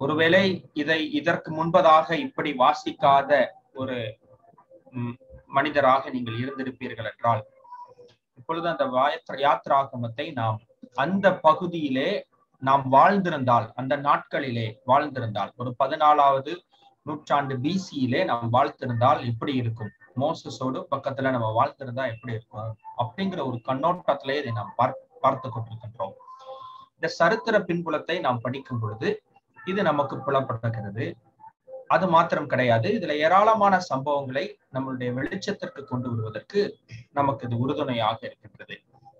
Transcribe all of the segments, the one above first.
ஒருவேளை இதை இதற்கு முன்பதாக இப்படி வாசிக்காத ஒரு ம், மனிதராக நீங்கள் இருந்திருப்பீர்கள் என்றால் இப்பொழுது அந்த வாயத்ர- யாத்ராகமத்தை நாம் அந்த பகுதியிலே நாம் வாழ்ந்திருந்தால் அந்த நாட்களிலே வாழ்ந்திருந்தால் ஒரு பதினாலாவது நூற்றாண்டு பிசியிலே நாம் வாழ்த்திருந்தால் எப்படி இருக்கும் மோசஸோடு பக்கத்துல நம்ம வாழ்த்திருந்தா எப்படி இருக்கும் அப்படிங்கிற ஒரு கண்ணோட்டத்திலே இதை நாம் பார் பார்த்து கொண்டிருக்கின்றோம் இந்த சரித்திர பின்புலத்தை நாம் படிக்கும் பொழுது இது நமக்கு புலப்படுகிறது அது மாத்திரம் கிடையாது இதுல ஏராளமான சம்பவங்களை நம்மளுடைய வெளிச்சத்திற்கு கொண்டு வருவதற்கு நமக்கு இது உறுதுணையாக இருக்கின்றது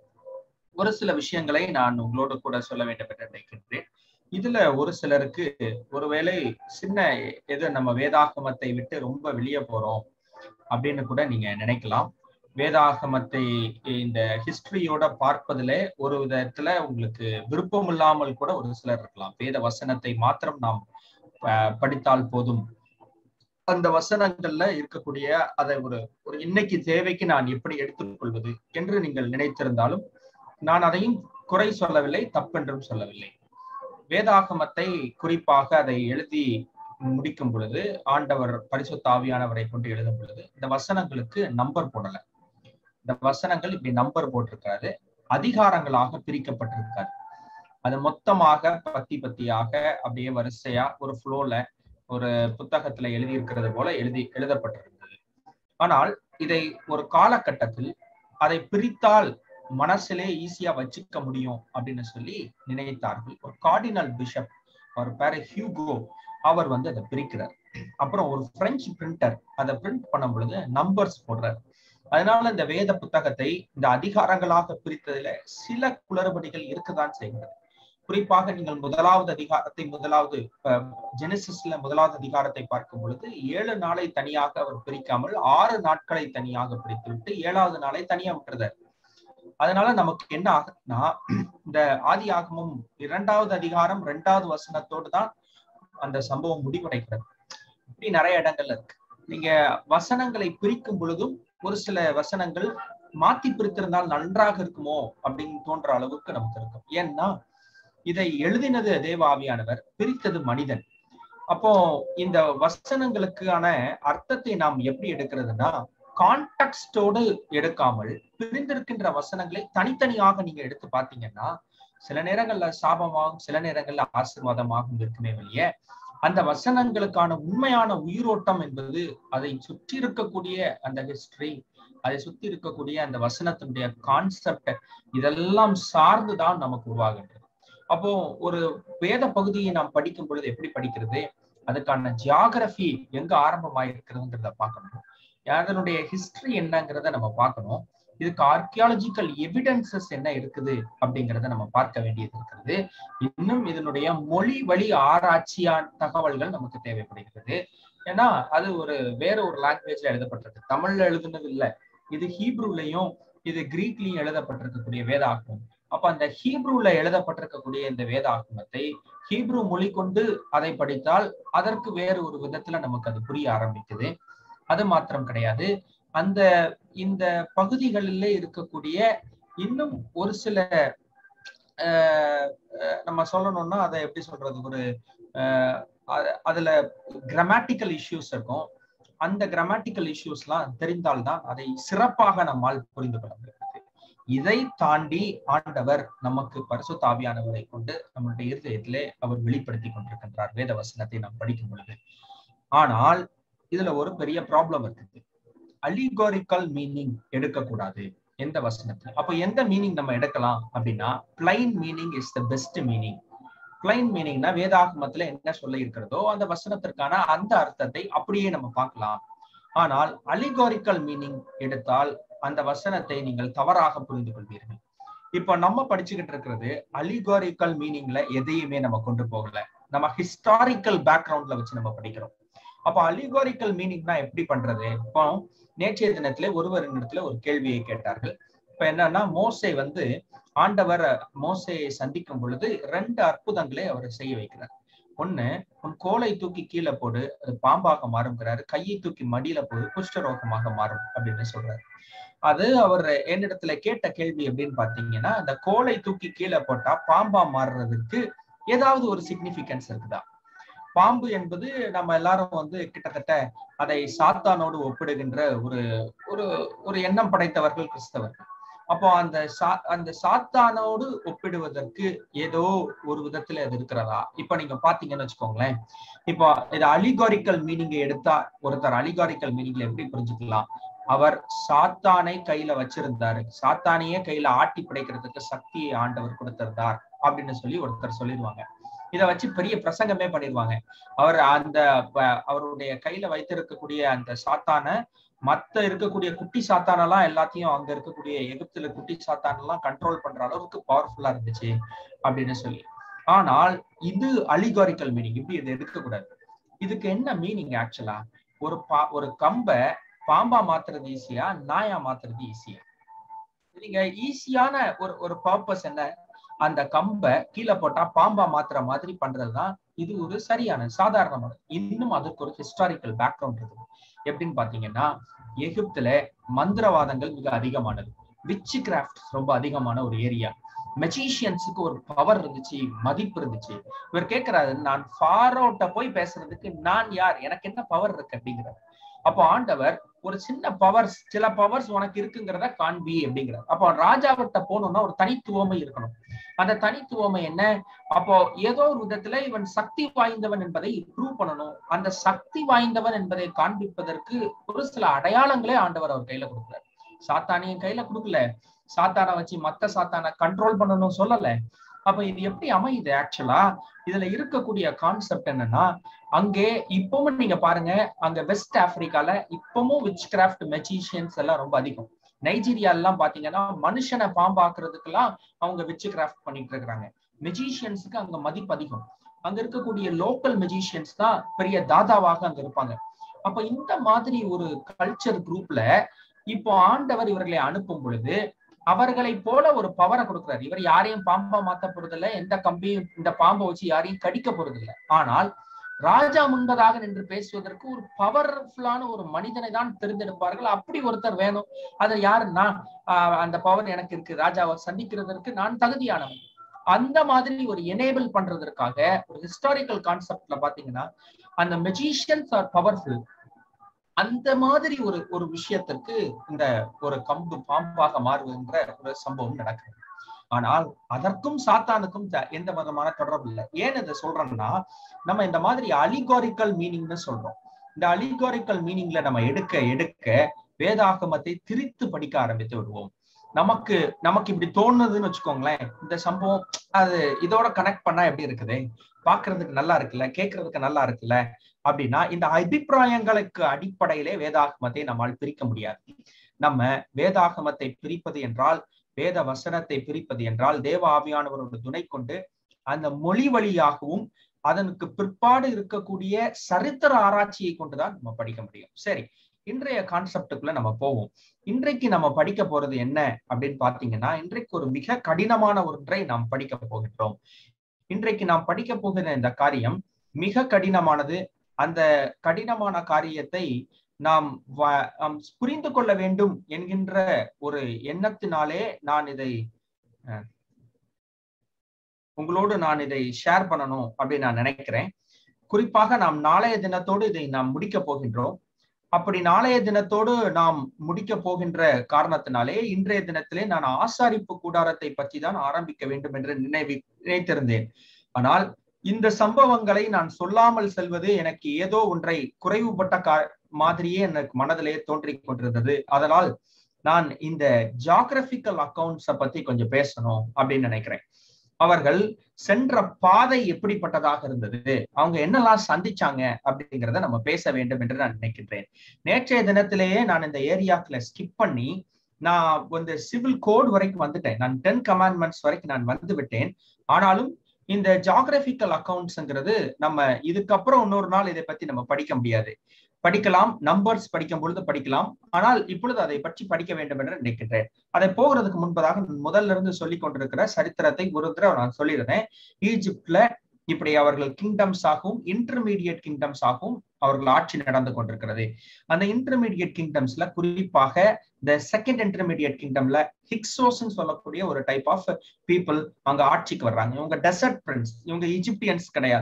ஒரு சில விஷயங்களை நான் உங்களோடு கூட சொல்ல வேண்டும் என்று நினைக்கின்றேன் இதுல ஒரு சிலருக்கு ஒருவேளை சின்ன எது நம்ம வேதாகமத்தை விட்டு ரொம்ப வெளியே போறோம் அப்படின்னு கூட நீங்க நினைக்கலாம் வேதாகமத்தை இந்த ஹிஸ்டரியோட பார்ப்பதுல ஒரு விதத்துல உங்களுக்கு விருப்பம் இல்லாமல் கூட ஒரு சிலர் இருக்கலாம் வேத வசனத்தை மாத்திரம் நாம் ப- படித்தால் போதும் அந்த வசனங்கள்ல இருக்கக்கூடிய அதை ஒரு ஒரு இன்னைக்கு தேவைக்கு நான் எப்படி எடுத்துக்கொள்வது என்று நீங்கள் நினைத்திருந்தாலும் நான் அதையும் குறை சொல்லவில்லை தப்பென்றும் சொல்லவில்லை வேதாகமத்தை குறிப்பாக அதை எழுதி முடிக்கும் பொழுது ஆண்டவர் பரிசுத்த ஆவியானவரை கொண்டு எழுதும் பொழுது இந்த வசனங்களுக்கு நம்பர் போடல இந்த வசனங்கள் இப்படி நம்பர் போட்டிருக்காது அதிகாரங்களாக பிரிக்கப்பட்டிருக்காது அது மொத்தமாக பத்தி பத்தியாக அப்படியே வரிசையா ஒரு ஃப்ளோல ஒரு புத்தகத்துல எழுதி இருக்கிறது போல எழுதி எழுதப்பட்டிருந்தது ஆனால் இதை ஒரு காலகட்டத்தில் அதை பிரித்தால் மனசிலே ஈஸியா வச்சுக்க முடியும் அப்படின்னு சொல்லி நினைத்தார்கள் ஒரு கார்டினல் பிஷப் அவர் பேரு ஹியூகோ அவர் வந்து அதை பிரிக்கிறார் அப்புறம் ஒரு பிரெஞ்சு பிரிண்டர் அதை பிரிண்ட் பண்ணும் பொழுது நம்பர்ஸ் போடுறார் அதனால இந்த வேத புத்தகத்தை இந்த அதிகாரங்களாக பிரித்ததுல சில குளறுபடிகள் இருக்கதான் செய்கிறது குறிப்பாக நீங்கள் முதலாவது அதிகாரத்தை முதலாவது ஜெனசிஸ்ல முதலாவது அதிகாரத்தை பார்க்கும் பொழுது ஏழு நாளை தனியாக அவர் பிரிக்காமல் ஆறு நாட்களை தனியாக பிரித்து விட்டு ஏழாவது நாளை தனியா விட்டுறார் அதனால நமக்கு என்ன ஆகுதுன்னா இந்த ஆதி ஆகமும் இரண்டாவது அதிகாரம் இரண்டாவது வசனத்தோடு தான் அந்த சம்பவம் முடிவடைகிறது இப்படி நிறைய இடங்கள்ல இருக்கு நீங்க வசனங்களை பிரிக்கும் பொழுதும் ஒரு சில வசனங்கள் மாத்தி பிரித்திருந்தால் நன்றாக இருக்குமோ அப்படின்னு தோன்ற அளவுக்கு நமக்கு இருக்கும் ஏன்னா இதை எழுதினது தேவ ஆவியானவர் பிரித்தது மனிதன் அப்போ இந்த வசனங்களுக்கான அர்த்தத்தை நாம் எப்படி எடுக்கிறதுனா கான்டெக்ஸ்டோடு எடுக்காமல் பிரிந்திருக்கின்ற வசனங்களை தனித்தனியாக நீங்க எடுத்து பாத்தீங்கன்னா சில நேரங்கள்ல சாபமாகும் சில நேரங்கள்ல ஆசீர்வாதமாகவும் இருக்குமே வெளிய அந்த வசனங்களுக்கான உண்மையான உயிரோட்டம் என்பது அதை சுற்றி இருக்கக்கூடிய அந்த ஹிஸ்டரி அதை சுத்தி இருக்கக்கூடிய அந்த வசனத்தினுடைய கான்செப்ட் இதெல்லாம் சார்ந்துதான் நமக்கு உருவாகின்றது அப்போ ஒரு வேத பகுதியை நாம் படிக்கும் பொழுது எப்படி படிக்கிறது அதுக்கான ஜியாகிரபி எங்க ஆரம்பமாயிருக்கிறதுங்கிறத பார்க்கணும் அதனுடைய ஹிஸ்டரி என்னங்கிறத நம்ம பார்க்கணும் இதுக்கு ஆர்கியாலஜிக்கல் எவிடன்சஸ் என்ன இருக்குது அப்படிங்கிறத நம்ம பார்க்க வேண்டியது இருக்கிறது இன்னும் இதனுடைய மொழி வழி ஆராய்ச்சியான தகவல்கள் நமக்கு தேவைப்படுகிறது ஏன்னா அது ஒரு வேற ஒரு லாங்குவேஜ்ல எழுதப்பட்டிருக்கு தமிழ்ல எழுதுனது இல்ல இது ஹீப்ரூலையும் இது கிரீக்லயும் எழுதப்பட்டிருக்கக்கூடிய வேதாகமம் அப்ப அந்த ஹீப்ரூல எழுதப்பட்டிருக்கக்கூடிய இந்த வேதாகமத்தை ஹீப்ரூ மொழி கொண்டு அதை படித்தால் அதற்கு வேறு ஒரு விதத்துல நமக்கு அது புரிய ஆரம்பிக்குது அது மாத்திரம் கிடையாது அந்த இந்த பகுதிகளில் இருக்கக்கூடிய இன்னும் ஒரு சில நம்ம சொல்லணும்னா அதை எப்படி சொல்றது ஒரு அதுல கிராமட்டிக்கல் இஷ்யூஸ் இருக்கும் அந்த கிராமட்டிக்கல் இஷ்யூஸ்லாம் தெரிந்தால்தான் அதை சிறப்பாக நம்மால் புரிந்து கொள்ள முடிகிறது இதை தாண்டி ஆண்டவர் நமக்கு பரிசுத்தாவியானவரை கொண்டு நம்மளுடைய இருதயத்திலே அவர் வெளிப்படுத்தி கொண்டிருக்கின்றார் வேத வசனத்தை நாம் படிக்கும் பொழுது ஆனால் இதுல ஒரு பெரிய ப்ராப்ளம் இருக்குது அலிகோரிக்கல் மீனிங் எடுக்கக்கூடாது எந்த வசனத்துல அப்ப எந்த மீனிங் நம்ம எடுக்கலாம் அப்படின்னா plain meaning is the best meaning plain மீனிங்னா வேதாகமத்துல என்ன சொல்ல இருக்கிறதோ அந்த வசனத்திற்கான அந்த அர்த்தத்தை அப்படியே நம்ம பார்க்கலாம் ஆனால் அலிகோரிக்கல் மீனிங் எடுத்தால் அந்த வசனத்தை நீங்கள் தவறாக புரிந்து கொள்வீர்கள் இப்ப நம்ம படிச்சுக்கிட்டு இருக்கிறது அலிகோரிக்கல் மீனிங்ல எதையுமே நம்ம கொண்டு போகல நம்ம ஹிஸ்டாரிக்கல் பேக்ரவுண்ட்ல வச்சு நம்ம படிக்கிறோம் அப்ப அலிகோரிக்கல் மீனிங்னா எப்படி பண்றது இப்போ நேற்றைய தினத்துல ஒருவர் இடத்துல ஒரு கேள்வியை கேட்டார்கள் இப்ப என்னன்னா மோசை வந்து ஆண்டவர் மோசையை சந்திக்கும் பொழுது ரெண்டு அற்புதங்களை அவர் செய்ய வைக்கிறார் ஒண்ணு உன் கோலை தூக்கி கீழே போடு அது பாம்பாக மாறுங்கிறாரு கையை தூக்கி மடியில போடு குஷ்டரோகமாக மாறும் அப்படின்னு சொல்றாரு அது அவர் என்னிடத்துல கேட்ட கேள்வி அப்படின்னு பாத்தீங்கன்னா அந்த கோலை தூக்கி கீழே போட்டா பாம்பா மாறுறதுக்கு ஏதாவது ஒரு சிக்னிபிகன்ஸ் இருக்குதா பாம்பு என்பது நம்ம எல்லாரும் வந்து கிட்டத்தட்ட அதை சாத்தானோடு ஒப்பிடுகின்ற ஒரு ஒரு ஒரு எண்ணம் படைத்தவர்கள் கிறிஸ்தவர்கள் அப்போ அந்த சா அந்த சாத்தானோடு ஒப்பிடுவதற்கு ஏதோ ஒரு விதத்துல அது இருக்கிறதா இப்ப நீங்க பாத்தீங்கன்னு வச்சுக்கோங்களேன் இப்போ இது அலிகாரிக்கல் மீனிங் எடுத்தா ஒருத்தர் அலிகாரிக்கல் மீனிங்ல எப்படி புரிஞ்சுக்கலாம் அவர் சாத்தானை கையில வச்சிருந்தாரு சாத்தானையே கையில ஆட்டி படைக்கிறதுக்கு சக்தியை ஆண்டவர் கொடுத்திருந்தார் அப்படின்னு சொல்லி ஒருத்தர் சொல்லிடுவாங்க இத வச்சு பெரிய பிரசங்கமே பண்ணிடுவாங்க அவர் அந்த அவருடைய கையில வைத்திருக்கக்கூடிய அந்த சாத்தான மத்த இருக்கக்கூடிய குட்டி சாத்தானெல்லாம் எல்லாத்தையும் அங்க இருக்கக்கூடிய எகிப்துல குட்டி சாத்தானெல்லாம் கண்ட்ரோல் பண்ற அளவுக்கு பவர்ஃபுல்லா இருந்துச்சு அப்படின்னு சொல்லி ஆனால் இது அலிகாரிக்கல் மீனிங் இப்படி இதை எடுக்கக்கூடாது இதுக்கு என்ன மீனிங் ஆக்சுவலா ஒரு பா ஒரு கம்பை பாம்பா மாத்துறது ஈஸியா நாயா மாத்துறது ஈஸியா நீங்க ஈஸியான ஒரு ஒரு பர்பஸ் என்ன அந்த கம்பை கீழே போட்டா பாம்பா மாத்துற மாதிரி பண்றதுதான் இது ஒரு சரியான சாதாரணமான இன்னும் அதுக்கு ஒரு ஹிஸ்டாரிக்கல் பேக்ரவுண்ட் இருக்கு எப்படின்னு பாத்தீங்கன்னா எகிப்துல மந்திரவாதங்கள் மிக அதிகமானது விச் கிராஃப்ட் ரொம்ப அதிகமான ஒரு ஏரியா மெஜிஷியன்ஸுக்கு ஒரு பவர் இருந்துச்சு மதிப்பு இருந்துச்சு இவர் கேட்கிறாரு நான் ஃபாரோட்ட போய் பேசுறதுக்கு நான் யார் எனக்கு என்ன பவர் இருக்கு அப்படிங்கிறார் அப்போ ஆண்டவர் ஒரு சின்ன பவர்ஸ் சில பவர்ஸ் உனக்கு இருக்குங்கிறத காண்பி அப்படிங்கிறார் அப்போ ராஜாவிட்ட போகணும்னா ஒரு தனித்துவமை இருக்கணும் அந்த தனித்துவமை என்ன அப்போ ஏதோ ஒரு விதத்துல இவன் சக்தி வாய்ந்தவன் என்பதை ப்ரூவ் பண்ணணும் அந்த சக்தி வாய்ந்தவன் என்பதை காண்பிப்பதற்கு ஒரு சில அடையாளங்களே ஆண்டவர் அவர் கையில கொடுக்கல சாத்தானியின் கையில கொடுக்கல சாத்தானை வச்சு மத்த சாத்தானை கண்ட்ரோல் பண்ணணும் சொல்லல அப்ப இது எப்படி அமையுது ஆக்சுவலா இதுல இருக்கக்கூடிய கான்செப்ட் என்னன்னா அங்கே இப்பவும் நீங்க பாருங்க அங்க வெஸ்ட் ஆப்பிரிக்கால இப்பவும் விச் கிராஃப்ட் மெஜிஷியன்ஸ் எல்லாம் ரொம்ப அதிகம் நைஜீரியா எல்லாம் பாத்தீங்கன்னா மனுஷனை பாம்பாக்குறதுக்கெல்லாம் அவங்க விச் கிராஃப்ட் பண்ணிட்டு இருக்கிறாங்க மெஜிஷியன்ஸுக்கு அங்க மதிப்பு அதிகம் அங்க இருக்கக்கூடிய லோக்கல் மெஜிஷியன்ஸ் தான் பெரிய தாதாவாக அங்க இருப்பாங்க அப்ப இந்த மாதிரி ஒரு கல்ச்சர் குரூப்ல இப்போ ஆண்டவர் இவர்களை அனுப்பும் பொழுது அவர்களை போல ஒரு பவரை கொடுக்குறாரு இவர் யாரையும் பாம்பா மாத்த போறதில்ல எந்த கம்பியும் இந்த பாம்பை வச்சு யாரையும் கடிக்க போறதில்ல ஆனால் ராஜா முன்பதாக நின்று பேசுவதற்கு ஒரு பவர்ஃபுல்லான ஒரு மனிதனை தான் தேர்ந்தெடுப்பார்கள் அப்படி ஒருத்தர் வேணும் அது யாருன்னா அந்த பவர் எனக்கு இருக்கு ராஜாவை சந்திக்கிறதற்கு நான் தகுதியானவன் அந்த மாதிரி ஒரு எனேபிள் பண்றதற்காக ஒரு ஹிஸ்டாரிக்கல் கான்செப்ட்ல பாத்தீங்கன்னா அந்த மெஜிஷியன்ஸ் ஆர் பவர்ஃபுல் அந்த மாதிரி ஒரு ஒரு விஷயத்திற்கு இந்த ஒரு கம்பு பாம்பாக மாறுகின்ற ஒரு சம்பவம் நடக்குது ஆனால் அதற்கும் சாத்தானுக்கும் எந்த விதமான தொடர்பு இல்லை ஏன் இதை சொல்றோம்னா நம்ம இந்த மாதிரி அலிகாரிக்கல் மீனிங்னு சொல்றோம் இந்த அலிகாரிக்கல் மீனிங்ல நம்ம எடுக்க எடுக்க வேதாகமத்தை திரித்து படிக்க ஆரம்பித்து விடுவோம் நமக்கு நமக்கு இப்படி தோணுதுன்னு வச்சுக்கோங்களேன் இந்த சம்பவம் அது இதோட கனெக்ட் பண்ணா எப்படி இருக்குது பாக்குறதுக்கு நல்லா இருக்குல்ல கேட்கறதுக்கு நல்லா இருக்குல்ல அப்படின்னா இந்த அபிப்பிராயங்களுக்கு அடிப்படையிலே வேதாகமத்தை நம்மால் பிரிக்க முடியாது நம்ம வேதாகமத்தை பிரிப்பது என்றால் வேத வசனத்தை பிரிப்பது என்றால் தேவ ஆவியானவரோட துணை கொண்டு அந்த மொழி வழியாகவும் அதனுக்கு பிற்பாடு இருக்கக்கூடிய சரித்திர ஆராய்ச்சியை கொண்டுதான் நம்ம படிக்க முடியும் சரி இன்றைய கான்செப்டுக்குள்ள நம்ம போவோம் இன்றைக்கு நம்ம படிக்க போறது என்ன அப்படின்னு பாத்தீங்கன்னா இன்றைக்கு ஒரு மிக கடினமான ஒன்றை நாம் படிக்க போகின்றோம் இன்றைக்கு நாம் படிக்க போகிற இந்த காரியம் மிக கடினமானது அந்த கடினமான காரியத்தை நாம் புரிந்து கொள்ள வேண்டும் என்கின்ற ஒரு எண்ணத்தினாலே நான் இதை உங்களோடு நான் இதை ஷேர் பண்ணணும் அப்படின்னு நான் நினைக்கிறேன் குறிப்பாக நாம் நாளைய தினத்தோடு இதை நாம் முடிக்க போகின்றோம் அப்படி நாளைய தினத்தோடு நாம் முடிக்க போகின்ற காரணத்தினாலே இன்றைய தினத்திலே நான் ஆசாரிப்பு கூடாரத்தை பற்றி தான் ஆரம்பிக்க வேண்டும் என்று நினைவி நினைத்திருந்தேன் ஆனால் இந்த சம்பவங்களை நான் சொல்லாமல் செல்வது எனக்கு ஏதோ ஒன்றை குறைவுபட்ட கா மாதிரியே எனக்கு மனதிலே தோன்றிக் கொண்டிருந்தது அதனால் நான் இந்த ஜாகிரபிக்கல் அக்கௌண்ட்ஸ பத்தி கொஞ்சம் பேசணும் அப்படின்னு நினைக்கிறேன் அவர்கள் சென்ற பாதை எப்படிப்பட்டதாக இருந்தது அவங்க என்னெல்லாம் சந்திச்சாங்க அப்படிங்கிறத நம்ம பேச வேண்டும் என்று நான் நினைக்கின்றேன் நேற்றைய தினத்திலேயே நான் இந்த ஏரியாக்குள்ள ஸ்கிப் பண்ணி நான் இந்த சிவில் கோட் வரைக்கும் வந்துட்டேன் நான் டென் கமாண்ட்மெண்ட்ஸ் வரைக்கும் நான் வந்து விட்டேன் ஆனாலும் இந்த ஜாகிரபிக்கல் அக்கௌண்ட்ஸ்ங்கிறது நம்ம இதுக்கப்புறம் இன்னொரு நாள் இதை பத்தி நம்ம படிக்க முடியாது படிக்கலாம் நம்பர்ஸ் படிக்கும் பொழுது படிக்கலாம் ஆனால் இப்பொழுது அதை பற்றி படிக்க வேண்டும் என்று நினைக்கின்றேன் அதை போகிறதுக்கு முன்பதாக முதல்ல இருந்து சொல்லி கொண்டிருக்கிற சரித்திரத்தை ஒரு தடவை நான் சொல்லியிருந்தேன் ஈஜிப்ட்ல இப்படி அவர்கள் கிங்டம்ஸ் ஆகவும் இன்டர்மீடியட் கிங்டம்ஸ் ஆகவும் அவர்கள் ஆட்சி நடந்து கொண்டிருக்கிறது அந்த இன்டர்மீடியட் கிங்டம்ஸ்ல குறிப்பாக இந்த செகண்ட் இன்டர்மீடியட் கிங்டம்ல ஹிக்ஸோஸ் சொல்லக்கூடிய ஒரு டைப் ஆஃப் பீப்புள் அங்க ஆட்சிக்கு வர்றாங்க இவங்க டெசர்ட் பிரின்ஸ் இவங்க ஈஜிப்டியன்ஸ் கிடையாது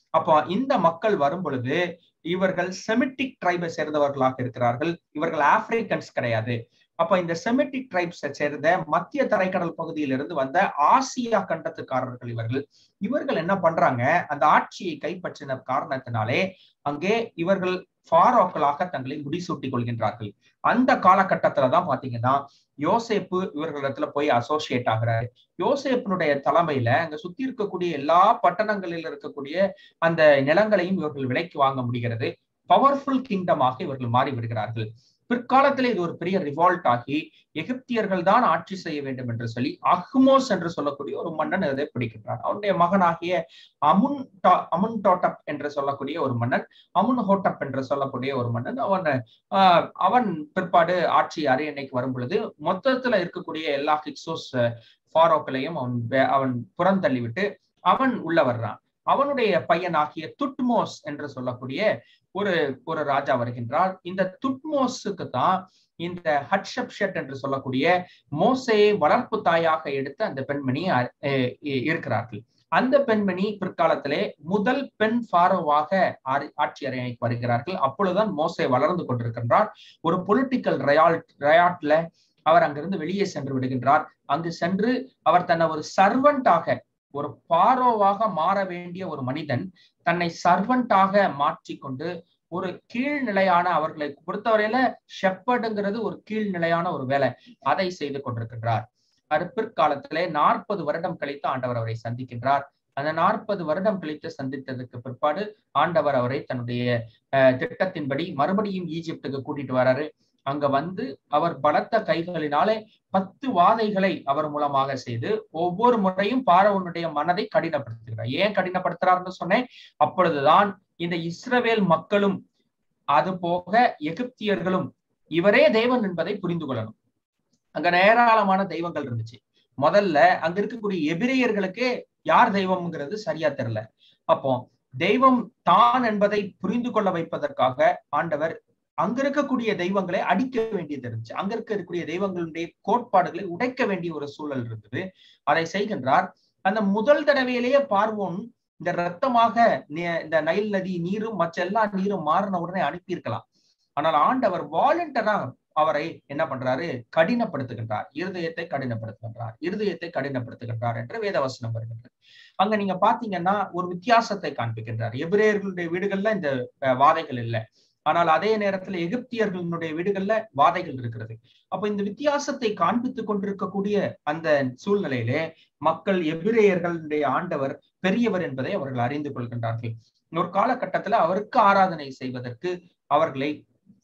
அப்போ இந்த மக்கள் வரும் பொழுது இவர்கள் செமிட்டிக் ட்ரைபை சேர்ந்தவர்களாக இருக்கிறார்கள் இவர்கள் ஆப்பிரிக்கன்ஸ் கிடையாது அப்ப இந்த செமிட்டிக் ட்ரைப்ஸை சேர்ந்த மத்திய தரைக்கடல் பகுதியிலிருந்து வந்த ஆசியா கண்டத்துக்காரர்கள் இவர்கள் இவர்கள் என்ன பண்றாங்க அந்த ஆட்சியை கைப்பற்றின காரணத்தினாலே அங்கே இவர்கள் ஃபாரோக்களாக தங்களை முடிசூட்டிக் கொள்கின்றார்கள் அந்த காலகட்டத்துலதான் பாத்தீங்கன்னா யோசேப்பு இவர்களிடத்துல போய் அசோசியேட் ஆகிறாரு யோசேப்பினுடைய தலைமையில அங்க சுத்தி இருக்கக்கூடிய எல்லா பட்டணங்களில் இருக்கக்கூடிய அந்த நிலங்களையும் இவர்கள் விலைக்கு வாங்க முடிகிறது பவர்ஃபுல் கிங்டமாக இவர்கள் மாறி விடுகிறார்கள் பிற்காலத்தில் இது ஒரு பெரிய ரிவால்ட் ஆகி எகிப்தியர்கள் தான் ஆட்சி செய்ய வேண்டும் என்று சொல்லி அஹ்மோஸ் என்று சொல்லக்கூடிய ஒரு மன்னன் இதை பிடிக்கின்றான் அவனுடைய மகனாகிய அமுன் அமுன் டோட்டப் என்று சொல்லக்கூடிய ஒரு மன்னன் அமுன் ஹோட்டப் என்று சொல்லக்கூடிய ஒரு மன்னன் அவன் ஆஹ் அவன் பிற்பாடு ஆட்சி அரியணைக்கு வரும் பொழுது மொத்தத்துல இருக்கக்கூடிய எல்லா ஹிக்ஸோஸ் ஃபாரோக்களையும் அவன் அவன் புறந்தள்ளிவிட்டு அவன் உள்ள வர்றான் அவனுடைய பையனாகிய துட்மோஸ் என்று சொல்லக்கூடிய ஒரு ஒரு ராஜா வருகின்றார் இந்த துட்மோஸுக்கு தான் இந்த ஹட்ஷப்ஷட் என்று சொல்லக்கூடிய மோசையை வளர்ப்பு தாயாக எடுத்த அந்த பெண்மணி இருக்கிறார்கள் அந்த பெண்மணி பிற்காலத்திலே முதல் பெண் ஃபாரோவாக ஆட்சி அறையணைக்கு வருகிறார்கள் அப்பொழுதுதான் மோசை வளர்ந்து கொண்டிருக்கின்றார் ஒரு பொலிட்டிக்கல் ரயால் ரயாட்ல அவர் அங்கிருந்து வெளியே சென்று விடுகின்றார் அங்கு சென்று அவர் தன்னை ஒரு சர்வெண்டாக ஒரு பாரோவாக மாற வேண்டிய ஒரு மனிதன் தன்னை சர்வெண்டாக மாற்றிக்கொண்டு ஒரு கீழ்நிலையான அவர்களை பொறுத்தவரையில ஷெப்பர்டுங்கிறது ஒரு கீழ்நிலையான ஒரு வேலை அதை செய்து கொண்டிருக்கின்றார் அது பிற்காலத்திலே நாற்பது வருடம் கழித்து ஆண்டவர் அவரை சந்திக்கின்றார் அந்த நாற்பது வருடம் கழித்து சந்தித்ததுக்கு பிற்பாடு ஆண்டவர் அவரை தன்னுடைய திட்டத்தின்படி மறுபடியும் ஈஜிப்டுக்கு கூட்டிட்டு வராரு அங்க வந்து அவர் பலத்த கைகளினாலே பத்து வாதைகளை அவர் மூலமாக செய்து ஒவ்வொரு முறையும் பாரவனுடைய மனதை கடினப்படுத்துகிறார் ஏன் கடினப்படுத்துறாருன்னு சொன்னேன் அப்பொழுதுதான் இந்த இஸ்ரவேல் மக்களும் அது போக எகிப்தியர்களும் இவரே தெய்வம் என்பதை புரிந்து கொள்ளணும் அங்க ஏராளமான தெய்வங்கள் இருந்துச்சு முதல்ல அங்க இருக்கக்கூடிய எபிரேயர்களுக்கே யார் தெய்வம்ங்கிறது சரியா தெரியல அப்போ தெய்வம் தான் என்பதை புரிந்து கொள்ள வைப்பதற்காக ஆண்டவர் அங்க இருக்கக்கூடிய தெய்வங்களை அடிக்க வேண்டியது இருந்துச்சு அங்க இருக்கக்கூடிய தெய்வங்களுடைய கோட்பாடுகளை உடைக்க வேண்டிய ஒரு சூழல் இருந்தது அதை செய்கின்றார் அந்த முதல் தடவையிலேயே பார்வோன் இந்த ரத்தமாக இந்த நைல் நதி நீரும் மற்ற எல்லா நீரும் மாறின உடனே அனுப்பியிருக்கலாம் ஆனால் ஆண்டவர் வாலண்டரா அவரை என்ன பண்றாரு கடினப்படுத்துகின்றார் இருதயத்தை கடினப்படுத்துகின்றார் இருதயத்தை கடினப்படுத்துகின்றார் என்று வேதவசனம் வருகின்றது அங்க நீங்க பாத்தீங்கன்னா ஒரு வித்தியாசத்தை காண்பிக்கின்றார் எபிரேயர்களுடைய வீடுகள்ல இந்த வாதைகள் இல்லை ஆனால் அதே நேரத்துல எகிப்தியர்களுடைய வீடுகள்ல வாதைகள் இருக்கிறது அப்ப இந்த வித்தியாசத்தை காண்பித்துக் கொண்டிருக்கக்கூடிய அந்த சூழ்நிலையிலே மக்கள் எபிரேயர்களுடைய ஆண்டவர் பெரியவர் என்பதை அவர்கள் அறிந்து கொள்கின்றார்கள் ஒரு காலகட்டத்துல அவருக்கு ஆராதனை செய்வதற்கு அவர்களை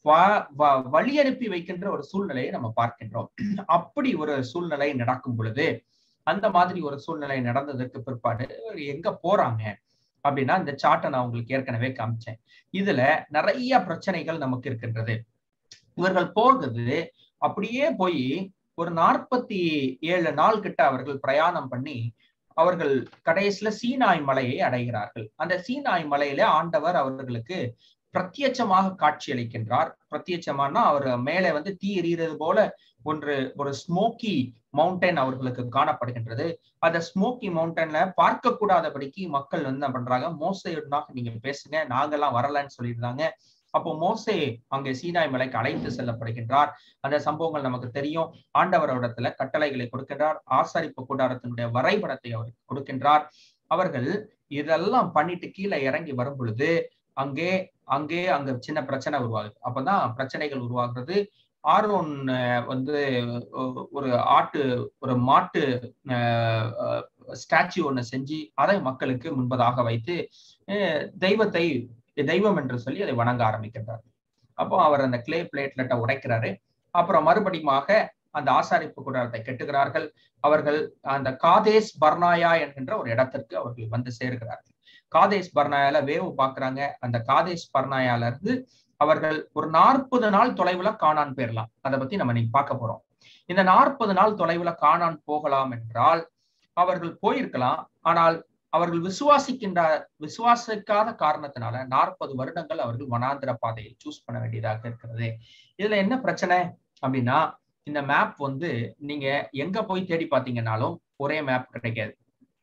வழி அனுப்பி வைக்கின்ற ஒரு சூழ்நிலையை நம்ம பார்க்கின்றோம் அப்படி ஒரு சூழ்நிலை நடக்கும் பொழுது அந்த மாதிரி ஒரு சூழ்நிலை நடந்ததற்கு பிற்பாடு எங்க போறாங்க அப்படின்னா இந்த சார்ட்டை நான் உங்களுக்கு ஏற்கனவே காமிச்சேன் இதுல நிறைய பிரச்சனைகள் நமக்கு இருக்கின்றது இவர்கள் போகுது அப்படியே போய் ஒரு நாற்பத்தி ஏழு நாள் கிட்ட அவர்கள் பிரயாணம் பண்ணி அவர்கள் கடைசியில சீனாய் மலையை அடைகிறார்கள் அந்த சீனாய் மலையில ஆண்டவர் அவர்களுக்கு பிரத்யட்சமாக காட்சி அளிக்கின்றார் பிரத்யட்சமானா அவர் மேலே வந்து தீ எறிகிறது போல ஒன்று ஒரு ஸ்மோக்கி மவுண்டன் அவர்களுக்கு காணப்படுகின்றது அந்த ஸ்மோக்கி மவுண்டன்ல பார்க்க கூடாதபடிக்கு மக்கள் வந்து என்ன பண்றாங்க மோசையுடனாக நீங்க பேசுங்க நாங்கெல்லாம் வரலன்னு சொல்லியிருந்தாங்க அப்போ மோசே அங்கே சீனாய் மலைக்கு அழைத்து செல்லப்படுகின்றார் அந்த சம்பவங்கள் நமக்கு தெரியும் ஆண்டவரோடத்துல கட்டளைகளை கொடுக்கின்றார் ஆசாரிப்பு கூடாரத்தினுடைய வரைபடத்தை அவர் கொடுக்கின்றார் அவர்கள் இதெல்லாம் பண்ணிட்டு கீழே இறங்கி வரும் பொழுது அங்கே அங்கே அங்க சின்ன பிரச்சனை உருவாகுது அப்பதான் பிரச்சனைகள் உருவாகிறது ஆர்வன் வந்து ஒரு ஆட்டு ஒரு மாட்டு ஸ்டாச்சு ஒண்ணு செஞ்சு அதை மக்களுக்கு முன்பதாக வைத்து தெய்வத்தை தெய்வம் என்று சொல்லி அதை வணங்க ஆரம்பிக்கின்றார் அப்போ அவர் அந்த கிளே பிளேட்லெட்டை உடைக்கிறாரு அப்புறம் மறுபடியுமாக அந்த ஆசாரிப்பு கூடாரத்தை கெட்டுகிறார்கள் அவர்கள் அந்த காதேஸ் பர்னாயா என்கின்ற ஒரு இடத்திற்கு அவர்கள் வந்து சேர்கிறார்கள் காதேஸ் பர்னாயால வேவு பாக்குறாங்க அந்த காதேஸ் பர்னாயால இருந்து அவர்கள் ஒரு நாற்பது நாள் தொலைவுல காணான் போயிடலாம் அதை பத்தி நம்ம நீங்க பார்க்க போறோம் இந்த நாற்பது நாள் தொலைவுல காணான் போகலாம் என்றால் அவர்கள் போயிருக்கலாம் ஆனால் அவர்கள் விசுவாசிக்கின்ற விசுவாசிக்காத காரணத்தினால நாற்பது வருடங்கள் அவர்கள் வனாந்திர பாதையை சூஸ் பண்ண வேண்டியதாக இருக்கிறது இதுல என்ன பிரச்சனை அப்படின்னா இந்த மேப் வந்து நீங்க எங்க போய் தேடி பார்த்தீங்கன்னாலும் ஒரே மேப் கிடைக்காது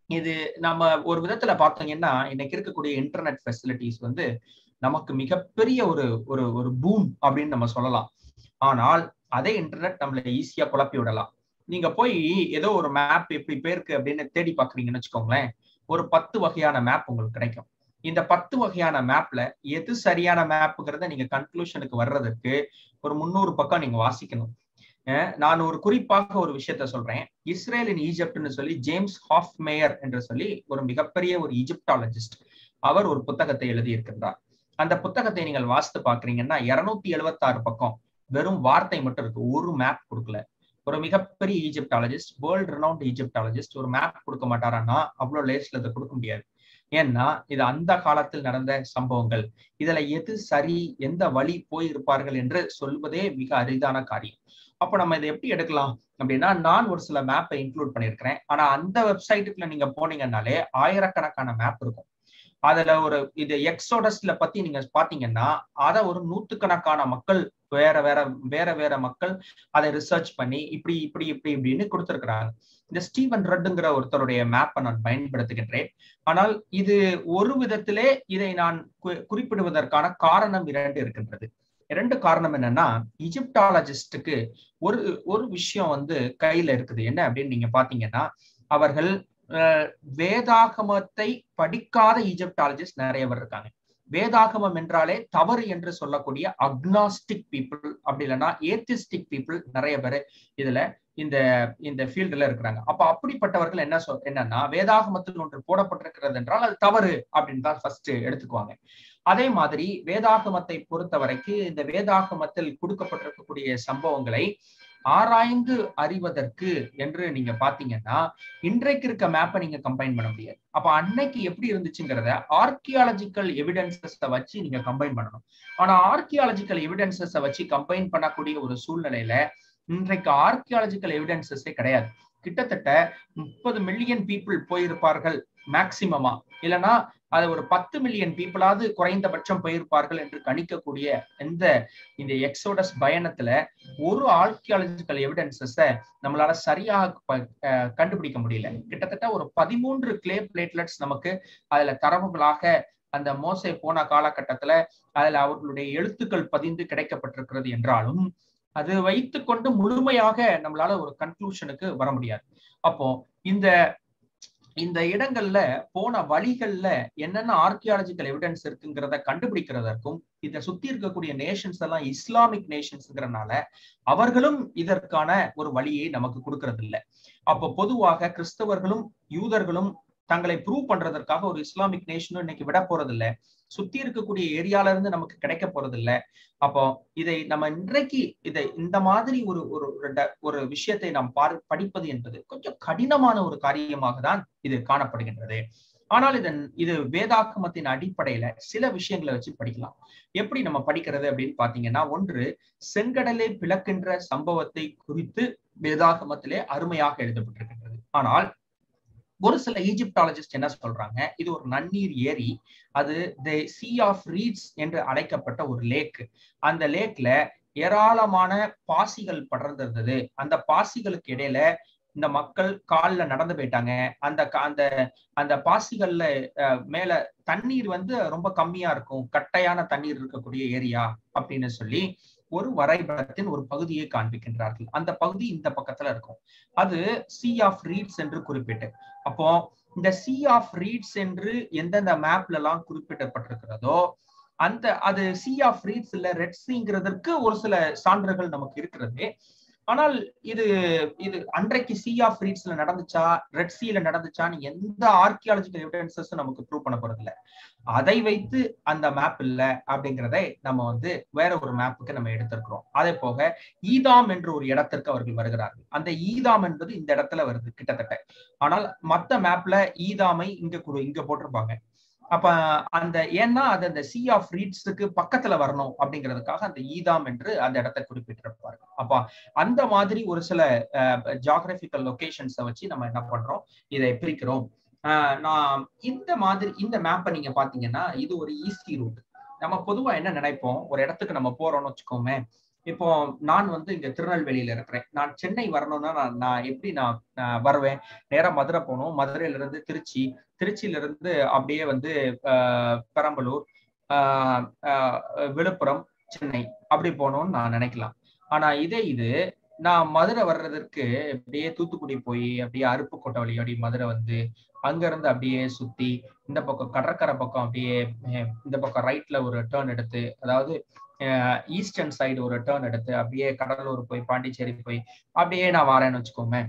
இது நம்ம ஒரு விதத்துல பார்த்தீங்கன்னா இன்னைக்கு இருக்கக்கூடிய இன்டர்நெட் ஃபெசிலிட்டிஸ் வந்து நமக்கு மிகப்பெரிய ஒரு ஒரு ஒரு பூம் அப்படின்னு நம்ம சொல்லலாம் ஆனால் அதே இன்டர்நெட் நம்மள ஈஸியா குழப்பி விடலாம் நீங்க போய் ஏதோ ஒரு மேப் எப்படி பேருக்கு அப்படின்னு தேடி பாக்குறீங்கன்னு வச்சுக்கோங்களேன் ஒரு பத்து வகையான மேப் உங்களுக்கு கிடைக்கும் இந்த பத்து வகையான மேப்ல எது சரியான மேப்புங்கிறத நீங்க கன்க்ளூஷனுக்கு வர்றதுக்கு ஒரு முந்நூறு பக்கம் நீங்க வாசிக்கணும் நான் ஒரு குறிப்பாக ஒரு விஷயத்த சொல்றேன் இஸ்ரேல் இன் ஈஜிப்ட்னு சொல்லி ஜேம்ஸ் ஹாஃப் மேயர் என்று சொல்லி ஒரு மிகப்பெரிய ஒரு ஈஜிப்டாலஜிஸ்ட் அவர் ஒரு புத்தகத்தை எழுதியிருக்கின்றார் அந்த புத்தகத்தை நீங்கள் வாசித்து பாக்குறீங்கன்னா இருநூத்தி எழுபத்தி ஆறு பக்கம் வெறும் வார்த்தை மட்டும் இருக்கு ஒரு மேப் கொடுக்கல ஒரு மிகப்பெரிய ஈஜிப்டாலஜிஸ்ட் வேர்ல்டு ரெனவுண்ட் ஈஜிப்டாலஜிஸ்ட் ஒரு மேப் கொடுக்க மாட்டாரான்னா அவ்வளவு லேஸ்ல இதை கொடுக்க முடியாது ஏன்னா இது அந்த காலத்தில் நடந்த சம்பவங்கள் இதுல எது சரி எந்த வழி போயிருப்பார்கள் என்று சொல்வதே மிக அரிதான காரியம் அப்ப நம்ம இதை எப்படி எடுக்கலாம் அப்படின்னா நான் ஒரு சில மேப்பை இன்க்ளூட் பண்ணிருக்கிறேன் ஆனா அந்த வெப்சைட்டுக்குள்ள நீங்க போனீங்கன்னாலே ஆயிரக்கணக்கான மேப் இருக்கும் அதுல ஒரு இது எக்ஸோடஸ்ல பத்தி நீங்க பாத்தீங்கன்னா அத ஒரு நூத்துக்கணக்கான மக்கள் வேற வேற வேற வேற மக்கள் அதை ரிசர்ச் பண்ணி இப்படி இப்படி இப்படி இப்படின்னு கொடுத்திருக்கிறாங்க இந்த ஸ்டீவன் ரெட்டுங்கிற ஒருத்தருடைய மேப்பை நான் பயன்படுத்துகின்றேன் ஆனால் இது ஒரு விதத்திலே இதை நான் குறிப்பிடுவதற்கான காரணம் இரண்டு இருக்கின்றது இரண்டு காரணம் என்னன்னா இஜிப்டாலஜிஸ்டுக்கு ஒரு ஒரு விஷயம் வந்து கையில இருக்குது என்ன அப்படின்னு நீங்க பாத்தீங்கன்னா அவர்கள் வேதாகமத்தை படிக்காத ஈஜிப்டாலஜிஸ்ட் நிறைய பேர் இருக்காங்க வேதாகமம் என்றாலே தவறு என்று சொல்லக்கூடிய அக்னாஸ்டிக் பீப்புள் அப்படி இல்லைன்னா ஏத்திஸ்டிக் பீப்புள் நிறைய பேர் இதுல இந்த இந்த ஃபீல்டுல இருக்கிறாங்க அப்ப அப்படிப்பட்டவர்கள் என்ன சொல் என்னன்னா வேதாகமத்தில் ஒன்று போடப்பட்டிருக்கிறது என்றால் அது தவறு அப்படின்னு தான் ஃபர்ஸ்ட் எடுத்துக்குவாங்க அதே மாதிரி வேதாகமத்தை பொறுத்த வரைக்கும் இந்த வேதாகமத்தில் கொடுக்கப்பட்டிருக்கக்கூடிய சம்பவங்களை ஆராய்ந்து அறிவதற்கு என்று நீங்க பாத்தீங்கன்னா இன்றைக்கு இருக்க மேப்பை நீங்க கம்பைன் பண்ண முடியாது அப்ப அன்னைக்கு எப்படி இருந்துச்சுங்கிறத ஆர்கியாலஜிக்கல் எவிடன்சஸ் வச்சு நீங்க கம்பைன் பண்ணணும் ஆனா ஆர்கியாலஜிக்கல் எவிடன்சஸ் வச்சு கம்பைன் பண்ணக்கூடிய ஒரு சூழ்நிலையில இன்றைக்கு ஆர்கியாலஜிக்கல் எவிடன்சஸே கிடையாது கிட்டத்தட்ட முப்பது மில்லியன் பீப்புள் போயிருப்பார்கள் மேக்சிமமா இல்லைன்னா அது ஒரு பத்து மில்லியன் பீப்புளாவது குறைந்தபட்சம் போயிருப்பார்கள் என்று கணிக்கக்கூடிய இந்த இந்த எக்ஸோடஸ் பயணத்துல ஒரு ஆர்கியாலஜிக்கல் எவிடன்சஸ நம்மளால சரியாக கண்டுபிடிக்க முடியல கிட்டத்தட்ட ஒரு பதிமூன்று கிளே பிளேட்லெட்ஸ் நமக்கு அதுல தரவுகளாக அந்த மோசை போன காலகட்டத்துல அதுல அவர்களுடைய எழுத்துக்கள் பதிந்து கிடைக்கப்பட்டிருக்கிறது என்றாலும் அது வைத்துக்கொண்டு முழுமையாக நம்மளால ஒரு கன்க்ளூஷனுக்கு வர முடியாது அப்போ இந்த இந்த இடங்கள்ல போன வழிகள்ல என்னென்ன ஆர்கியாலஜிக்கல் எவிடன்ஸ் இருக்குங்கிறத கண்டுபிடிக்கிறதற்கும் இதை சுத்தி இருக்கக்கூடிய நேஷன்ஸ் எல்லாம் இஸ்லாமிக் நேஷன்ஸ்ங்கிறனால அவர்களும் இதற்கான ஒரு வழியை நமக்கு கொடுக்கறது இல்லை அப்போ பொதுவாக கிறிஸ்தவர்களும் யூதர்களும் தங்களை ப்ரூவ் பண்றதற்காக ஒரு இஸ்லாமிக் நேஷனும் இன்னைக்கு விட போறது இல்லை சுத்தி இருக்கக்கூடிய ஏரியால இருந்து நமக்கு கிடைக்க போறது இல்லை அப்போ இதை நம்ம இன்றைக்கு இதை இந்த மாதிரி ஒரு ஒரு ஒரு விஷயத்தை நாம் பார் படிப்பது என்பது கொஞ்சம் கடினமான ஒரு காரியமாக தான் இது காணப்படுகின்றது ஆனால் இதன் இது வேதாகமத்தின் அடிப்படையில சில விஷயங்களை வச்சு படிக்கலாம் எப்படி நம்ம படிக்கிறது அப்படின்னு பாத்தீங்கன்னா ஒன்று செங்கடலை பிளக்கின்ற சம்பவத்தை குறித்து வேதாகமத்திலே அருமையாக எழுதப்பட்டிருக்கின்றது ஆனால் ஒரு சில ஈஜிப்டாலஜிஸ்ட் என்ன சொல்றாங்க இது ஒரு நன்னீர் ஏரி அது தி சி ஆஃப் ரீட்ஸ் என்று அழைக்கப்பட்ட ஒரு லேக் அந்த லேக்ல ஏராளமான பாசிகள் படர்ந்திருந்தது அந்த பாசிகளுக்கு இடையில இந்த மக்கள் கால்ல நடந்து போயிட்டாங்க அந்த அந்த அந்த பாசிகள்ல மேல தண்ணீர் வந்து ரொம்ப கம்மியா இருக்கும் கட்டையான தண்ணீர் இருக்கக்கூடிய ஏரியா அப்படின்னு சொல்லி ஒரு வரைபடத்தின் ஒரு பகுதியை காண்பிக்கின்றார்கள் அந்த பகுதி இந்த பக்கத்துல இருக்கும் அது சி ஆஃப் ரீட்ஸ் என்று குறிப்பிட்டு அப்போ இந்த சி ஆஃப் ரீட்ஸ் என்று எந்தெந்த மேப்ல எல்லாம் குறிப்பிடப்பட்டிருக்கிறதோ அந்த அது சி ஆஃப் ரீட்ஸ் இல்ல ரெட் சிங்கிறதற்கு ஒரு சில சான்றுகள் நமக்கு இருக்கிறது ஆனால் இது இது அன்றைக்கு சி ஆஃப் ரீட்ஸ்ல நடந்துச்சா ரெட் சீல நடந்துச்சான்னு எந்த ஆர்கியாலஜிக்கல் எவிடன்சஸ் நமக்கு ப்ரூவ் பண்ண போறது இல்ல அதை வைத்து அந்த மேப் இல்ல அப்படிங்கிறதை நம்ம வந்து வேற ஒரு மேப்புக்கு நம்ம எடுத்திருக்கிறோம் அதே போக ஈதாம் என்ற ஒரு இடத்திற்கு அவர்கள் வருகிறார்கள் அந்த ஈதாம் என்பது இந்த இடத்துல வருது கிட்டத்தட்ட ஆனால் மத்த மேப்ல ஈதாமை இங்க இங்க போட்டிருப்பாங்க அப்ப அந்த ஏன்னா அது அந்த சி ஆஃப் ரீட்ஸுக்கு பக்கத்துல வரணும் அப்படிங்கிறதுக்காக அந்த ஈதாம் என்று அந்த இடத்தை குறிப்பிட்டிருப்பாரு அப்ப அந்த மாதிரி ஒரு சில ஜாகிரபிக்கல் லொகேஷன்ஸை வச்சு நம்ம என்ன பண்றோம் இதை பிரிக்கிறோம் நான் இந்த மாதிரி இந்த மேப்பை நீங்க பாத்தீங்கன்னா இது ஒரு ஈஸி ரூட் நம்ம பொதுவா என்ன நினைப்போம் ஒரு இடத்துக்கு நம்ம போறோம்னு வச்சுக்கோமே இப்போ நான் வந்து இங்க திருநெல்வேலியில இருக்கிறேன் நான் சென்னை வரணும்னா நான் நான் எப்படி நான் நான் வருவேன் நேரா மதுரை போகணும் மதுரையில இருந்து திருச்சி திருச்சியில இருந்து அப்படியே வந்து ஆஹ் பெரம்பலூர் ஆஹ் ஆஹ் விழுப்புரம் சென்னை அப்படி போகணும்னு நான் நினைக்கலாம் ஆனா இதே இது நான் மதுரை வர்றதற்கு அப்படியே தூத்துக்குடி போய் அப்படியே அருப்புக்கோட்டை வழி அப்படி மதுரை வந்து அங்க இருந்து அப்படியே சுத்தி இந்த பக்கம் கடற்கரை பக்கம் அப்படியே அஹ் இந்த பக்கம் ரைட்ல ஒரு டேர்ன் எடுத்து அதாவது ஈஸ்டர்ன் சைடு ஒரு டேர்ன் எடுத்து அப்படியே கடலூர் போய் பாண்டிச்சேரி போய் அப்படியே நான் வரேன்னு வச்சுக்கோங்க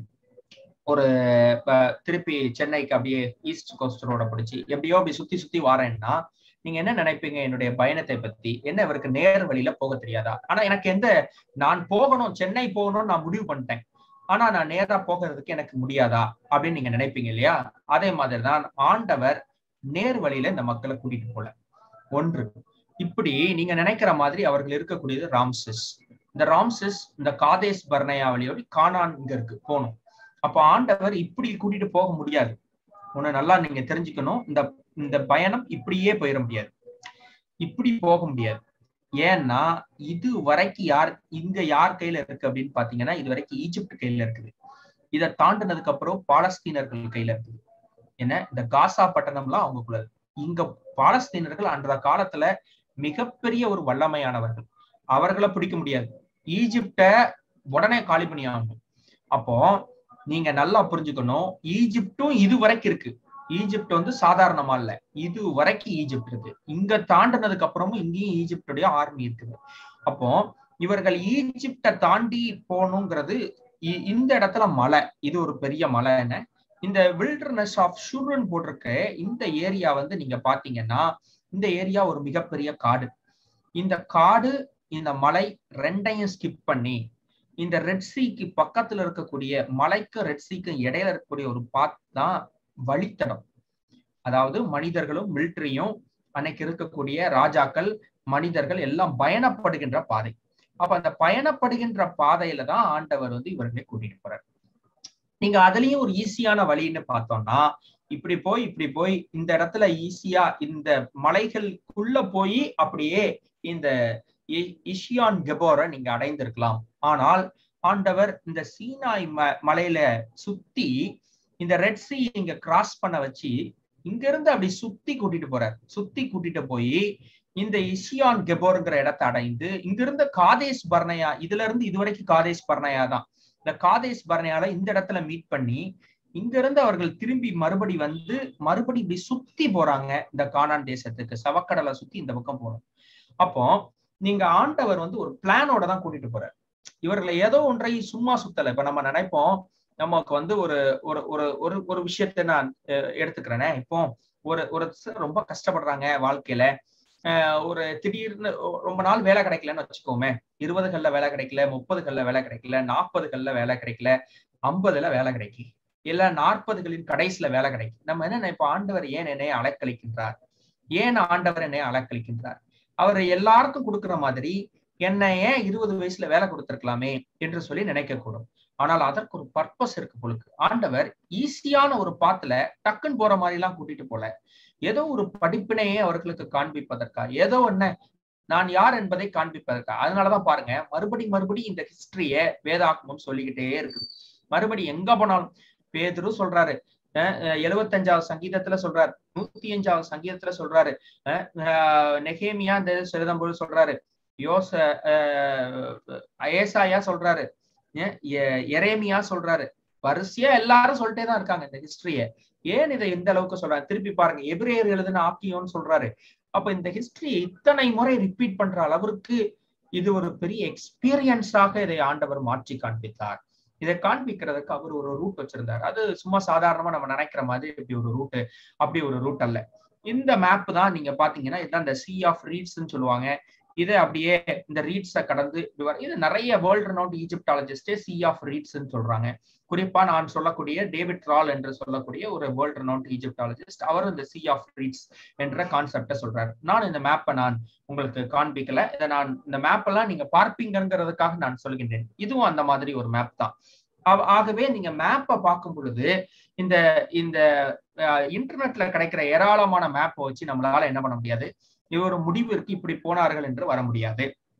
ஒரு இப்ப திருப்பி சென்னைக்கு அப்படியே ஈஸ்ட் கோஸ்ட் ரோட பிடிச்சி எப்படியோ அப்படி சுத்தி சுத்தி வரேன்னா நீங்க என்ன நினைப்பீங்க என்னுடைய பயணத்தை பத்தி என்ன இவருக்கு நேர் வழியில போக தெரியாதா ஆனா எனக்கு எந்த நான் போகணும் சென்னை போகணும்னு நான் முடிவு பண்ணிட்டேன் ஆனா நான் நேரா போகிறதுக்கு எனக்கு முடியாதா அப்படின்னு நீங்க நினைப்பீங்க இல்லையா அதே மாதிரி தான் ஆண்டவர் நேர் வழியில இந்த மக்களை கூட்டிட்டு போல ஒன்று இப்படி நீங்க நினைக்கிற மாதிரி அவர்கள் இருக்கக்கூடியது ராம்சிஸ் இந்த ராம்சிஸ் இந்த காதேஸ் பர்னயா வழியோடு கானான் இங்க இருக்கு போகணும் அப்ப ஆண்டவர் இப்படி கூட்டிட்டு போக முடியாது ஒண்ணு நல்லா நீங்க தெரிஞ்சுக்கணும் இந்த இந்த பயணம் இப்படியே போயிட முடியாது இப்படி போக முடியாது ஏன்னா இது வரைக்கும் யார் இங்க யார் கையில இருக்கு அப்படின்னு பாத்தீங்கன்னா இது வரைக்கும் ஈஜிப்ட் கையில இருக்குது இதை தாண்டினதுக்கு அப்புறம் பாலஸ்தீனர்கள் கையில இருக்குது என்ன இந்த காசா பட்டணம்லாம் அவங்களுக்குள்ள இருக்கு இங்க பாலஸ்தீனர்கள் அந்த காலத்துல மிகப்பெரிய ஒரு வல்லமையானவர்கள் அவர்களை பிடிக்க முடியாது ஈஜிப்ட உடனே காலி பண்ணி ஆகணும் அப்போ நீங்க நல்லா புரிஞ்சுக்கணும் ஈஜிப்டும் இது வரைக்கும் இருக்கு ஈஜிப்ட் வந்து சாதாரணமா இல்ல இது வரைக்கும் ஈஜிப்ட் இருக்கு இங்க தாண்டினதுக்கு அப்புறமும் இங்கேயும் ஈஜிப்டுடைய ஆர்மி இருக்குது அப்போ இவர்கள் ஈஜிப்ட தாண்டி போகணுங்கிறது இந்த இடத்துல மலை இது ஒரு பெரிய மலை என்ன இந்த வில்டர்னஸ் ஆஃப் ஷூரன் போட்டிருக்க இந்த ஏரியா வந்து நீங்க பாத்தீங்கன்னா இந்த ஏரியா ஒரு மிகப்பெரிய காடு இந்த காடு இந்த மலை ரெண்டையும் ஸ்கிப் பண்ணி இந்த ரெட் சீக்கு பக்கத்துல இருக்கக்கூடிய மலைக்கும் ரெட் சீக்கும் இடையில இருக்கக்கூடிய ஒரு பாத் தான் வழித்தடம் அதாவது மனிதர்களும் மிலிட்டரியும் அன்னைக்கு இருக்கக்கூடிய ராஜாக்கள் மனிதர்கள் எல்லாம் பயணப்படுகின்ற பாதை அப்ப அந்த பயணப்படுகின்ற பாதையில தான் ஆண்டவர் வந்து இவர்களை கூட்டிட்டு போறார் நீங்க அதுலயும் ஒரு ஈஸியான வழின்னு பார்த்தோம்னா இப்படி போய் இப்படி போய் இந்த இடத்துல ஈஸியா இந்த மலைகளுக்குள்ள போய் அப்படியே இந்த இஷியான் கெபோரை நீங்க அடைந்திருக்கலாம் ஆனால் ஆண்டவர் இந்த சீனாய் ம மலையில சுத்தி இந்த ரெட் சி இங்க கிராஸ் பண்ண வச்சு இங்க இருந்து அப்படி சுத்தி கூட்டிட்டு போறார் சுத்தி கூட்டிட்டு போய் இந்த இஷியான் கெபோருங்கிற இடத்தை அடைந்து இங்க இருந்த காதேஷ் பர்ணையா இதுல இருந்து இது வரைக்கும் காதேஷ் பர்ணையா தான் இந்த காதேஷ் பர்ணையால இந்த இடத்துல மீட் பண்ணி இங்க இருந்து அவர்கள் திரும்பி மறுபடி வந்து மறுபடி இப்படி சுத்தி போறாங்க இந்த கானான் தேசத்துக்கு சவக்கடலை சுத்தி இந்த பக்கம் போறோம் அப்போ நீங்க ஆண்டவர் வந்து ஒரு பிளானோட தான் கூட்டிட்டு போறாரு இவர்களை ஏதோ ஒன்றை சும்மா சுத்தல இப்ப நம்ம நினைப்போம் நமக்கு வந்து ஒரு ஒரு ஒரு ஒரு ஒரு விஷயத்த நான் எடுத்துக்கிறேனே இப்போ ஒரு ஒரு ரொம்ப கஷ்டப்படுறாங்க வாழ்க்கையில ஒரு திடீர்னு ரொம்ப நாள் வேலை கிடைக்கலன்னு வச்சுக்கோமே இருபதுகள்ல வேலை கிடைக்கல முப்பதுகள்ல வேலை கிடைக்கல நாற்பதுகள்ல வேலை கிடைக்கல ஐம்பதுல வேலை கிடைக்கி இல்ல நாற்பதுகளின் கடைசியில வேலை கிடைக்கும் நம்ம என்ன இப்ப ஆண்டவர் ஏன் என்னை அலக்களிக்கின்றார் ஏன் ஆண்டவர் என்னை அலக்களிக்கின்றார் அவர் எல்லாருக்கும் கொடுக்குற மாதிரி என்ன ஏன் இருபது வயசுல வேலை கொடுத்திருக்கலாமே என்று சொல்லி நினைக்க கூடும் ஆனால் அதற்கு ஒரு பர்பஸ் இருக்கு பொழுது ஆண்டவர் ஈஸியான ஒரு பாத்துல டக்குன்னு போற மாதிரி எல்லாம் கூட்டிட்டு போல ஏதோ ஒரு படிப்பினையே அவர்களுக்கு காண்பிப்பதற்கா ஏதோ என்ன நான் யார் என்பதை காண்பிப்பதற்கா அதனாலதான் பாருங்க மறுபடி மறுபடி இந்த ஹிஸ்டரிய வேதாகமம் சொல்லிக்கிட்டே இருக்கு மறுபடி எங்க போனாலும் பேதுரு சொல்றாரு எழுபத்தஞ்சாவது சங்கீதத்துல சொல்றாரு நூத்தி அஞ்சாவது சங்கீதத்துல சொல்றாரு நெகேமியா இந்த எழுதும்போது சொல்றாரு யோச ஏசாயா சொல்றாரு எரேமியா சொல்றாரு வரிசையா எல்லாரும் சொல்லிட்டே தான் இருக்காங்க இந்த ஹிஸ்டரிய ஏன் இதை எந்த அளவுக்கு சொல்றாரு திருப்பி பாருங்க எபிரேயர் எழுதுன ஆக்கியோன்னு சொல்றாரு அப்ப இந்த ஹிஸ்டரியை இத்தனை முறை ரிப்பீட் பண்ற அளவிற்கு இது ஒரு பெரிய எக்ஸ்பீரியன்ஸாக இதை ஆண்டவர் மாற்றி காண்பித்தார் இதை காண்பிக்கிறதுக்கு அவர் ஒரு ரூட் வச்சிருந்தார் அது சும்மா சாதாரணமா நம்ம நினைக்கிற மாதிரி இப்படி ஒரு ரூட் அப்படி ஒரு ரூட் அல்ல இந்த மேப் தான் நீங்க பாத்தீங்கன்னா இதுதான் இந்த சி ஆஃப் ரீட்ஸ்ன்னு சொல்லுவாங்க இது அப்படியே இந்த ரீட்ஸை கடந்து இது நிறைய வேர்ல்டு ரெனவுண்ட் ஈஜிப்டாலஜிஸ்டே சி ஆஃப் ரீட்ஸ்ன்னு சொல்றாங்க குறிப்பா நான் சொல்லக்கூடிய டேவிட் ரால் என்று சொல்லக்கூடிய ஒரு வேர்ல்டு ரெனவுண்ட் ஈஜிப்டாலஜிஸ்ட் அவர் இந்த சி ஆஃப் ரீட்ஸ் என்ற கான்செப்டை சொல்றாரு நான் இந்த மேப்பை நான் உங்களுக்கு காண்பிக்கல இதை நான் இந்த மேப் எல்லாம் நீங்க பார்ப்பீங்கிறதுக்காக நான் சொல்கின்றேன் இதுவும் அந்த மாதிரி ஒரு மேப் தான் ஆகவே நீங்க மேப்பை பார்க்கும் பொழுது இந்த இந்த இன்டர்நெட்ல கிடைக்கிற ஏராளமான மேப்பை வச்சு நம்மளால என்ன பண்ண முடியாது ஒரு முடிவிற்கு இப்படி போனார்கள் என்று வர முடியாது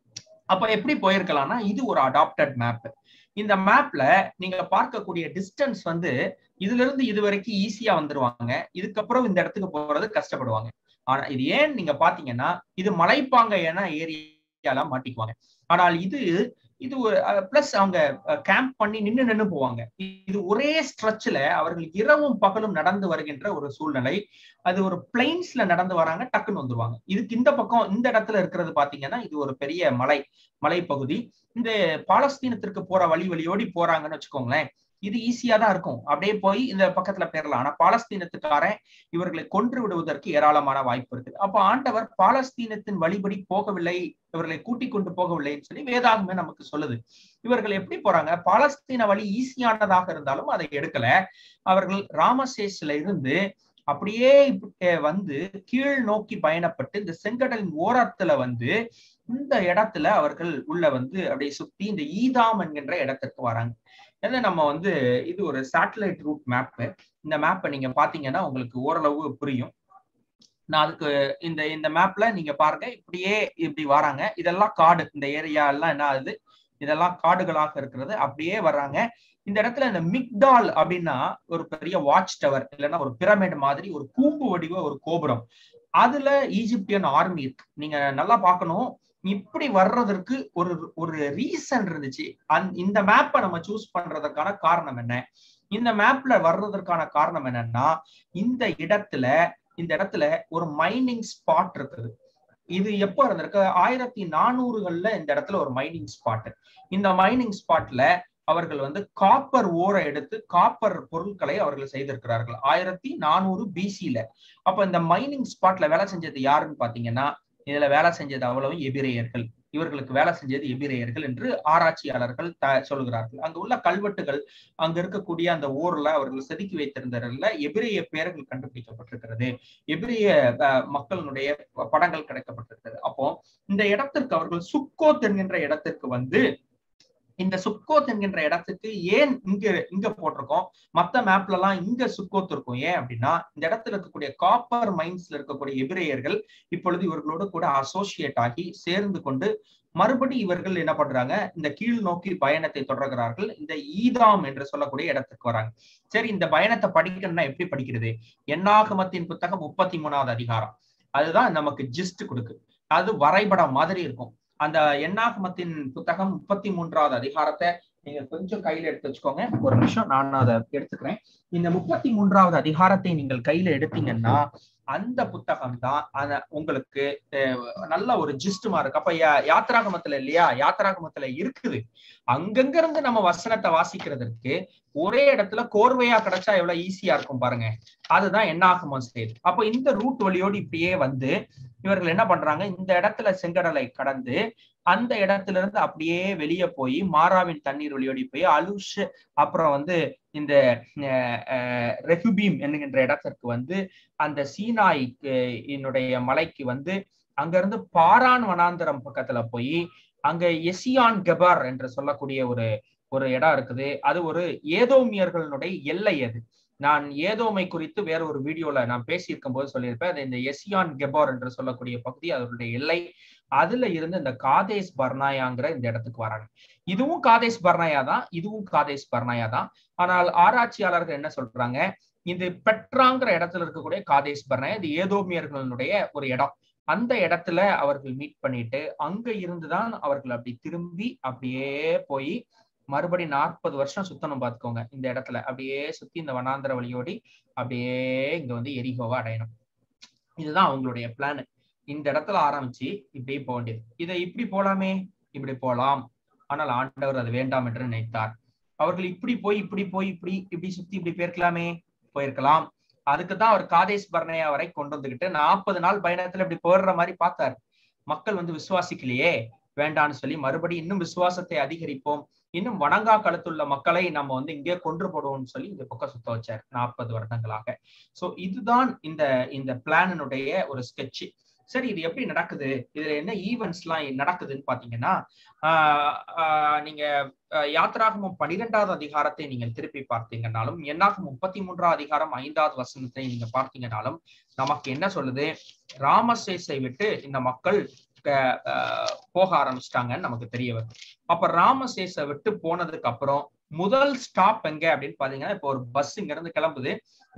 அப்ப எப்படி போயிருக்கலாம்னா இது ஒரு அடாப்டட் மேப் இந்த மேப்ல நீங்க பார்க்கக்கூடிய டிஸ்டன்ஸ் வந்து இதுல இருந்து இது வரைக்கும் ஈஸியா வந்துருவாங்க இதுக்கப்புறம் இந்த இடத்துக்கு போறது கஷ்டப்படுவாங்க ஆனா இது ஏன் நீங்க பாத்தீங்கன்னா இது மலைப்பாங்க ஏன்னா ஏரியால மாட்டிக்குவாங்க ஆனால் இது இது பிளஸ் அவங்க கேம்ப் பண்ணி நின்று நின்று போவாங்க இது ஒரே ஸ்ட்ரெச்ல அவர்கள் இரவும் பகலும் நடந்து வருகின்ற ஒரு சூழ்நிலை அது ஒரு பிளைன்ஸ்ல நடந்து வராங்க டக்குன்னு வந்துருவாங்க இதுக்கு இந்த பக்கம் இந்த இடத்துல இருக்கிறது பாத்தீங்கன்னா இது ஒரு பெரிய மலை மலைப்பகுதி இந்த பாலஸ்தீனத்திற்கு போற வழி வழியோடி போறாங்கன்னு வச்சுக்கோங்களேன் இது ஈஸியா தான் இருக்கும் அப்படியே போய் இந்த பக்கத்துல பெறலாம் ஆனா பாலஸ்தீனத்துக்காரன் இவர்களை கொன்று விடுவதற்கு ஏராளமான வாய்ப்பு இருக்கு அப்ப ஆண்டவர் பாலஸ்தீனத்தின் வழிபடி போகவில்லை இவர்களை கூட்டிக் கொண்டு போகவில்லைன்னு சொல்லி வேதாகமே நமக்கு சொல்லுது இவர்கள் எப்படி போறாங்க பாலஸ்தீன வழி ஈஸியானதாக இருந்தாலும் அதை எடுக்கல அவர்கள் ராமசேஸ்ல இருந்து அப்படியே வந்து கீழ் நோக்கி பயணப்பட்டு இந்த செங்கடலின் ஓரத்துல வந்து இந்த இடத்துல அவர்கள் உள்ள வந்து அப்படியே சுத்தி இந்த ஈதாம் என்கின்ற இடத்திற்கு வராங்க ஏன்னா நம்ம வந்து இது ஒரு சேட்டலைட் ரூட் மேப்பு இந்த மேப்பை நீங்க பாத்தீங்கன்னா உங்களுக்கு ஓரளவு புரியும் நான் அதுக்கு இந்த இந்த மேப்ல நீங்க பாருங்க இப்படியே இப்படி வராங்க இதெல்லாம் காடு இந்த ஏரியா எல்லாம் என்ன ஆகுது இதெல்லாம் காடுகளாக இருக்கிறது அப்படியே வர்றாங்க இந்த இடத்துல இந்த மிக்டால் அப்படின்னா ஒரு பெரிய வாட்ச் டவர் இல்லைன்னா ஒரு பிரமிட் மாதிரி ஒரு கூம்பு வடிவ ஒரு கோபுரம் அதுல ஈஜிப்டியன் ஆர்மி இருக்கு நீங்க நல்லா பார்க்கணும் இப்படி வர்றதற்கு ஒரு ஒரு ரீசன் இருந்துச்சு அந் இந்த மேப்பை நம்ம சூஸ் பண்றதுக்கான காரணம் என்ன இந்த மேப்ல வர்றதற்கான காரணம் என்னன்னா இந்த இடத்துல இந்த இடத்துல ஒரு மைனிங் ஸ்பாட் இருக்குது இது எப்போ இருந்திருக்கு ஆயிரத்தி நானூறுகள்ல இந்த இடத்துல ஒரு மைனிங் ஸ்பாட் இந்த மைனிங் ஸ்பாட்ல அவர்கள் வந்து காப்பர் ஓரை எடுத்து காப்பர் பொருட்களை அவர்கள் செய்திருக்கிறார்கள் ஆயிரத்தி நானூறு பிசில அப்ப இந்த மைனிங் ஸ்பாட்ல வேலை செஞ்சது யாருன்னு பாத்தீங்கன்னா இதுல வேலை செஞ்சது அவ்வளவும் எபிரேயர்கள் இவர்களுக்கு வேலை செஞ்சது எபிரேயர்கள் என்று ஆராய்ச்சியாளர்கள் த சொல்கிறார்கள் அங்க உள்ள கல்வெட்டுகள் அங்க இருக்கக்கூடிய அந்த ஊர்ல அவர்கள் செதுக்கி வைத்திருந்ததுல எபிரேய பெயர்கள் கண்டுபிடிக்கப்பட்டிருக்கிறது எபிரேய மக்களுடைய படங்கள் கிடைக்கப்பட்டிருக்கிறது அப்போ இந்த இடத்திற்கு அவர்கள் சுக்கோத் என்கின்ற இடத்திற்கு வந்து இந்த சுக்கோத் என்கின்ற இடத்துக்கு ஏன் இங்க இங்க போட்டிருக்கோம் மத்த மேப்ல எல்லாம் இங்க சுக்கோத் இருக்கும் ஏன் அப்படின்னா இந்த இடத்துல இருக்கக்கூடிய காப்பர் மைன்ஸ்ல இருக்கக்கூடிய எபிரேயர்கள் இப்பொழுது இவர்களோடு கூட அசோசியேட் ஆகி சேர்ந்து கொண்டு மறுபடி இவர்கள் என்ன பண்றாங்க இந்த கீழ் நோக்கி பயணத்தை தொடர்கிறார்கள் இந்த ஈதாம் என்று சொல்லக்கூடிய இடத்துக்கு வராங்க சரி இந்த பயணத்தை படிக்கணும்னா எப்படி படிக்கிறது எண்ணாகமத்தின் புத்தகம் முப்பத்தி மூணாவது அதிகாரம் அதுதான் நமக்கு ஜிஸ்ட் கொடுக்கு அது வரைபடம் மாதிரி இருக்கும் அந்த எண்ணாகமத்தின் புத்தகம் முப்பத்தி மூன்றாவது அதிகாரத்தை நீங்க கொஞ்சம் கையில எடுத்து வச்சுக்கோங்க ஒரு நிமிஷம் நான் அதை எடுத்துக்கிறேன் இந்த முப்பத்தி மூன்றாவது அதிகாரத்தை நீங்கள் கையில எடுத்தீங்கன்னா அந்த புத்தகம் தான் அத உங்களுக்கு நல்ல ஒரு ஜிஸ்டுமா இருக்கு அப்ப யாத்திராகமத்துல இல்லையா யாத்திராகமத்துல இருக்குது அங்கங்க இருந்து நம்ம வசனத்தை வாசிக்கிறதுக்கு ஒரே இடத்துல கோர்வையா கிடைச்சா எவ்வளவு ஈஸியா இருக்கும் பாருங்க அதுதான் என்னாகமம் ஸ்டேட் அப்ப இந்த ரூட் வழியோடு இப்படியே வந்து இவர்கள் என்ன பண்றாங்க இந்த இடத்துல செங்கடலை கடந்து அந்த இடத்துல இருந்து அப்படியே வெளியே போய் மாறாவின் தண்ணீர் வழியோடி போய் அலுஷ் அப்புறம் வந்து இந்த ரெஃபுபீம் என்கின்ற இடத்திற்கு வந்து அந்த சீனாய் என்னுடைய மலைக்கு வந்து அங்க இருந்து பாரான் வனாந்தரம் பக்கத்துல போய் அங்க எசியான் கெபார் என்று சொல்லக்கூடிய ஒரு ஒரு இடம் இருக்குது அது ஒரு ஏதோமியர்களுடைய எல்லை அது நான் ஏதோமை குறித்து வேற ஒரு வீடியோல நான் பேசியிருக்கும் போது சொல்லியிருப்பேன் அது இந்த எசியான் கெபார் என்று சொல்லக்கூடிய பகுதி அதனுடைய எல்லை அதுல இருந்து இந்த காதேஸ் பர்னாயாங்கிற இந்த இடத்துக்கு வராங்க இதுவும் காதேஸ் பர்னாயா தான் இதுவும் காதேஸ் பர்னாயா தான் ஆனால் ஆராய்ச்சியாளர்கள் என்ன சொல்றாங்க இது பெட்ராங்கிற இடத்துல இருக்கக்கூடிய காதேஸ் பர்னாயா இது ஏதோமியர்களுடைய ஒரு இடம் அந்த இடத்துல அவர்கள் மீட் பண்ணிட்டு அங்க இருந்துதான் அவர்கள் அப்படி திரும்பி அப்படியே போய் மறுபடி நாற்பது வருஷம் சுத்தணும் பார்த்துக்கோங்க இந்த இடத்துல அப்படியே சுத்தி இந்த வனாந்திர வழியோடி அப்படியே இங்க வந்து எரிகோவா அடையணும் இதுதான் அவங்களுடைய பிளான் இந்த இடத்துல ஆரம்பிச்சு இப்படி போக வேண்டியது இதை இப்படி போலாமே இப்படி போலாம் ஆனால் ஆண்டவர் அது வேண்டாம் என்று நினைத்தார் அவர்கள் இப்படி போய் இப்படி போய் இப்படி இப்படி சுத்தி இப்படி போயிருக்கலாமே போயிருக்கலாம் அதுக்குதான் அவர் காதேஷ் பர்ணையா வரை கொண்டு வந்துகிட்டு நாற்பது நாள் பயணத்துல இப்படி போடுற மாதிரி பார்த்தார் மக்கள் வந்து விசுவாசிக்கலையே வேண்டான்னு சொல்லி மறுபடி இன்னும் விசுவாசத்தை அதிகரிப்போம் இன்னும் வணங்கா கழுத்துள்ள மக்களை நம்ம வந்து இங்கே கொன்று போடுவோம்னு சொல்லி இந்த பக்கம் சுத்த வச்சார் நாற்பது வருடங்களாக சோ இதுதான் இந்த இந்த பிளானினுடைய ஒரு ஸ்கெட்ச் சரி இது எப்படி நடக்குது இதுல என்ன ஈவெண்ட்ஸ் எல்லாம் நடக்குதுன்னு பாத்தீங்கன்னா நீங்க யாத்ராகமும் பனிரெண்டாவது அதிகாரத்தை நீங்கள் திருப்பி பார்த்தீங்கன்னாலும் என்னாகும் முப்பத்தி மூன்றாவது அதிகாரம் ஐந்தாவது வசனத்தை நீங்க பார்த்தீங்கன்னாலும் நமக்கு என்ன சொல்லுது ராமசேஸை விட்டு இந்த மக்கள் போக ஆரம்பிச்சிட்டாங்கன்னு நமக்கு தெரிய வருது அப்ப ராமசேஸை விட்டு போனதுக்கு அப்புறம் முதல் ஸ்டாப் எங்க அப்படின்னு பாத்தீங்கன்னா இப்போ ஒரு பஸ் இங்க இருந்து கிளம்புது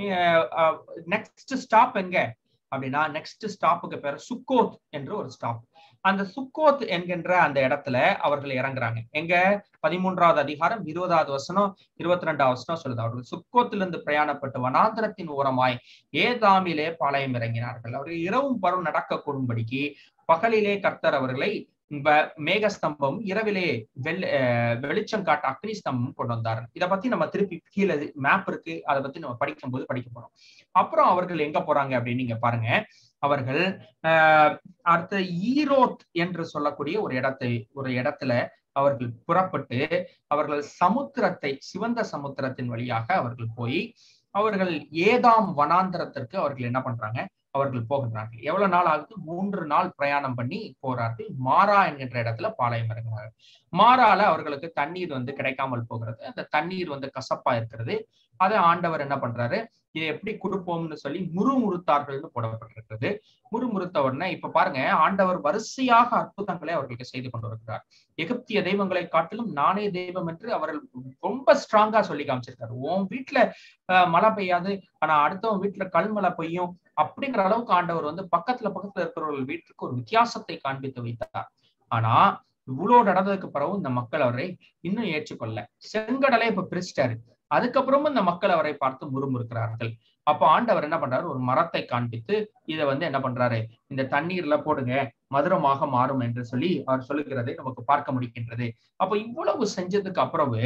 நெக்ஸ்ட் ஸ்டாப் எங்க அப்படின்னா நெக்ஸ்ட் ஸ்டாப்புக்கு பேர் சுக்கோத் என்று ஒரு ஸ்டாப் அந்த சுக்கோத் என்கின்ற அந்த இடத்துல அவர்கள் இறங்குறாங்க எங்க பதிமூன்றாவது அதிகாரம் இருபதாவது வசனம் இருபத்தி ரெண்டாவது வசனம் சொல்லுது அவர்கள் சுக்கோத்திலிருந்து பிரயாணப்பட்டு வனாந்திரத்தின் ஓரமாய் ஏதாமிலே பாளையம் இறங்கினார்கள் அவர்கள் இரவும் பருவம் நடக்க கூடும்படிக்கு பகலிலே கர்த்தர் அவர்களை மேகஸ்தம்பம் இரவிலே வெள் வெளிச்சம் காட்ட அக்னி ஸ்தம்பம் கொண்டு வந்தார் இதை பத்தி நம்ம திருப்பி கீழே மேப் இருக்கு அதை பத்தி நம்ம படிக்கும் போது படிக்க போறோம் அப்புறம் அவர்கள் எங்க போறாங்க அப்படின்னு நீங்க பாருங்க அவர்கள் ஆஹ் அடுத்த ஈரோத் என்று சொல்லக்கூடிய ஒரு இடத்தை ஒரு இடத்துல அவர்கள் புறப்பட்டு அவர்கள் சமுத்திரத்தை சிவந்த சமுத்திரத்தின் வழியாக அவர்கள் போய் அவர்கள் ஏதாம் வனாந்திரத்திற்கு அவர்கள் என்ன பண்றாங்க அவர்கள் போகின்றார்கள் எவ்வளவு நாள் ஆகுது மூன்று நாள் பிரயாணம் பண்ணி போறார்கள் மாறா என்கின்ற இடத்துல பாளையம் இறங்குறார்கள் மாறால அவர்களுக்கு தண்ணீர் வந்து கிடைக்காமல் போகிறது அந்த தண்ணீர் வந்து கசப்பா இருக்கிறது அதை ஆண்டவர் என்ன பண்றாரு இதை எப்படி கொடுப்போம்னு சொல்லி முறுமுறுத்தார்கள்னு போடப்பட்டிருக்கிறது முறுமுறுத்த உடனே இப்ப பாருங்க ஆண்டவர் வரிசையாக அற்புதங்களை அவர்களுக்கு செய்து கொண்டு வருகிறார் எகிப்திய தெய்வங்களை காட்டிலும் நானே தெய்வம் என்று அவர்கள் ரொம்ப ஸ்ட்ராங்கா சொல்லி காமிச்சிருக்காரு உன் வீட்டுல மழை பெய்யாது ஆனா அடுத்தவன் வீட்டுல கல்மழை பெய்யும் அப்படிங்கிற அளவுக்கு ஆண்டவர் வந்து பக்கத்துல பக்கத்துல இருக்கிறவர்கள் வீட்டுக்கு ஒரு வித்தியாசத்தை காண்பித்து வைத்தார் ஆனா இவ்வளவு நடந்ததுக்கு பிறகு இந்த மக்கள் அவரை இன்னும் ஏற்றுக்கொள்ள செங்கடலை இப்ப பிரிச்சிட்டாரு அதுக்கப்புறமும் இந்த மக்கள் அவரை பார்த்து முறுமுறுக்கிறார்கள் அப்ப ஆண்டவர் என்ன பண்றாரு ஒரு மரத்தை காண்பித்து இதை வந்து என்ன பண்றாரு இந்த தண்ணீர்ல போடுங்க மதுரமாக மாறும் என்று சொல்லி அவர் சொல்லுகிறதை நமக்கு பார்க்க முடிக்கின்றது அப்ப இவ்வளவு செஞ்சதுக்கு அப்புறவு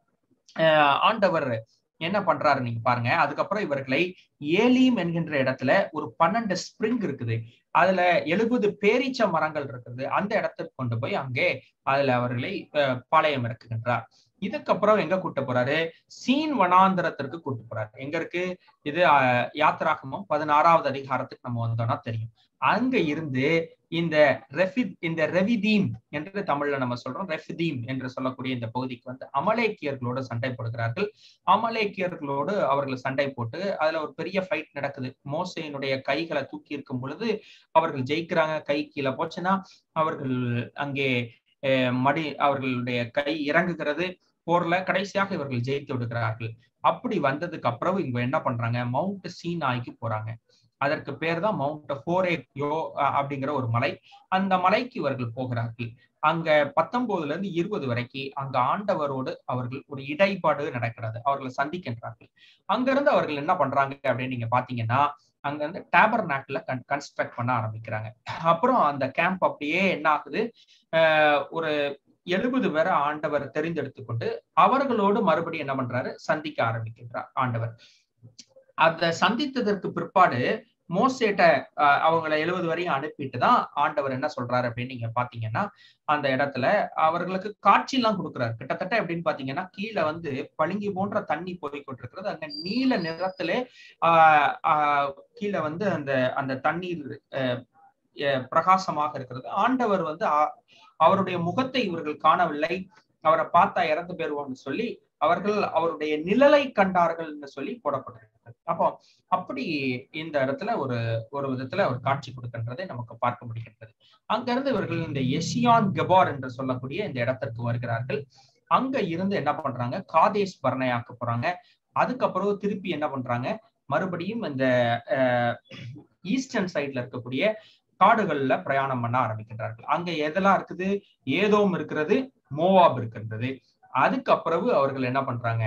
ஆண்டவர் என்ன பண்றாரு நீங்க பாருங்க அதுக்கப்புறம் இவர்களை ஏலீம் என்கின்ற இடத்துல ஒரு பன்னெண்டு ஸ்ப்ரிங் இருக்குது அதுல எழுபது பேரீச்ச மரங்கள் இருக்குது அந்த இடத்துக்கு கொண்டு போய் அங்கே அதுல அவர்களை பாளையம் இறக்குகின்றார் இதுக்கப்புறம் எங்க கூட்டு போறாரு சீன் வனாந்திரத்திற்கு கூட்டு போறாரு எங்க இருக்கு இது யாத்திராகமும் பதினாறாவது அதிகாரத்துக்கு நம்ம வந்தோம்னா தெரியும் அங்க இருந்து இந்த ரெஃபி இந்த ரெவிதீம் என்று தமிழ்ல நம்ம சொல்றோம் ரெஃபிதீம் என்று சொல்லக்கூடிய இந்த பகுதிக்கு வந்து அமலேக்கியர்களோடு சண்டை போடுகிறார்கள் அமலேக்கியர்களோடு அவர்கள் சண்டை போட்டு அதுல ஒரு பெரிய ஃபைட் நடக்குது மோசையினுடைய கைகளை தூக்கி இருக்கும் பொழுது அவர்கள் ஜெயிக்கிறாங்க கை கீழே போச்சுன்னா அவர்கள் அங்கே மடி அவர்களுடைய கை இறங்குகிறது போர்ல கடைசியாக இவர்கள் ஜெயித்து விடுகிறார்கள் அப்படி வந்ததுக்கு அப்புறம் இவங்க என்ன பண்றாங்க மவுண்ட் சீனாய்க்கு போறாங்க அதற்கு பேர் தான் மவுண்ட் ஹோரேக்யோ அப்படிங்கிற ஒரு மலை அந்த மலைக்கு இவர்கள் போகிறார்கள் அங்க பத்தொன்பதுல இருந்து இருபது வரைக்கும் அங்க ஆண்டவரோடு அவர்கள் ஒரு இடைப்பாடு நடக்கிறது அவர்களை சந்திக்கின்றார்கள் அங்கிருந்து அவர்கள் என்ன பண்றாங்க அப்படின்னு நீங்க பாத்தீங்கன்னா அங்க இருந்து டேபர் நாட்ல கன்ஸ்ட்ரக்ட் பண்ண ஆரம்பிக்கிறாங்க அப்புறம் அந்த கேம்ப் அப்படியே என்ன ஆகுது ஒரு எழுபது பேரை ஆண்டவர் தெரிந்தெடுத்து கொண்டு அவர்களோடு மறுபடியும் என்ன பண்றாரு சந்திக்க ஆரம்பிக்கின்றார் ஆண்டவர் அதை சந்தித்ததற்கு பிற்பாடு மோசேட்ட அவங்களை எழுபது வரையும் அனுப்பிட்டு தான் ஆண்டவர் என்ன சொல்றாரு அப்படின்னு நீங்க பாத்தீங்கன்னா அந்த இடத்துல அவர்களுக்கு காட்சி எல்லாம் கொடுக்குறாரு கிட்டத்தட்ட எப்படின்னு பாத்தீங்கன்னா கீழே வந்து பளிங்கி போன்ற தண்ணி போய் கொண்டிருக்கிறது அந்த நீல நிறத்திலே ஆஹ் கீழே வந்து அந்த அந்த தண்ணீர் பிரகாசமாக இருக்கிறது ஆண்டவர் வந்து அவருடைய முகத்தை இவர்கள் காணவில்லை அவரை பார்த்தா இறந்து போயிருவோம்னு சொல்லி அவர்கள் அவருடைய நிழலை கண்டார்கள்னு சொல்லி போடப்பட்டிருக்கிறது அப்போ அப்படி இந்த இடத்துல ஒரு ஒரு விதத்துல ஒரு காட்சி கொடுக்கின்றதை நமக்கு பார்க்க முடிகின்றது அங்கிருந்து இவர்கள் இந்த எசியான் கபார் என்று சொல்லக்கூடிய இந்த இடத்திற்கு வருகிறார்கள் அங்க இருந்து என்ன பண்றாங்க காதேஷ் பர்ணையாக்க போறாங்க அதுக்கப்புறம் திருப்பி என்ன பண்றாங்க மறுபடியும் இந்த ஈஸ்டர்ன் சைட்ல இருக்கக்கூடிய காடுகள்ல பிரயாணம் பண்ண ஆரம்பிக்கின்றார்கள் அங்க எதெல்லாம் இருக்குது ஏதோம் இருக்கிறது மோவாப் இருக்கின்றது அதுக்கப்புறவு அவர்கள் என்ன பண்றாங்க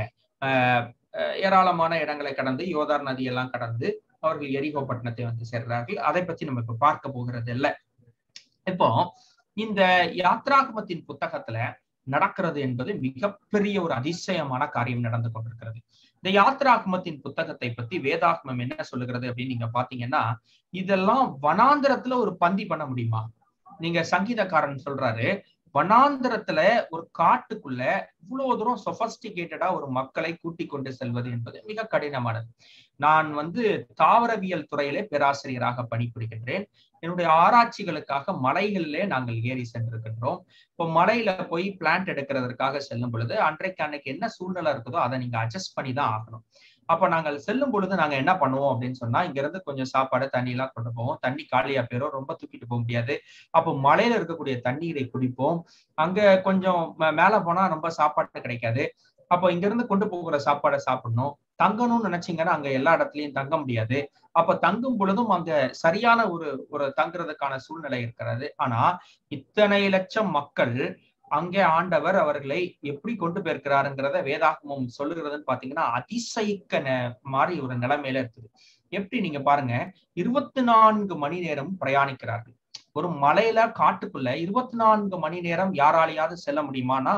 ஏராளமான இடங்களை கடந்து யோதார் நதியெல்லாம் கடந்து அவர்கள் எரிகோ பட்டணத்தை வந்து சேர்றார்கள் அதை பத்தி நம்ம இப்ப பார்க்க போகிறது இல்லை இப்போ இந்த யாத்ராகமத்தின் புத்தகத்துல நடக்கிறது என்பது மிகப்பெரிய ஒரு அதிசயமான காரியம் நடந்து கொண்டிருக்கிறது இந்த யாத்ராகமத்தின் புத்தகத்தை பத்தி வேதாகமம் என்ன சொல்லுகிறது அப்படின்னு நீங்க பாத்தீங்கன்னா இதெல்லாம் வனாந்திரத்துல ஒரு பந்தி பண்ண முடியுமா நீங்க சங்கீதக்காரன் சொல்றாரு வனாந்திரத்துல ஒரு காட்டுக்குள்ள இவ்வளவு தூரம் சொபஸ்டிகேட்டடா ஒரு மக்களை கூட்டி கொண்டு செல்வது என்பது மிக கடினமானது நான் வந்து தாவரவியல் துறையிலே பேராசிரியராக பணிபுரிகின்றேன் என்னுடைய ஆராய்ச்சிகளுக்காக மலைகளிலே நாங்கள் ஏறி சென்றிருக்கின்றோம் இப்போ மலையில போய் பிளான்ட் எடுக்கிறதற்காக செல்லும் பொழுது அன்றைக்கு அன்னைக்கு என்ன சூழ்நிலை இருக்குதோ அதை நீங்க அட்ஜஸ்ட் பண்ணி தான் ஆகணும் அப்ப நாங்கள் செல்லும் பொழுது நாங்க என்ன பண்ணுவோம் அப்படின்னு சொன்னா இங்க இருந்து கொஞ்சம் சாப்பாடு தண்ணி எல்லாம் கொண்டு போவோம் தண்ணி காலியா போயிரும் ரொம்ப தூக்கிட்டு போக முடியாது அப்போ மலையில இருக்கக்கூடிய தண்ணீரை குடிப்போம் அங்க கொஞ்சம் மேல போனா ரொம்ப சாப்பாடு கிடைக்காது அப்போ இங்க இருந்து கொண்டு போகிற சாப்பாடை சாப்பிடணும் தங்கணும்னு நினைச்சீங்கன்னா அங்க எல்லா இடத்துலயும் தங்க முடியாது அப்ப தங்கும் பொழுதும் அங்க சரியான ஒரு ஒரு தங்குறதுக்கான சூழ்நிலை இருக்கிறது ஆனா இத்தனை லட்சம் மக்கள் அங்கே ஆண்டவர் அவர்களை எப்படி கொண்டு போயிருக்கிறாருங்கிறத வேதாகமம் சொல்லுகிறதுன்னு பாத்தீங்கன்னா அதிசயிக்க மாதிரி ஒரு நிலைமையில இருக்குது எப்படி நீங்க பாருங்க இருபத்தி நான்கு மணி நேரம் பிரயாணிக்கிறார்கள் ஒரு மலையில காட்டுக்குள்ள இருபத்தி நான்கு மணி நேரம் யாராலையாவது செல்ல முடியுமானா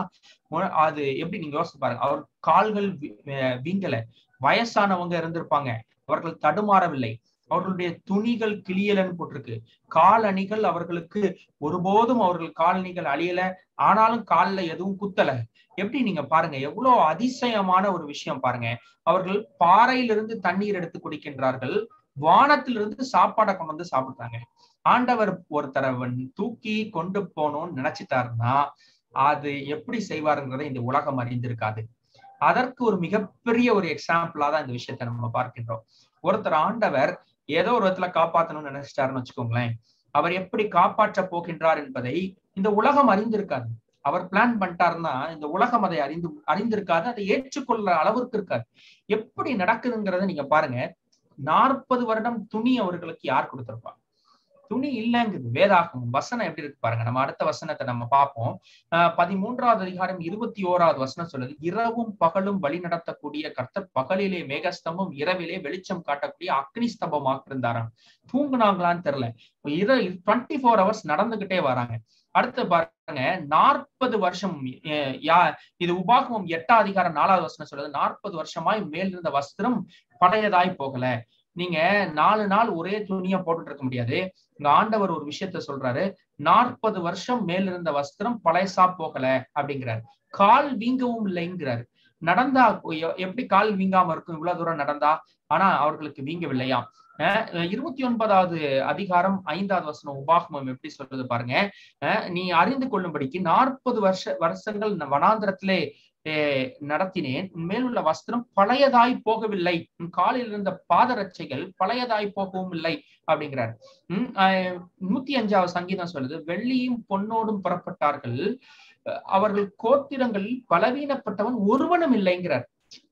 அது எப்படி நீங்க யோசிச்சு பாருங்க அவர் கால்கள் வீங்கல வயசானவங்க இருந்திருப்பாங்க அவர்கள் தடுமாறவில்லை அவர்களுடைய துணிகள் கிளியலன்னு போட்டிருக்கு கால் அணிகள் அவர்களுக்கு ஒருபோதும் அவர்கள் காலணிகள் அழியல ஆனாலும் காலில் எதுவும் குத்தல எப்படி நீங்க பாருங்க எவ்வளவு அதிசயமான ஒரு விஷயம் பாருங்க அவர்கள் பாறையிலிருந்து தண்ணீர் எடுத்து குடிக்கின்றார்கள் வானத்திலிருந்து சாப்பாடை கொண்டு வந்து சாப்பிடுறாங்க ஆண்டவர் ஒருத்தரை தூக்கி கொண்டு போகணும்னு நினைச்சிட்டாருன்னா அது எப்படி செய்வாருங்கிறத இந்த உலகம் அறிந்திருக்காது அதற்கு ஒரு மிகப்பெரிய ஒரு எக்ஸாம்பிளா தான் இந்த விஷயத்தை நம்ம பார்க்கின்றோம் ஒருத்தர் ஆண்டவர் ஏதோ ஒரு விதத்துல காப்பாத்தணும்னு நினைச்சிட்டாருன்னு வச்சுக்கோங்களேன் அவர் எப்படி காப்பாற்ற போகின்றார் என்பதை இந்த உலகம் அறிந்திருக்காது அவர் பிளான் பண்ணிட்டாருன்னா இந்த உலகம் அதை அறிந்து அறிந்திருக்காது அதை ஏற்றுக்கொள்ள அளவிற்கு இருக்காது எப்படி நடக்குதுங்கிறத நீங்க பாருங்க நாற்பது வருடம் துணி அவர்களுக்கு யார் கொடுத்திருப்பா துணி இல்லைங்குது வேதாகமும் வசனம் எப்படி இருக்கு பாருங்க நம்ம அடுத்த வசனத்தை நம்ம பார்ப்போம் ஆஹ் பதிமூன்றாவது அதிகாரம் இருபத்தி ஓராவது வசனம் சொல்லுது இரவும் பகலும் வழி நடத்தக்கூடிய கர்த்தர் பகலிலே மேகஸ்தம்பம் இரவிலே வெளிச்சம் காட்டக்கூடிய அக்னி ஸ்தம்பமாக இருந்தாராம் தூங்குனாங்களான்னு தெரியல இர டுவெண்ட்டி ஃபோர் ஹவர்ஸ் நடந்துகிட்டே வராங்க அடுத்து பாருங்க நாற்பது வருஷம் யா இது உபாகமம் எட்டாம் அதிகாரம் நாலாவது வசனம் சொல்லுது நாற்பது வருஷமாய் மேல் இருந்த வஸ்திரம் பழையதாய் போகல நீங்க நாலு நாள் ஒரே துணியை போட்டுட்டு இருக்க முடியாது இங்க ஆண்டவர் ஒரு விஷயத்த சொல்றாரு நாற்பது வருஷம் மேல் இருந்த வஸ்திரம் பழையசா போகல அப்படிங்கிறாரு கால் வீங்கவும் இல்லைங்கிறாரு நடந்தா எப்படி கால் வீங்காம இருக்கும் இவ்வளவு தூரம் நடந்தா ஆனா அவர்களுக்கு வீங்கவில்லையாம் இருபத்தி ஒன்பதாவது அதிகாரம் ஐந்தாவது வசனம் உபாகமம் எப்படி சொல்றது பாருங்க நீ அறிந்து கொள்ளும்படிக்கு நாற்பது வருஷ வருஷங்கள் வனாந்திரத்திலே நடத்தினேன் மேல் உள்ள வஸ்திரம் பழையதாய் போகவில்லை உன் காலில் இருந்த பாதரட்சைகள் பழையதாய் போகவும் இல்லை அப்படிங்கிறார் உம் நூத்தி அஞ்சாவது சங்கீதம் சொல்லுது வெள்ளியும் பொன்னோடும் புறப்பட்டார்கள் அவர்கள் கோத்திரங்களில் பலவீனப்பட்டவன் ஒருவனும் இல்லைங்கிறார்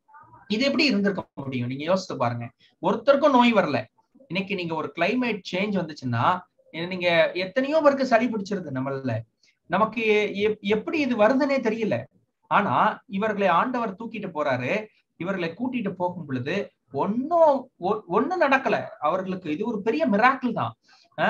இது எப்படி இருந்திருக்க முடியும் நீங்க யோசித்து பாருங்க ஒருத்தருக்கும் நோய் வரல இன்னைக்கு நீங்க ஒரு கிளைமேட் சேஞ்ச் வந்துச்சுன்னா நீங்க எத்தனையோ பேருக்கு சளி பிடிச்சிருது நம்மள நமக்கு எப்படி இது வருதுன்னே தெரியல ஆனா இவர்களை ஆண்டவர் தூக்கிட்டு போறாரு இவர்களை கூட்டிட்டு போகும் பொழுது ஒன்னும் ஒன்னும் நடக்கல அவர்களுக்கு இது ஒரு பெரிய மிராக்கிள் தான்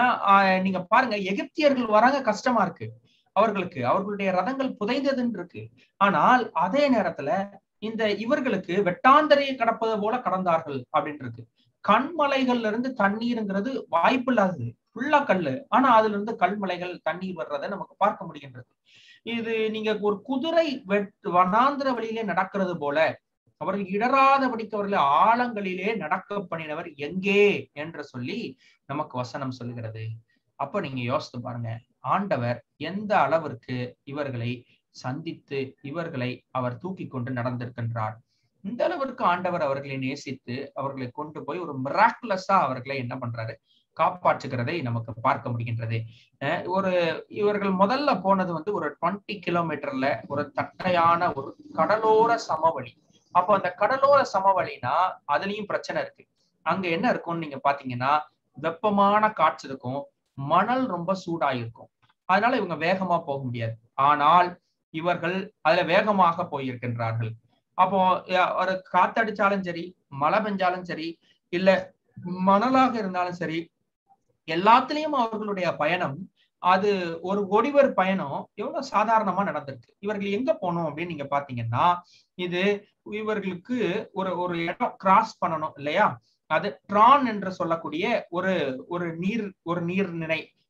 நீங்க பாருங்க எகிப்தியர்கள் வராங்க கஷ்டமா இருக்கு அவர்களுக்கு அவர்களுடைய ரதங்கள் புதைந்ததுன்னு இருக்கு ஆனால் அதே நேரத்துல இந்த இவர்களுக்கு வெட்டாந்தரையை கடப்பது போல கடந்தார்கள் அப்படின்னு இருக்கு கண்மலைகள்ல இருந்து தண்ணீருங்கிறது வாய்ப்பு இல்லாதது ஃபுல்லா கல்லு ஆனா அதுல இருந்து கல்மலைகள் தண்ணீர் வர்றதை நமக்கு பார்க்க முடிகின்றது இது நீங்க ஒரு குதிரை வெட் வனாந்திர வழியிலே நடக்கிறது போல அவர்கள் இடராதபடிக்கு அவர்களை ஆழங்களிலே நடக்க பண்ணினவர் எங்கே என்று சொல்லி நமக்கு வசனம் சொல்லுகிறது அப்ப நீங்க யோசித்து பாருங்க ஆண்டவர் எந்த அளவிற்கு இவர்களை சந்தித்து இவர்களை அவர் தூக்கி கொண்டு நடந்திருக்கின்றார் இந்த அளவிற்கு ஆண்டவர் அவர்களை நேசித்து அவர்களை கொண்டு போய் ஒரு மிராக்குலஸா அவர்களை என்ன பண்றாரு காப்பாற்றுகிறதை நமக்கு பார்க்க முடிகின்றது ஒரு இவர்கள் முதல்ல போனது வந்து ஒரு டுவெண்ட்டி கிலோமீட்டர்ல ஒரு தட்டையான ஒரு கடலோர சமவெளி அப்போ அந்த கடலோர சமவெளினா அதுலயும் பிரச்சனை இருக்கு அங்க என்ன இருக்கும்னு நீங்க பாத்தீங்கன்னா வெப்பமான காற்று இருக்கும் மணல் ரொம்ப சூடாயிருக்கும் அதனால இவங்க வேகமா போக முடியாது ஆனால் இவர்கள் அதுல வேகமாக போயிருக்கின்றார்கள் அப்போ ஒரு காத்தடிச்சாலும் சரி மழை பெஞ்சாலும் சரி இல்ல மணலாக இருந்தாலும் சரி எல்லாத்துலயும் அவர்களுடைய பயணம் அது ஒரு ஒடிவர் பயணம் எவ்வளவு சாதாரணமா நடந்திருக்கு இவர்கள் எங்க போனோம் அப்படின்னு நீங்க பாத்தீங்கன்னா இது இவர்களுக்கு ஒரு ஒரு இடம் கிராஸ் பண்ணணும் இல்லையா அது ட்ரான் என்று சொல்லக்கூடிய ஒரு ஒரு நீர் ஒரு நீர் நிலை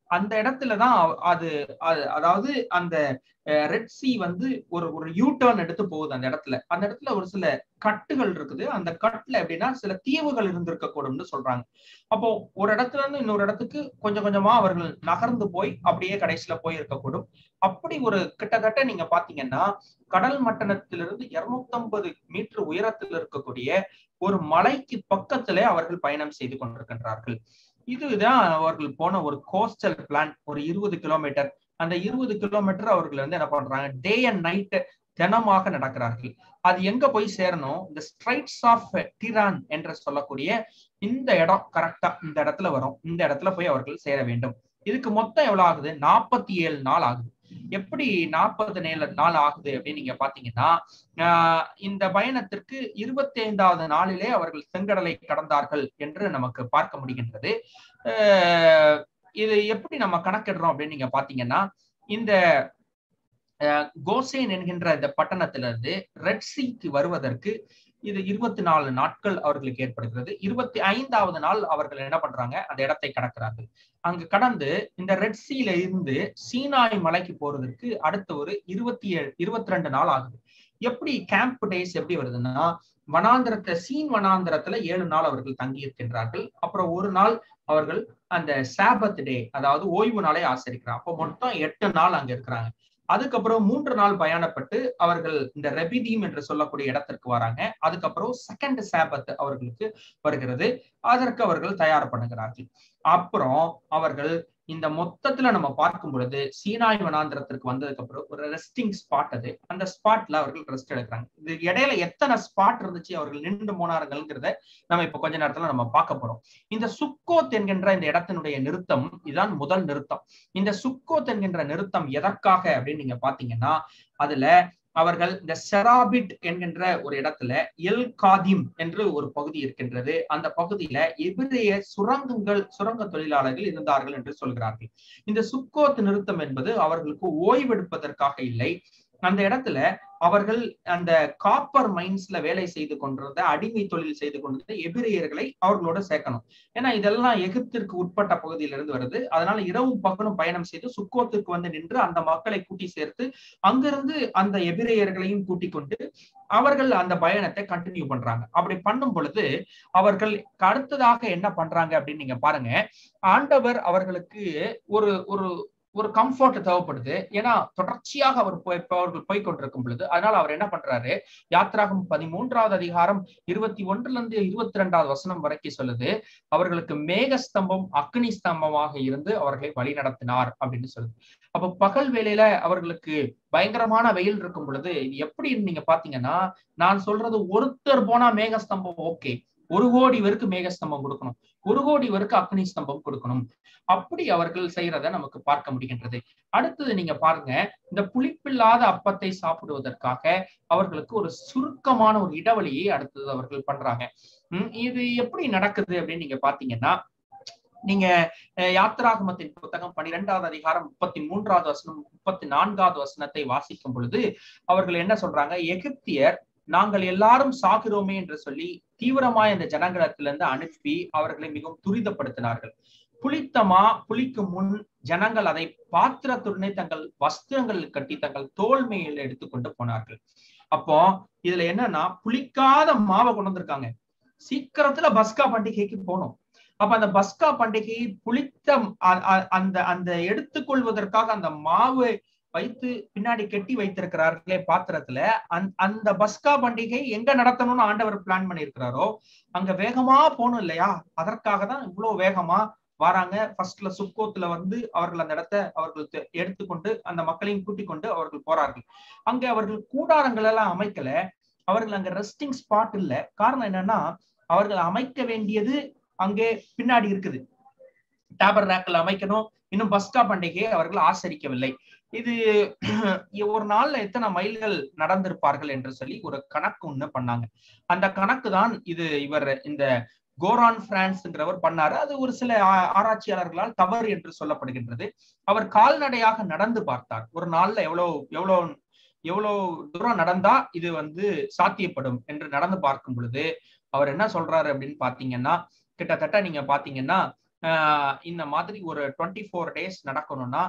அந்த இடத்துலதான் அது அதாவது அந்த ரெட் சி வந்து ஒரு ஒரு யூ டர்ன் எடுத்து போகுது அந்த இடத்துல அந்த இடத்துல ஒரு சில கட்டுகள் இருக்குது அந்த கட்டுல எப்படின்னா சில தீவுகள் இருந்திருக்க கூடும்னு சொல்றாங்க அப்போ ஒரு இடத்துல இருந்து இன்னொரு இடத்துக்கு கொஞ்சம் கொஞ்சமா அவர்கள் நகர்ந்து போய் அப்படியே கடைசியில போய் இருக்கக்கூடும் அப்படி ஒரு கிட்டத்தட்ட நீங்க பாத்தீங்கன்னா கடல் மட்டணத்திலிருந்து இருநூத்தி ஐம்பது மீட்டர் உயரத்தில் இருக்கக்கூடிய ஒரு மலைக்கு பக்கத்திலே அவர்கள் பயணம் செய்து கொண்டிருக்கின்றார்கள் இதுதான் அவர்கள் போன ஒரு கோஸ்டல் பிளான் ஒரு இருபது கிலோமீட்டர் அந்த இருபது கிலோமீட்டர் அவர்கள் வந்து என்ன பண்றாங்க டே அண்ட் நைட் தினமாக நடக்கிறார்கள் அது எங்க போய் சேரணும் இந்த ஸ்ட்ரைட்ஸ் ஆஃப் டிரான் என்று சொல்லக்கூடிய இந்த இடம் கரெக்டா இந்த இடத்துல வரும் இந்த இடத்துல போய் அவர்கள் சேர வேண்டும் இதுக்கு மொத்தம் எவ்வளவு ஆகுது நாற்பத்தி ஏழு நாள் ஆகுது எப்படி நாற்பது நாள் ஆகுது அப்படின்னு நீங்க பாத்தீங்கன்னா இந்த பயணத்திற்கு இருபத்தி ஐந்தாவது நாளிலே அவர்கள் செங்கடலை கடந்தார்கள் என்று நமக்கு பார்க்க முடிகின்றது இது எப்படி நம்ம கணக்கிடுறோம் அப்படின்னு நீங்க பாத்தீங்கன்னா இந்த கோசேன் என்கின்ற இந்த பட்டணத்திலிருந்து ரெட் சீக்கு வருவதற்கு இது இருபத்தி நாலு நாட்கள் அவர்களுக்கு ஏற்படுகிறது இருபத்தி ஐந்தாவது நாள் அவர்கள் என்ன பண்றாங்க அந்த இடத்தை கடக்கிறார்கள் அங்கு கடந்து இந்த ரெட் சீல இருந்து சீனாய் மலைக்கு போறதற்கு அடுத்த ஒரு இருபத்தி ஏழு இருபத்தி ரெண்டு நாள் ஆகுது எப்படி கேம்ப் டேஸ் எப்படி வருதுன்னா வனாந்திரத்தை சீன் வனாந்திரத்துல ஏழு நாள் அவர்கள் தங்கி இருக்கின்றார்கள் அப்புறம் ஒரு நாள் அவர்கள் அந்த சாபத் டே அதாவது ஓய்வு நாளை ஆசரிக்கிறாங்க அப்போ மொத்தம் எட்டு நாள் அங்க இருக்கிறாங்க அதுக்கப்புறம் மூன்று நாள் பயணப்பட்டு அவர்கள் இந்த ரெபிதீம் என்று சொல்லக்கூடிய இடத்திற்கு வராங்க அதுக்கப்புறம் செகண்ட் சாபத் அவர்களுக்கு வருகிறது அதற்கு அவர்கள் தயார் பண்ணுகிறார்கள் அப்புறம் அவர்கள் இந்த மொத்தத்துல நம்ம பார்க்கும் பொழுது சீனாய் வனாந்திரத்திற்கு வந்ததுக்கு அப்புறம் ஒரு ரெஸ்டிங் ஸ்பாட் அது அந்த ஸ்பாட்ல அவர்கள் ரெஸ்ட் எடுக்கிறாங்க இது இடையில எத்தனை ஸ்பாட் இருந்துச்சு அவர்கள் நின்று போனார்கள்ங்கிறத நம்ம இப்ப கொஞ்ச நேரத்துல நம்ம பார்க்க போறோம் இந்த சுக்கோத் என்கின்ற இந்த இடத்தினுடைய நிறுத்தம் இதுதான் முதல் நிறுத்தம் இந்த சுக்கோத் என்கின்ற நிறுத்தம் எதற்காக அப்படின்னு நீங்க பாத்தீங்கன்னா அதுல அவர்கள் இந்த செராபிட் என்கின்ற ஒரு இடத்துல எல் காதிம் என்று ஒரு பகுதி இருக்கின்றது அந்த பகுதியில எபிரேய சுரங்கங்கள் சுரங்க தொழிலாளர்கள் இருந்தார்கள் என்று சொல்கிறார்கள் இந்த சுக்கோத் நிறுத்தம் என்பது அவர்களுக்கு ஓய்வெடுப்பதற்காக இல்லை அந்த இடத்துல அவர்கள் அந்த காப்பர் மைன்ஸ்ல வேலை செய்து கொண்டிருந்த அடிமை தொழில் செய்து கொண்டிருந்த எபிரேயர்களை அவர்களோட சேர்க்கணும் ஏன்னா இதெல்லாம் எகிப்திற்கு உட்பட்ட பகுதியிலிருந்து வருது அதனால இரவும் பகலும் பயணம் செய்து சுக்கோத்துக்கு வந்து நின்று அந்த மக்களை கூட்டி சேர்த்து அங்கிருந்து அந்த எபிரேயர்களையும் கூட்டிக் கொண்டு அவர்கள் அந்த பயணத்தை கண்டினியூ பண்றாங்க அப்படி பண்ணும் பொழுது அவர்கள் அடுத்ததாக என்ன பண்றாங்க அப்படின்னு நீங்க பாருங்க ஆண்டவர் அவர்களுக்கு ஒரு ஒரு ஒரு கம்ஃபர்ட் தேவைப்படுது ஏன்னா தொடர்ச்சியாக அவர் போய் அவர்கள் போய் கொண்டிருக்கும் பொழுது அதனால அவர் என்ன பண்றாரு யாத்ராகம் பதிமூன்றாவது அதிகாரம் இருபத்தி ஒன்றுல இருந்து இருபத்தி ரெண்டாவது வசனம் வரைக்கும் சொல்லுது அவர்களுக்கு மேகஸ்தம்பம் அக்னி ஸ்தம்பமாக இருந்து அவர்களை வழி நடத்தினார் அப்படின்னு சொல்லுது அப்ப பகல் வேலையில அவர்களுக்கு பயங்கரமான வெயில் இருக்கும் பொழுது இது எப்படி நீங்க பாத்தீங்கன்னா நான் சொல்றது ஒருத்தர் போனா மேகஸ்தம்பம் ஓகே ஒரு கோடி பேருக்கு மேகஸ்தம்பம் கொடுக்கணும் ஒரு கோடி பேருக்கு அக்னி ஸ்தம்பம் கொடுக்கணும் அப்படி அவர்கள் செய்யறத நமக்கு பார்க்க முடிகின்றது அடுத்தது நீங்க பாருங்க இந்த புளிப்பில்லாத அப்பத்தை சாப்பிடுவதற்காக அவர்களுக்கு ஒரு சுருக்கமான ஒரு இடைவெளியை அடுத்தது அவர்கள் பண்றாங்க உம் இது எப்படி நடக்குது அப்படின்னு நீங்க பாத்தீங்கன்னா நீங்க யாத்ராகமத்தின் புத்தகம் பனிரெண்டாவது அதிகாரம் முப்பத்தி மூன்றாவது வசனம் முப்பத்தி நான்காவது வசனத்தை வாசிக்கும் பொழுது அவர்கள் என்ன சொல்றாங்க எகிப்தியர் நாங்கள் எல்லாரும் சாகிறோமே என்று சொல்லி தீவிரமாய் அந்த ஜனங்களிடத்திலிருந்து அனுப்பி அவர்களை மிகவும் துரிதப்படுத்தினார்கள் புளித்தமா புளிக்கும் முன் ஜனங்கள் அதை பாத்திரத்துடனே தங்கள் வஸ்திரங்கள் கட்டி தங்கள் தோல் மேல எடுத்துக்கொண்டு போனார்கள் அப்போ இதுல என்னன்னா புளிக்காத மாவை கொண்டு வந்திருக்காங்க சீக்கிரத்துல பஸ்கா பண்டிகைக்கு போனோம் அப்ப அந்த பஸ்கா பண்டிகையை புளித்த அந்த அந்த எடுத்துக்கொள்வதற்காக அந்த மாவு வைத்து பின்னாடி கெட்டி வைத்திருக்கிறார்களே பாத்திரத்துல அந்த பஸ்கா பண்டிகை எங்க நடத்தணும்னு ஆண்டவர் பிளான் பண்ணிருக்கிறாரோ அங்க வேகமா போகணும் இல்லையா அதற்காக தான் இவ்வளவு வேகமா வராங்க ஃபர்ஸ்ட்ல சுக்கோத்துல வந்து அவர்கள் அந்த இடத்த அவர்கள் எடுத்துக்கொண்டு அந்த மக்களையும் கூட்டிக் கொண்டு அவர்கள் போறார்கள் அங்க அவர்கள் கூடாரங்கள் எல்லாம் அமைக்கல அவர்கள் அங்க ரெஸ்டிங் ஸ்பாட் இல்ல காரணம் என்னன்னா அவர்கள் அமைக்க வேண்டியது அங்கே பின்னாடி இருக்குது டேபர் ரேக்கில் அமைக்கணும் இன்னும் பஸ்கா பண்டிகையை அவர்கள் ஆசரிக்கவில்லை இது ஒரு நாள்ல எத்தனை மைல்கள் நடந்திருப்பார்கள் என்று சொல்லி ஒரு கணக்கு ஒண்ணு பண்ணாங்க அந்த கணக்கு தான் இது இவர் இந்த கோரான் பிரான்ஸ்ங்கிறவர் பண்ணாரு அது ஒரு சில ஆராய்ச்சியாளர்களால் தவறு என்று சொல்லப்படுகின்றது அவர் கால்நடையாக நடந்து பார்த்தார் ஒரு நாள்ல எவ்வளவு எவ்வளவு எவ்வளவு தூரம் நடந்தா இது வந்து சாத்தியப்படும் என்று நடந்து பார்க்கும் பொழுது அவர் என்ன சொல்றாரு அப்படின்னு பாத்தீங்கன்னா கிட்டத்தட்ட நீங்க பாத்தீங்கன்னா இந்த மாதிரி ஒரு டுவெண்ட்டி ஃபோர் டேஸ் நடக்கணும்னா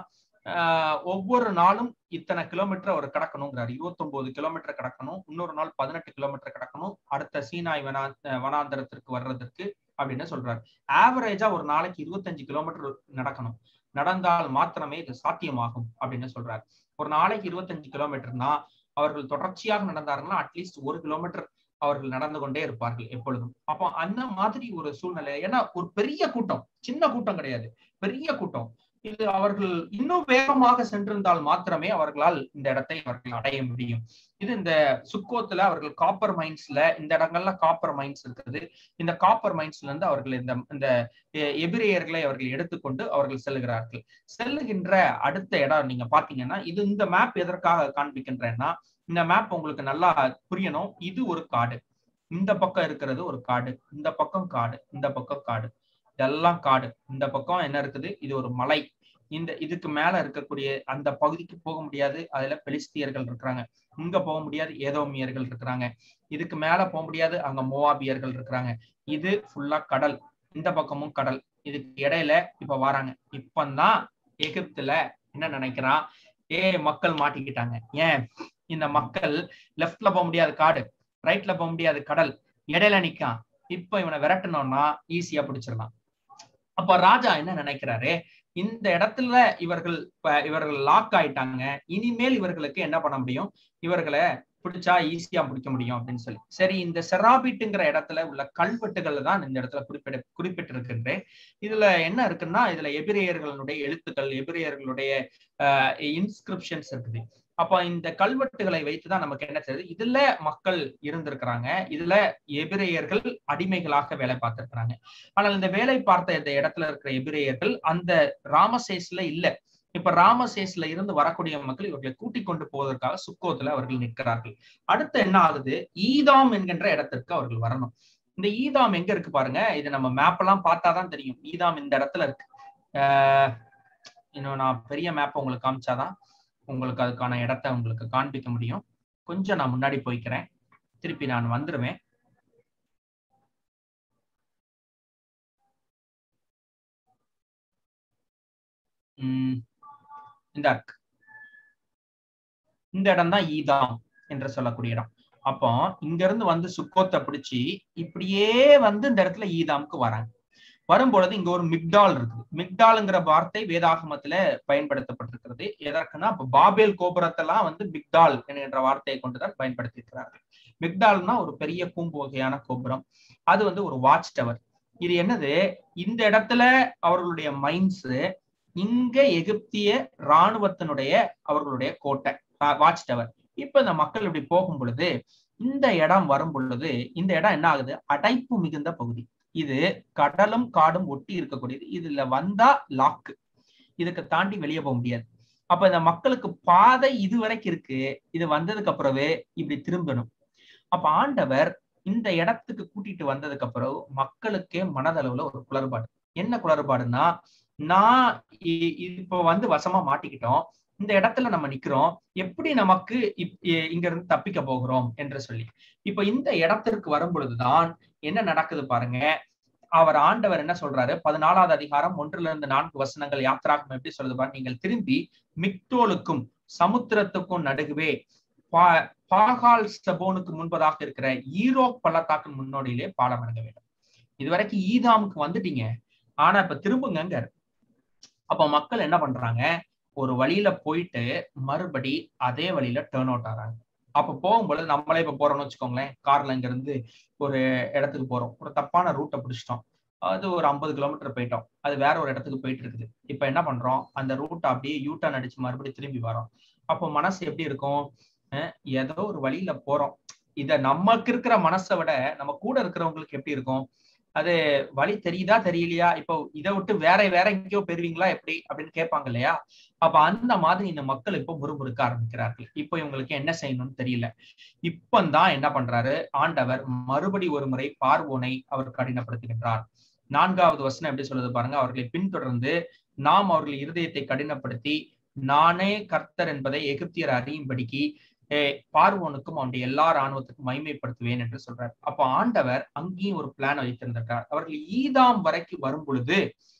ஒவ்வொரு நாளும் இத்தனை கிலோமீட்டர் அவர் கடக்கணுங்கிறாரு இருபத்தொன்பது கிலோமீட்டர் கடக்கணும் இன்னொரு நாள் பதினெட்டு கிலோமீட்டர் கடக்கணும் அடுத்த சீனாய் வனா வனாந்தரத்திற்கு வர்றதுக்கு அப்படின்னு சொல்றாரு ஆவரேஜா ஒரு நாளைக்கு இருபத்தஞ்சு கிலோமீட்டர் நடக்கணும் நடந்தால் மாத்திரமே இது சாத்தியமாகும் அப்படின்னு சொல்றாரு ஒரு நாளைக்கு இருபத்தஞ்சு கிலோமீட்டர்னா அவர்கள் தொடர்ச்சியாக நடந்தாருன்னா அட்லீஸ்ட் ஒரு கிலோமீட்டர் அவர்கள் நடந்து கொண்டே இருப்பார்கள் எப்பொழுதும் அப்போ அந்த மாதிரி ஒரு சூழ்நிலை ஏன்னா ஒரு பெரிய கூட்டம் சின்ன கூட்டம் கிடையாது பெரிய கூட்டம் இது அவர்கள் இன்னும் வேகமாக சென்றிருந்தால் மாத்திரமே அவர்களால் இந்த இடத்தை அவர்கள் அடைய முடியும் இது இந்த சுக்கோத்துல அவர்கள் காப்பர் மைன்ஸ்ல இந்த இடங்கள்ல காப்பர் மைன்ஸ் இருக்குது இந்த காப்பர் மைன்ஸ்ல இருந்து அவர்கள் இந்த இந்த எபிரேயர்களை அவர்கள் எடுத்துக்கொண்டு அவர்கள் செல்லுகிறார்கள் செல்லுகின்ற அடுத்த இடம் நீங்க பாத்தீங்கன்னா இது இந்த மேப் எதற்காக காண்பிக்கின்றேன்னா இந்த மேப் உங்களுக்கு நல்லா புரியணும் இது ஒரு காடு இந்த பக்கம் இருக்கிறது ஒரு காடு இந்த பக்கம் காடு இந்த பக்கம் காடு இதெல்லாம் காடு இந்த பக்கம் என்ன இருக்குது இது ஒரு மலை இந்த இதுக்கு மேல இருக்கக்கூடிய அந்த பகுதிக்கு போக முடியாது அதுல பெலிஸ்தியர்கள் இருக்கிறாங்க இங்க போக முடியாது ஏதோமியர்கள் இருக்கிறாங்க இதுக்கு மேல போக முடியாது அங்க மோவாபியர்கள் இருக்கிறாங்க இது ஃபுல்லா கடல் இந்த பக்கமும் கடல் இதுக்கு இடையில இப்ப வராங்க இப்பந்தான் எகிப்துல என்ன நினைக்கிறான் ஏ மக்கள் மாட்டிக்கிட்டாங்க ஏன் இந்த மக்கள் லெஃப்ட்ல போக முடியாது காடு ரைட்ல போக முடியாது கடல் இடையில நிக்கான் இப்ப இவனை விரட்டணும்னா ஈஸியா பிடிச்சிடலாம் அப்ப ராஜா என்ன நினைக்கிறாரு இந்த இடத்துல இவர்கள் இவர்கள் லாக் ஆயிட்டாங்க இனிமேல் இவர்களுக்கு என்ன பண்ண முடியும் இவர்களை பிடிச்சா ஈஸியா பிடிக்க முடியும் அப்படின்னு சொல்லி சரி இந்த செராபிட்டுங்கிற இடத்துல உள்ள கல்வெட்டுகள் தான் இந்த இடத்துல குறிப்பிட குறிப்பிட்டிருக்கின்றேன் இதுல என்ன இருக்குன்னா இதுல எபிரேயர்களுடைய எழுத்துக்கள் எபிரேயர்களுடைய இன்ஸ்கிரிப்ஷன்ஸ் இருக்குது அப்ப இந்த கல்வெட்டுகளை வைத்துதான் நமக்கு என்ன தெரியுது இதுல மக்கள் இருந்திருக்கிறாங்க இதுல எபிரேயர்கள் அடிமைகளாக வேலை பார்த்திருக்கிறாங்க ஆனால் இந்த வேலை பார்த்த இந்த இடத்துல இருக்கிற எபிரேயர்கள் அந்த ராமசேஸ்ல இல்ல இப்ப ராமசேஸ்ல இருந்து வரக்கூடிய மக்கள் இவர்களை கூட்டிக் கொண்டு போவதற்காக சுக்கோத்துல அவர்கள் நிற்கிறார்கள் அடுத்து என்ன ஆகுது ஈதாம் என்கின்ற இடத்திற்கு அவர்கள் வரணும் இந்த ஈதாம் எங்க இருக்கு பாருங்க இது நம்ம மேப் எல்லாம் பார்த்தாதான் தெரியும் ஈதாம் இந்த இடத்துல இருக்கு ஆஹ் இன்னும் நான் பெரிய மேப் உங்களுக்கு காமிச்சாதான் உங்களுக்கு அதுக்கான இடத்த உங்களுக்கு காண்பிக்க முடியும் கொஞ்சம் நான் முன்னாடி போய்க்கிறேன் திருப்பி நான் வந்துருவேன் உம் இந்த இருக்கு இந்த இடம் தான் ஈதாம் என்று சொல்லக்கூடிய இடம் அப்போ இங்க இருந்து வந்து சுக்கோத்தை பிடிச்சி இப்படியே வந்து இந்த இடத்துல ஈதாமுக்கு வராங்க வரும்பொழுது இங்க ஒரு மிக்டால் இருக்குது மிக்டால்ங்கிற வார்த்தை வேதாகமத்துல பயன்படுத்தப்பட்டிருக்கிறது எதற்குன்னா இப்ப பாபேல் கோபுரத்தெல்லாம் வந்து மிக்டால் என்கின்ற வார்த்தையை கொண்டுதான் பயன்படுத்தி இருக்கிறார்கள் மிக்டால்னா ஒரு பெரிய கூம்பு வகையான கோபுரம் அது வந்து ஒரு வாட்ச் டவர் இது என்னது இந்த இடத்துல அவர்களுடைய மைன்ஸ் இங்க எகிப்திய இராணுவத்தினுடைய அவர்களுடைய கோட்டை வாட்ச் டவர் இப்ப இந்த மக்கள் இப்படி போகும் பொழுது இந்த இடம் வரும் பொழுது இந்த இடம் என்ன ஆகுது அடைப்பு மிகுந்த பகுதி இது கடலும் காடும் ஒட்டி இருக்கக்கூடியது இதுல வந்தா லாக்கு இதுக்கு தாண்டி வெளியே போக முடியாது அப்ப இந்த மக்களுக்கு பாதை இது வரைக்கும் இருக்கு இது வந்ததுக்கு அப்புறவே இப்படி திரும்பணும் அப்ப ஆண்டவர் இந்த இடத்துக்கு கூட்டிட்டு வந்ததுக்கு அப்புறம் மக்களுக்கே மனதளவுல ஒரு குளறுபாடு என்ன குளறுபாடுன்னா நான் இப்ப வந்து வசமா மாட்டிக்கிட்டோம் இந்த இடத்துல நம்ம நிக்கிறோம் எப்படி நமக்கு இங்க இருந்து தப்பிக்க போகிறோம் என்று சொல்லி இப்ப இந்த இடத்திற்கு வரும் பொழுதுதான் என்ன நடக்குது பாருங்க அவர் ஆண்டவர் என்ன சொல்றாரு பதினாலாவது அதிகாரம் ஒன்றுல இருந்து நான்கு வசனங்கள் யாத்திராகும் எப்படி சொல்லுது பாரு நீங்கள் திரும்பி மிக்டோலுக்கும் சமுத்திரத்துக்கும் நடுகுவே பா பாகால் சபோனுக்கு முன்பதாக இருக்கிற ஈரோக் பள்ளத்தாக்கு முன்னோடியிலே பாலம் இறங்க வேண்டும் இதுவரைக்கும் ஈதாமுக்கு வந்துட்டீங்க ஆனா இப்ப திரும்புங்க அப்ப மக்கள் என்ன பண்றாங்க ஒரு வழியில போயிட்டு மறுபடி அதே வழியில டேர்ன் அவுட் ஆறாங்க அப்ப போகும்பொழுது நம்மளே இப்ப போறோம்னு வச்சுக்கோங்களேன் கார்ல இங்க இருந்து ஒரு இடத்துக்கு போறோம் ஒரு தப்பான ரூட்டை பிடிச்சிட்டோம் அது ஒரு ஐம்பது கிலோமீட்டர் போயிட்டோம் அது வேற ஒரு இடத்துக்கு போயிட்டு இருக்குது இப்ப என்ன பண்றோம் அந்த ரூட்டை அப்படியே யூட்டர்ன் அடிச்சு மறுபடியும் திரும்பி வரோம் அப்போ மனசு எப்படி இருக்கும் ஏதோ ஒரு வழியில போறோம் இத நமக்கு இருக்கிற மனசை விட நம்ம கூட இருக்கிறவங்களுக்கு எப்படி இருக்கும் அது வழி தெரியுதா தெரியலையா இப்போ இதை விட்டு வேற வேற எங்கேயோ பெறுவீங்களா எப்படி அப்படின்னு கேட்பாங்க இல்லையா அப்ப அந்த மாதிரி இந்த மக்கள் இப்போ முறுமுறுக்க ஆரம்பிக்கிறார்கள் இப்போ இவங்களுக்கு என்ன செய்யணும்னு தெரியல இப்பந்தான் என்ன பண்றாரு ஆண்டவர் மறுபடி ஒரு முறை பார்வோனை அவர் கடினப்படுத்துகின்றார் நான்காவது வசனம் எப்படி சொல்லுது பாருங்க அவர்களை பின்தொடர்ந்து நாம் அவர்கள் இருதயத்தை கடினப்படுத்தி நானே கர்த்தர் என்பதை எகிப்தியர் அறியும்படிக்கு பார்வோனுக்கும் அவனுடைய எல்லா ராணுவத்துக்கும் மைமைப்படுத்துவேன் என்று சொல்றார் அப்போ ஆண்டவர் அங்கேயும் ஒரு பிளான் வைத்திருந்திருக்கார் அவர்கள் ஈதாம் வரைக்கும் வரும் பொழுது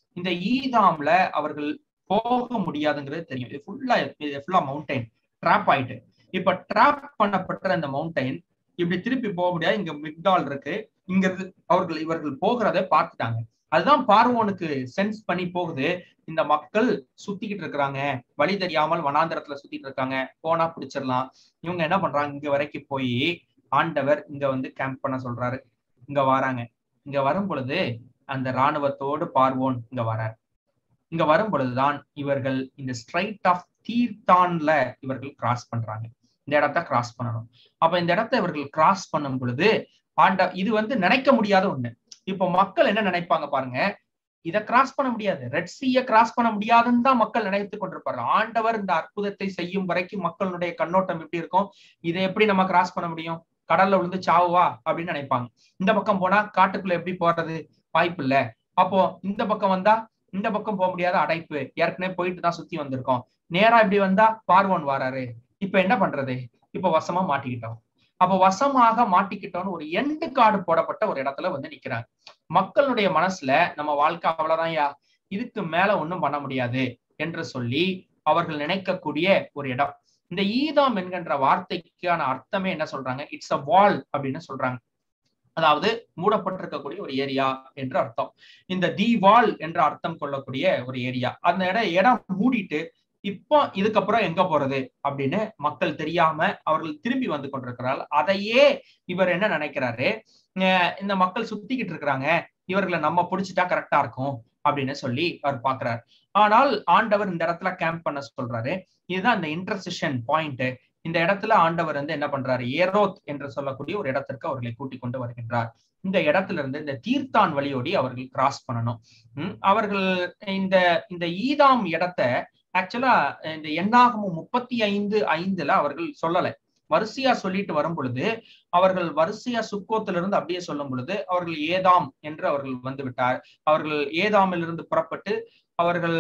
இந்த ஈதாம்ல அவர்கள் போக முடியாதுங்கிறது தெரியும் இது ஃபுல்லா இது ஃபுல்லா மவுண்டைன் ட்ராப் ஆயிட்டு இப்ப ட்ராப் பண்ணப்பட்ட அந்த மவுண்டைன் இப்படி திருப்பி போக முடியாது இங்க மிக்டால் இருக்கு இங்க இருந்து அவர்கள் இவர்கள் போகிறத பார்த்துட்டாங்க அதுதான் பார்வோனுக்கு சென்ஸ் பண்ணி போகுது இந்த மக்கள் சுத்திக்கிட்டு இருக்கிறாங்க வழி தெரியாமல் வனாந்திரத்துல சுத்திட்டு இருக்காங்க போனா பிடிச்சிடலாம் இவங்க என்ன பண்றாங்க இங்க வரைக்கும் போய் ஆண்டவர் இங்க வந்து கேம்ப் பண்ண சொல்றாரு இங்க வராங்க இங்க வரும் பொழுது அந்த ராணுவத்தோடு பார்வோன் இங்க வரார் இங்க வரும் பொழுதுதான் இவர்கள் இந்த ஸ்ட்ரைட் ஆஃப் தீர்த்தான்ல இவர்கள் கிராஸ் பண்றாங்க இந்த இடத்த கிராஸ் பண்ணணும் அப்ப இந்த இடத்த இவர்கள் கிராஸ் பண்ணும் பொழுது ஆண்ட இது வந்து நினைக்க முடியாத ஒண்ணு இப்போ மக்கள் என்ன நினைப்பாங்க பாருங்க இதை கிராஸ் பண்ண முடியாது ரெட் சீய கிராஸ் பண்ண முடியாதுன்னு தான் மக்கள் நினைத்து கொண்டிருப்பாரு ஆண்டவர் இந்த அற்புதத்தை செய்யும் வரைக்கும் மக்களுடைய கண்ணோட்டம் எப்படி இருக்கும் இதை எப்படி நம்ம கிராஸ் பண்ண முடியும் கடல்ல விழுந்து சாவுவா அப்படின்னு நினைப்பாங்க இந்த பக்கம் போனா காட்டுக்குள்ள எப்படி போறது வாய்ப்பு இல்ல அப்போ இந்த பக்கம் வந்தா இந்த பக்கம் போக முடியாத அடைப்பு ஏற்கனவே போயிட்டு தான் சுத்தி வந்திருக்கோம் நேரா இப்படி வந்தா பார்வோன் வராரு இப்ப என்ன பண்றது இப்ப வசமா மாட்டிக்கிட்டோம் அப்ப வசமாக மாட்டிக்கிட்டோம்னு ஒரு எண்டு கார்டு போடப்பட்ட ஒரு இடத்துல வந்து நிக்கிறாங்க மக்களுடைய மனசுல நம்ம வாழ்க்கை அவ்வளவுதான் யா இதுக்கு மேல ஒண்ணும் பண்ண முடியாது என்று சொல்லி அவர்கள் நினைக்கக்கூடிய ஒரு இடம் இந்த ஈதாம் என்கின்ற வார்த்தைக்கான அர்த்தமே என்ன சொல்றாங்க இட்ஸ் அ வால் அப்படின்னு சொல்றாங்க அதாவது மூடப்பட்டிருக்கக்கூடிய ஒரு ஏரியா என்று அர்த்தம் இந்த தி வால் என்ற அர்த்தம் கொள்ளக்கூடிய ஒரு ஏரியா அந்த இடம் இடம் மூடிட்டு இப்போ இதுக்கப்புறம் எங்க போறது அப்படின்னு மக்கள் தெரியாம அவர்கள் திரும்பி வந்து கொண்டிருக்கிறார்கள் அதையே இவர் என்ன நினைக்கிறாரு இந்த மக்கள் சுத்திக்கிட்டு இருக்கிறாங்க இவர்களை நம்ம பிடிச்சிட்டா கரெக்டா இருக்கும் அப்படின்னு சொல்லி அவர் பாக்குறாரு ஆனால் ஆண்டவர் இந்த இடத்துல கேம்ப் பண்ண சொல்றாரு இதுதான் இந்த இன்டர்செஷன் பாயிண்ட் இந்த இடத்துல ஆண்டவர் வந்து என்ன பண்றாரு ஏரோத் என்று சொல்லக்கூடிய ஒரு இடத்திற்கு அவர்களை கூட்டிக் கொண்டு வருகின்றார் இந்த இடத்துல இருந்து இந்த தீர்த்தான் வழியோடி அவர்கள் கிராஸ் பண்ணணும் உம் அவர்கள் இந்த இந்த ஈதாம் இடத்த ஆக்சுவலா இந்த எண்ணாகமும் முப்பத்தி ஐந்து ஐந்துல அவர்கள் சொல்லலை வரிசையா சொல்லிட்டு வரும் பொழுது அவர்கள் வரிசையா சுக்கோத்திலிருந்து அப்படியே சொல்லும் பொழுது அவர்கள் ஏதாம் என்று அவர்கள் வந்து விட்டார் அவர்கள் ஏதாமிலிருந்து புறப்பட்டு அவர்கள்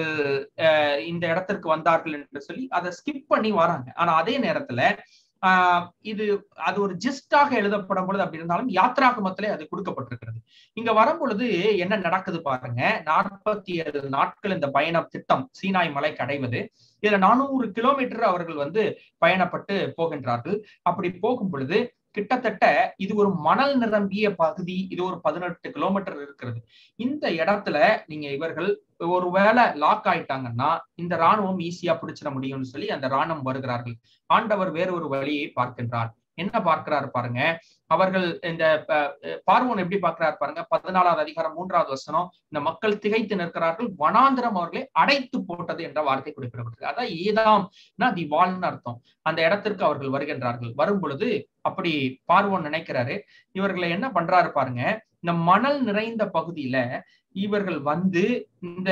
இந்த இடத்திற்கு வந்தார்கள் என்று சொல்லி அதை ஸ்கிப் பண்ணி வராங்க ஆனா அதே நேரத்துல ஆஹ் இது அது ஒரு ஜிஸ்டாக எழுதப்படும் பொழுது அப்படி இருந்தாலும் யாத்ராகமத்திலே அது கொடுக்கப்பட்டிருக்கிறது இங்க வரும் பொழுது என்ன நடக்குது பாருங்க நாற்பத்தி ஏழு நாட்கள் இந்த பயண திட்டம் சீனாய் மலைக்கு அடைவது இதுல நானூறு கிலோமீட்டர் அவர்கள் வந்து பயணப்பட்டு போகின்றார்கள் அப்படி போகும் பொழுது கிட்டத்தட்ட இது ஒரு மணல் நிரம்பிய பகுதி இது ஒரு பதினெட்டு கிலோமீட்டர் இருக்கிறது இந்த இடத்துல நீங்க இவர்கள் ஒருவேளை லாக் ஆயிட்டாங்கன்னா இந்த ராணுவம் ஈஸியா பிடிச்சிட முடியும்னு சொல்லி அந்த ராணுவம் வருகிறார்கள் ஆண்டவர் வேற ஒரு வழியை பார்க்கின்றார் என்ன பார்க்கிறார் பாருங்க அவர்கள் இந்த பார்வோன் எப்படி பார்க்கிறார் பாருங்க பதினாலாவது அதிகாரம் மூன்றாவது வசனம் இந்த மக்கள் திகைத்து நிற்கிறார்கள் வனாந்திரம் அவர்களை அடைத்து போட்டது என்ற வார்த்தை குறிப்பிடப்பட்டிருக்கு அதான் ஏதாம் தி வால்னு அர்த்தம் அந்த இடத்திற்கு அவர்கள் வருகின்றார்கள் வரும் பொழுது அப்படி பார்வோன் நினைக்கிறாரு இவர்களை என்ன பண்றாரு பாருங்க இந்த மணல் நிறைந்த பகுதியில இவர்கள் வந்து இந்த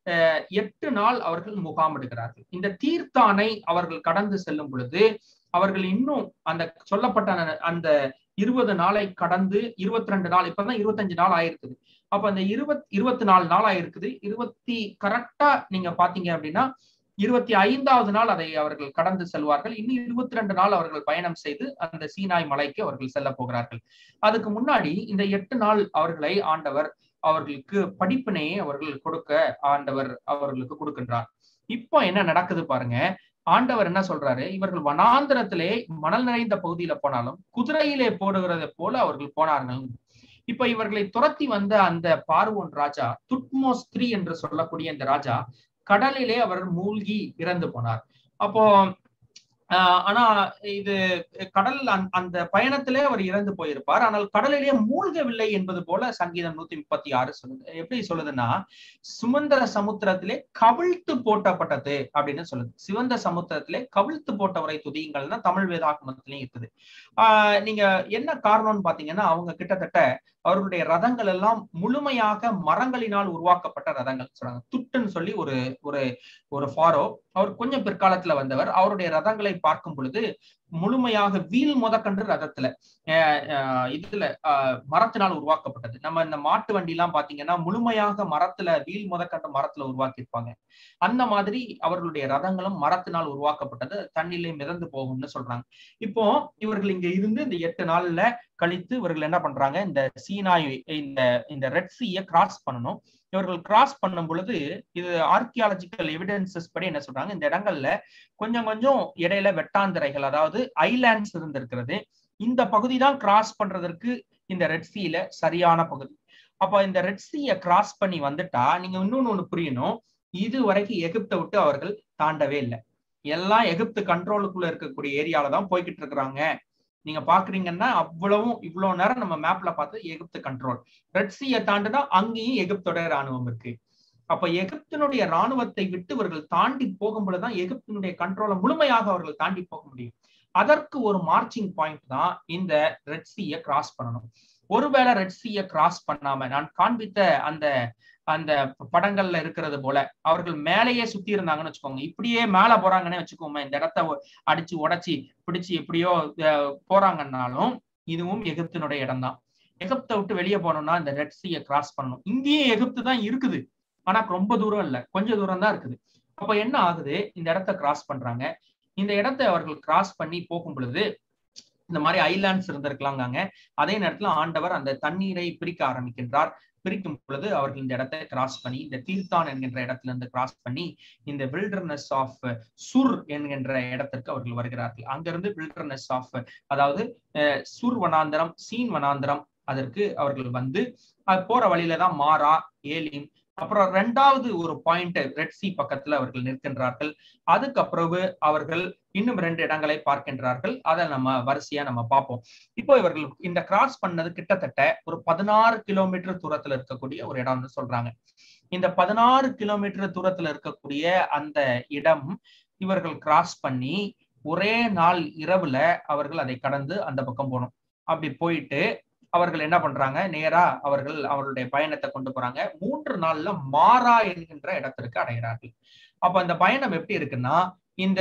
எட்டு நாள் அவர்கள் முகாமிடுகிறார்கள் இந்த தீர்த்தானை அவர்கள் கடந்து செல்லும் பொழுது அவர்கள் இன்னும் அந்த சொல்லப்பட்ட அந்த இருபது நாளை கடந்து இருபத்தி ரெண்டு நாள் இப்பதான் இருபத்தஞ்சு நாள் ஆயிருக்குது அப்ப அந்த இருபத் இருபத்தி நாலு நாள் ஆயிருக்குது இருபத்தி கரெக்டா நீங்க பாத்தீங்க அப்படின்னா இருபத்தி ஐந்தாவது நாள் அதை அவர்கள் கடந்து செல்வார்கள் இன்னும் இருபத்தி ரெண்டு நாள் அவர்கள் பயணம் செய்து அந்த சீனாய் மலைக்கு அவர்கள் செல்ல போகிறார்கள் அதுக்கு முன்னாடி இந்த எட்டு நாள் அவர்களை ஆண்டவர் அவர்களுக்கு படிப்பினையை அவர்கள் கொடுக்க ஆண்டவர் அவர்களுக்கு கொடுக்கின்றார் இப்போ என்ன நடக்குது பாருங்க ஆண்டவர் என்ன சொல்றாரு இவர்கள் வனாந்திரத்திலே மணல் நிறைந்த பகுதியில போனாலும் குதிரையிலே போடுகிறதை போல அவர்கள் போனார்கள் இப்ப இவர்களை துரத்தி வந்த அந்த பார்வோன் ராஜா துட்மோஸ் த்ரீ என்று சொல்லக்கூடிய இந்த ராஜா கடலிலே அவர் மூழ்கி இறந்து போனார் அப்போ ஆனா இது கடல் அந்த பயணத்திலே அவர் இறந்து போயிருப்பார் ஆனால் கடலிலே மூழ்கவில்லை என்பது போல சங்கீதம் நூத்தி முப்பத்தி ஆறு சொல்லுது எப்படி சொல்லுதுன்னா சுமந்திர சமுத்திரத்திலே கவிழ்த்து போட்டப்பட்டது அப்படின்னு சொல்லுது சிவந்த சமுத்திரத்திலே கவிழ்த்து போட்டவரை துதியுங்கள்னா தமிழ் வேதாகமத்திலையும் இருக்குது ஆஹ் நீங்க என்ன காரணம்னு பாத்தீங்கன்னா அவங்க கிட்டத்தட்ட அவர்களுடைய ரதங்கள் எல்லாம் முழுமையாக மரங்களினால் உருவாக்கப்பட்ட ரதங்கள் சொல்றாங்க துட்டுன்னு சொல்லி ஒரு ஒரு ஒரு ஃபாரோ அவர் கொஞ்சம் பிற்காலத்துல வந்தவர் அவருடைய ரதங்களை பார்க்கும் பொழுது முழுமையாக வீல் முதக்கன்று ரதத்துல இதுல மரத்தினால் உருவாக்கப்பட்டது நம்ம இந்த மாட்டு வண்டி எல்லாம் பாத்தீங்கன்னா முழுமையாக மரத்துல வீல் முதக்கன்று மரத்துல உருவாக்கியிருப்பாங்க அந்த மாதிரி அவர்களுடைய ரதங்களும் மரத்தினால் உருவாக்கப்பட்டது தண்ணிலே மிதந்து போகும்னு சொல்றாங்க இப்போ இவர்கள் இங்க இருந்து இந்த எட்டு நாள்ல கழித்து இவர்கள் என்ன பண்றாங்க இந்த சீனாய் இந்த இந்த ரெட் சீயை கிராஸ் பண்ணணும் இவர்கள் கிராஸ் பண்ணும் பொழுது இது ஆர்கியாலஜிக்கல் எவிடன்சஸ் படி என்ன சொல்றாங்க இந்த இடங்கள்ல கொஞ்சம் கொஞ்சம் இடையில வெட்டாந்திரைகள் அதாவது ஐலாண்ட்ஸ் இருந்திருக்கிறது இந்த பகுதி தான் கிராஸ் பண்றதற்கு இந்த ரெட் சீல சரியான பகுதி அப்ப இந்த ரெட் சீய கிராஸ் பண்ணி வந்துட்டா நீங்க இன்னொன்னு ஒண்ணு புரியணும் இது வரைக்கும் எகிப்தை விட்டு அவர்கள் தாண்டவே இல்லை எல்லாம் எகிப்து கண்ட்ரோலுக்குள்ள இருக்கக்கூடிய ஏரியால தான் போய்கிட்டு இருக்கிறாங்க நீங்க பாக்குறீங்கன்னா அவ்வளவும் இவ்வளவு நேரம் நம்ம மேப்ல பார்த்து எகிப்து கண்ட்ரோல் ரெட் சீயை தாண்டுனா அங்கேயும் எகிப்தோட ராணுவம் இருக்கு அப்ப எகிப்தினுடைய ராணுவத்தை விட்டு இவர்கள் தாண்டி போகும்பொழுதுதான் எகிப்தினுடைய கண்ட்ரோலை முழுமையாக அவர்கள் தாண்டி போக முடியும் அதற்கு ஒரு மார்ச்சிங் பாயிண்ட் தான் இந்த ரெட் சீயை கிராஸ் பண்ணணும் ஒருவேளை ரெட் சீயை கிராஸ் பண்ணாம நான் காண்பித்த அந்த அந்த படங்கள்ல இருக்கிறது போல அவர்கள் மேலேயே சுத்தி இருந்தாங்கன்னு வச்சுக்கோங்க இப்படியே மேல போறாங்கன்னே வச்சுக்கோங்க இந்த இடத்த அடிச்சு உடைச்சி பிடிச்சு எப்படியோ போறாங்கன்னாலும் இதுவும் எகிப்தினுடைய இடம் தான் எகிப்தை விட்டு வெளியே போனோம்னா இந்த ரெட் சீயை கிராஸ் பண்ணணும் இங்கேயே எகிப்து தான் இருக்குது ஆனா ரொம்ப தூரம் இல்ல கொஞ்சம் தூரம் தான் இருக்குது அப்ப என்ன ஆகுது இந்த இடத்த கிராஸ் பண்றாங்க இந்த இடத்தை அவர்கள் கிராஸ் பண்ணி போகும் பொழுது இந்த மாதிரி ஐலாண்ட்ஸ் இருந்திருக்கலாங்க அதே நேரத்துல ஆண்டவர் அந்த தண்ணீரை பிரிக்க ஆரம்பிக்கின்றார் பிரிக்கும் பொழுது அவர்கள் இந்த இடத்தை கிராஸ் பண்ணி இந்த தீர்த்தான் என்கின்ற இடத்துல இருந்து கிராஸ் பண்ணி இந்த வில்டர்னஸ் ஆஃப் சுர் என்கின்ற இடத்திற்கு அவர்கள் வருகிறார்கள் அங்கிருந்து வில்டர்னஸ் ஆஃப் அதாவது சுர் வனாந்தரம் சீன் வனாந்தரம் அதற்கு அவர்கள் வந்து போற வழியில தான் மாறா ஏலிம் அப்புறம் ரெண்டாவது ஒரு பாயிண்ட் ரெட் சி பக்கத்துல அவர்கள் நிற்கின்றார்கள் அதுக்கு பிறகு அவர்கள் இன்னும் ரெண்டு இடங்களை பார்க்கின்றார்கள் அதை நம்ம வரிசையா நம்ம பார்ப்போம் இப்போ இவர்கள் இந்த கிராஸ் பண்ணது கிட்டத்தட்ட ஒரு பதினாறு கிலோமீட்டர் தூரத்துல இருக்கக்கூடிய ஒரு இடம்னு சொல்றாங்க இந்த பதினாறு கிலோமீட்டர் தூரத்துல இருக்கக்கூடிய அந்த இடம் இவர்கள் கிராஸ் பண்ணி ஒரே நாள் இரவுல அவர்கள் அதை கடந்து அந்த பக்கம் போகணும் அப்படி போயிட்டு அவர்கள் என்ன பண்றாங்க நேரா அவர்கள் அவர்களுடைய பயணத்தை கொண்டு போறாங்க மூன்று நாள்ல மாறா என்கின்ற இடத்திற்கு அடைகிறார்கள் அப்ப அந்த பயணம் எப்படி இருக்குன்னா இந்த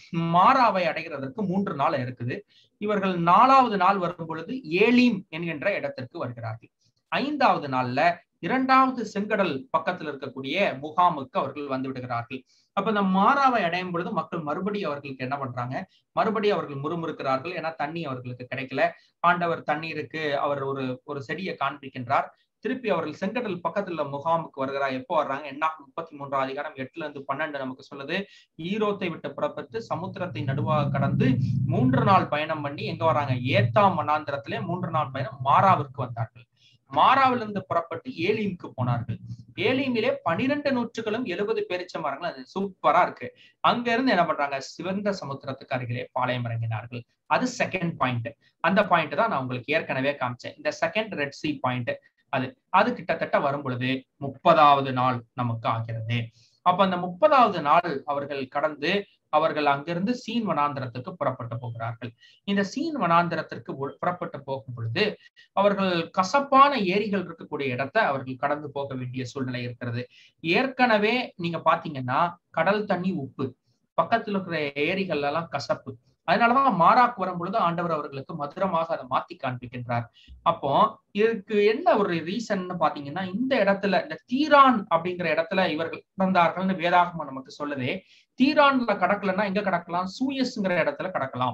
மாறாவை அடைகிறதற்கு மூன்று நாள் இருக்குது இவர்கள் நாலாவது நாள் வரும் பொழுது ஏலீம் என்கின்ற இடத்திற்கு வருகிறார்கள் ஐந்தாவது நாள்ல இரண்டாவது செங்கடல் பக்கத்தில் இருக்கக்கூடிய முகாமுக்கு அவர்கள் வந்து விடுகிறார்கள் அப்ப இந்த மாறாவை அடையும் பொழுது மக்கள் மறுபடியும் அவர்களுக்கு என்ன பண்றாங்க மறுபடியும் அவர்கள் முறுமுறுக்கிறார்கள் ஏன்னா தண்ணி அவர்களுக்கு கிடைக்கல ஆண்டவர் தண்ணீருக்கு அவர் ஒரு ஒரு செடியை காண்பிக்கின்றார் திருப்பி அவர்கள் செங்கடல் பக்கத்துல முகாமுக்கு வருகிறார் எப்போ வர்றாங்க என்ன முப்பத்தி மூன்றாம் அதிகாரம் எட்டுல இருந்து பன்னெண்டு நமக்கு சொல்லுது ஈரோத்தை விட்டு புறப்பட்டு சமுத்திரத்தை நடுவாக கடந்து மூன்று நாள் பயணம் பண்ணி எங்க வராங்க ஏத்தாம் மனாந்திரத்திலே மூன்று நாள் பயணம் மாறாவிற்கு வந்தார்கள் மாறாவிலிருந்து புறப்பட்டு ஏலீமுக்கு போனார்கள் ஏலீமிலே பனிரெண்டு நூற்றுகளும் எழுபது பேரிச்ச மரங்கள் அது சூப்பரா இருக்கு அங்க இருந்து என்ன பண்றாங்க சிவந்த சமுத்திரத்துக்கு அருகிலே பாளையம் இறங்கினார்கள் அது செகண்ட் பாயிண்ட் அந்த பாயிண்ட் தான் நான் உங்களுக்கு ஏற்கனவே காமிச்சேன் இந்த செகண்ட் ரெட் சி பாயிண்ட் அது அது கிட்டத்தட்ட வரும் பொழுது முப்பதாவது நாள் நமக்கு ஆகிறது அப்ப அந்த முப்பதாவது நாள் அவர்கள் கடந்து அவர்கள் அங்கிருந்து சீன் வனாந்திரத்துக்கு புறப்பட்டு போகிறார்கள் இந்த சீன் வனாந்திரத்திற்கு புறப்பட்டு போகும் பொழுது அவர்கள் கசப்பான ஏரிகள் இருக்கக்கூடிய இடத்தை அவர்கள் கடந்து போக வேண்டிய சூழ்நிலை இருக்கிறது ஏற்கனவே நீங்க பாத்தீங்கன்னா கடல் தண்ணி உப்பு பக்கத்துல இருக்கிற ஏரிகள் எல்லாம் கசப்பு அதனாலதான் மாறாக்கு வரும் பொழுது ஆண்டவர் அவர்களுக்கு மதுரமாக அதை மாத்தி காண்பிக்கின்றார் அப்போ இதுக்கு என்ன ஒரு ரீசன் பாத்தீங்கன்னா இந்த இடத்துல இந்த தீரான் அப்படிங்கிற இடத்துல இவர்கள் பிறந்தார்கள்னு வேதாகமம் நமக்கு சொல்லுதே தீரான்ல கடக்கலன்னா எங்க கடக்கலாம் சூயஸ்ங்கிற இடத்துல கடக்கலாம்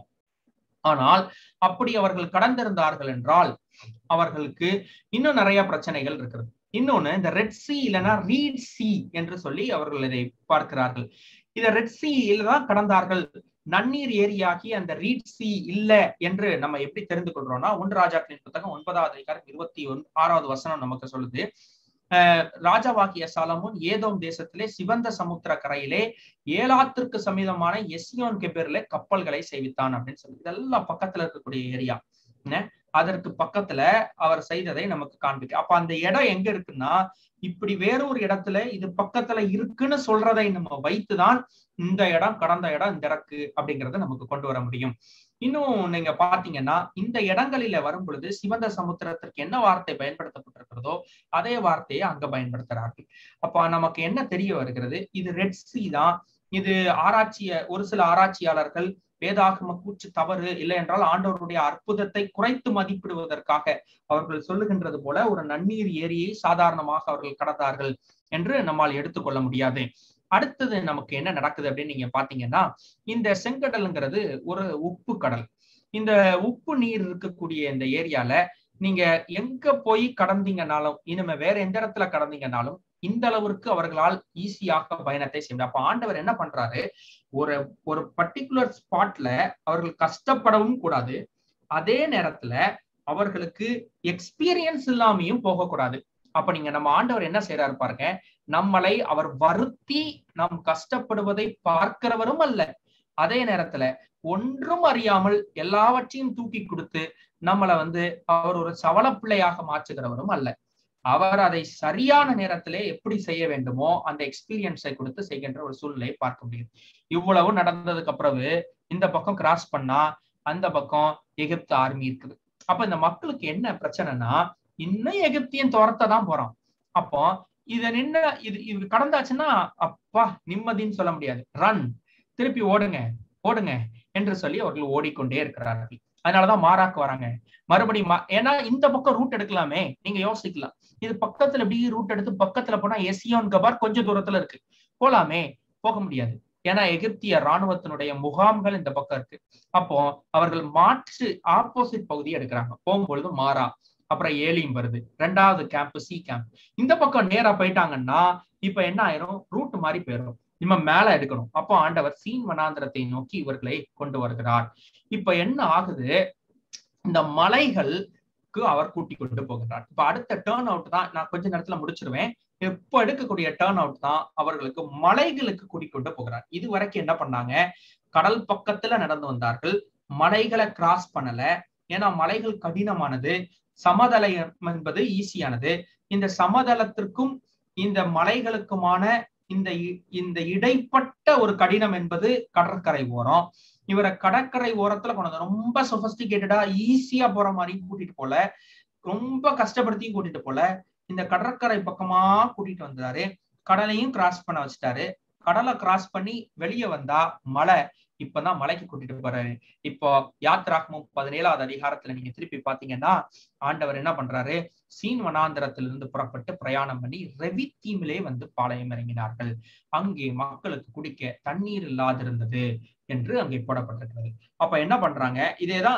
ஆனால் அப்படி அவர்கள் கடந்திருந்தார்கள் என்றால் அவர்களுக்கு இன்னும் நிறைய பிரச்சனைகள் இருக்கிறது இன்னொன்னு இந்த ரெட் சி இல்லைன்னா ரீட் சி என்று சொல்லி அவர்கள் இதை பார்க்கிறார்கள் இத ரெட் சியில தான் கடந்தார்கள் நன்னீர் ஏரியாகி அந்த ரீட் சி இல்ல என்று நம்ம எப்படி தெரிந்து கொள்றோம்னா ஒன்று ராஜாக்களின் புத்தகம் ஒன்பதாவது அதிகாரம் இருபத்தி ஒன் ஆறாவது வசனம் நமக்கு சொல்லுது ராஜாவாகிய சாலமுன் ஏதோம் தேசத்திலே சிவந்த சமுத்திர கரையிலே ஏலாத்திற்கு சமீதமான எஸ்யோன் கெபேர்ல கப்பல்களை செய்வித்தான் அப்படின்னு சொல்லி இதெல்லாம் பக்கத்துல இருக்கக்கூடிய ஏரியா அதற்கு பக்கத்துல அவர் செய்ததை நமக்கு காண்பிக்க அப்ப அந்த இடம் எங்க இருக்குன்னா இப்படி வேறொரு இடத்துல இது பக்கத்துல இருக்குன்னு சொல்றதை நம்ம வைத்துதான் இந்த இடம் கடந்த இடம் இந்த இடக்கு அப்படிங்கறத நமக்கு கொண்டு வர முடியும் இன்னும் நீங்க பாத்தீங்கன்னா இந்த இடங்களில வரும் பொழுது சிவந்த சமுத்திரத்திற்கு என்ன வார்த்தை பயன்படுத்தப்பட்டிருக்கிறதோ அதே வார்த்தையை அங்க பயன்படுத்துறார்கள் அப்ப நமக்கு என்ன தெரிய வருகிறது இது ரெட் சி தான் இது ஆராய்ச்சிய ஒரு சில ஆராய்ச்சியாளர்கள் வேதாகம கூச்சு தவறு இல்லை என்றால் ஆண்டவருடைய அற்புதத்தை குறைத்து மதிப்பிடுவதற்காக அவர்கள் சொல்லுகின்றது போல ஒரு நன்னீர் ஏரியை சாதாரணமாக அவர்கள் கடந்தார்கள் என்று நம்மால் எடுத்துக்கொள்ள முடியாது அடுத்தது நமக்கு என்ன நடக்குது அப்படின்னு நீங்க பாத்தீங்கன்னா இந்த செங்கடல்ங்கிறது ஒரு உப்பு கடல் இந்த உப்பு நீர் இருக்கக்கூடிய இந்த ஏரியால நீங்க எங்க போய் கடந்தீங்கனாலும் இனிமே வேற எந்த இடத்துல கடந்தீங்கனாலும் இந்த அளவிற்கு அவர்களால் ஈஸியாக பயணத்தை செய்ய முடியும் அப்ப ஆண்டவர் என்ன பண்றாரு ஒரு ஒரு பர்டிகுலர் ஸ்பாட்ல அவர்கள் கஷ்டப்படவும் கூடாது அதே நேரத்துல அவர்களுக்கு எக்ஸ்பீரியன்ஸ் இல்லாமையும் போகக்கூடாது அப்ப நீங்க நம்ம ஆண்டவர் என்ன செய்யறாரு பாருங்க நம்மளை அவர் வருத்தி நாம் கஷ்டப்படுவதை பார்க்கிறவரும் அல்ல அதே நேரத்துல ஒன்றும் அறியாமல் எல்லாவற்றையும் தூக்கி கொடுத்து நம்மளை வந்து அவர் ஒரு சவள பிள்ளையாக மாற்றுகிறவரும் அல்ல அவர் அதை சரியான நேரத்திலே எப்படி செய்ய வேண்டுமோ அந்த எக்ஸ்பீரியன்ஸை கொடுத்து செய்கின்ற ஒரு சூழ்நிலையை பார்க்க முடியும் இவ்வளவு நடந்ததுக்கு அப்புறவு இந்த பக்கம் கிராஸ் பண்ணா அந்த பக்கம் எகிப்து ஆர்மி இருக்குது அப்ப இந்த மக்களுக்கு என்ன பிரச்சனைனா இன்னும் எகிப்தியன் துரத்த தான் போறான் அப்போ இத நின்ன இது இது கடந்தாச்சுன்னா அப்பா நிம்மதின்னு சொல்ல முடியாது ரன் திருப்பி ஓடுங்க ஓடுங்க என்று சொல்லி அவர்கள் ஓடிக்கொண்டே இருக்கிறார்கள் அதனாலதான் மாறாக்கு வராங்க மறுபடியும் ஏன்னா இந்த பக்கம் ரூட் எடுக்கலாமே நீங்க யோசிக்கலாம் இது பக்கத்துல எப்படி ரூட் எடுத்து பக்கத்துல போனா எசியோன் கபார் கொஞ்சம் தூரத்துல இருக்கு போலாமே போக முடியாது ஏன்னா எகிப்திய ராணுவத்தினுடைய முகாம்கள் இந்த பக்கம் இருக்கு அப்போ அவர்கள் மாற்று ஆப்போசிட் பகுதியை எடுக்கிறாங்க போகும்பொழுது மாறா அப்புறம் ஏலியும் வருது ரெண்டாவது கேம்ப் சி கேம்ப் இந்த பக்கம் நேரா போயிட்டாங்கன்னா இப்ப என்ன ஆயிரும் ரூட் மாதிரி போயிடும் நம்ம மேல எடுக்கணும் அப்போ ஆண்டவர் சீன் வனாந்திரத்தை நோக்கி இவர்களை கொண்டு வருகிறார் இப்ப என்ன ஆகுது இந்த மலைகளுக்கு அவர் கூட்டி கொண்டு போகிறார் இப்ப அடுத்த டேர்ன் அவுட் தான் நான் கொஞ்ச நேரத்துல முடிச்சிருவேன் இப்ப எடுக்கக்கூடிய டேர்ன் அவுட் தான் அவர்களுக்கு மலைகளுக்கு கூட்டிக்கொண்டு போகிறார் இது வரைக்கும் என்ன பண்ணாங்க கடல் பக்கத்துல நடந்து வந்தார்கள் மலைகளை கிராஸ் பண்ணல ஏன்னா மலைகள் கடினமானது சமதளம் என்பது ஈஸியானது இந்த சமதளத்திற்கும் இந்த மலைகளுக்குமான இந்த இந்த இடைப்பட்ட ஒரு கடினம் என்பது கடற்கரை ஓரம் இவரை கடற்கரை ஓரத்துல கொண்டு ரொம்ப சொபஸ்டிகேட்டடா ஈஸியா போற மாதிரி கூட்டிட்டு போல ரொம்ப கஷ்டப்படுத்தியும் கூட்டிட்டு போல இந்த கடற்கரை பக்கமா கூட்டிட்டு வந்தாரு கடலையும் கிராஸ் பண்ண வச்சுட்டாரு கடலை கிராஸ் பண்ணி வெளியே வந்தா மலை இப்பதான் மலைக்கு கூட்டிட்டு போறாரு இப்போ யாத்ராகமும் பதினேழாவது அதிகாரத்துல நீங்க திருப்பி பாத்தீங்கன்னா ஆண்டவர் என்ன பண்றாரு சீன் வனாந்திரத்திலிருந்து புறப்பட்டு பிரயாணம் பண்ணி ரெவி தீமிலே வந்து பாளையம் இறங்கினார்கள் அங்கே மக்களுக்கு குடிக்க தண்ணீர் இல்லாதிருந்தது என்று அங்கே போடப்பட்டிருக்கிறது அப்ப என்ன பண்றாங்க இதேதான்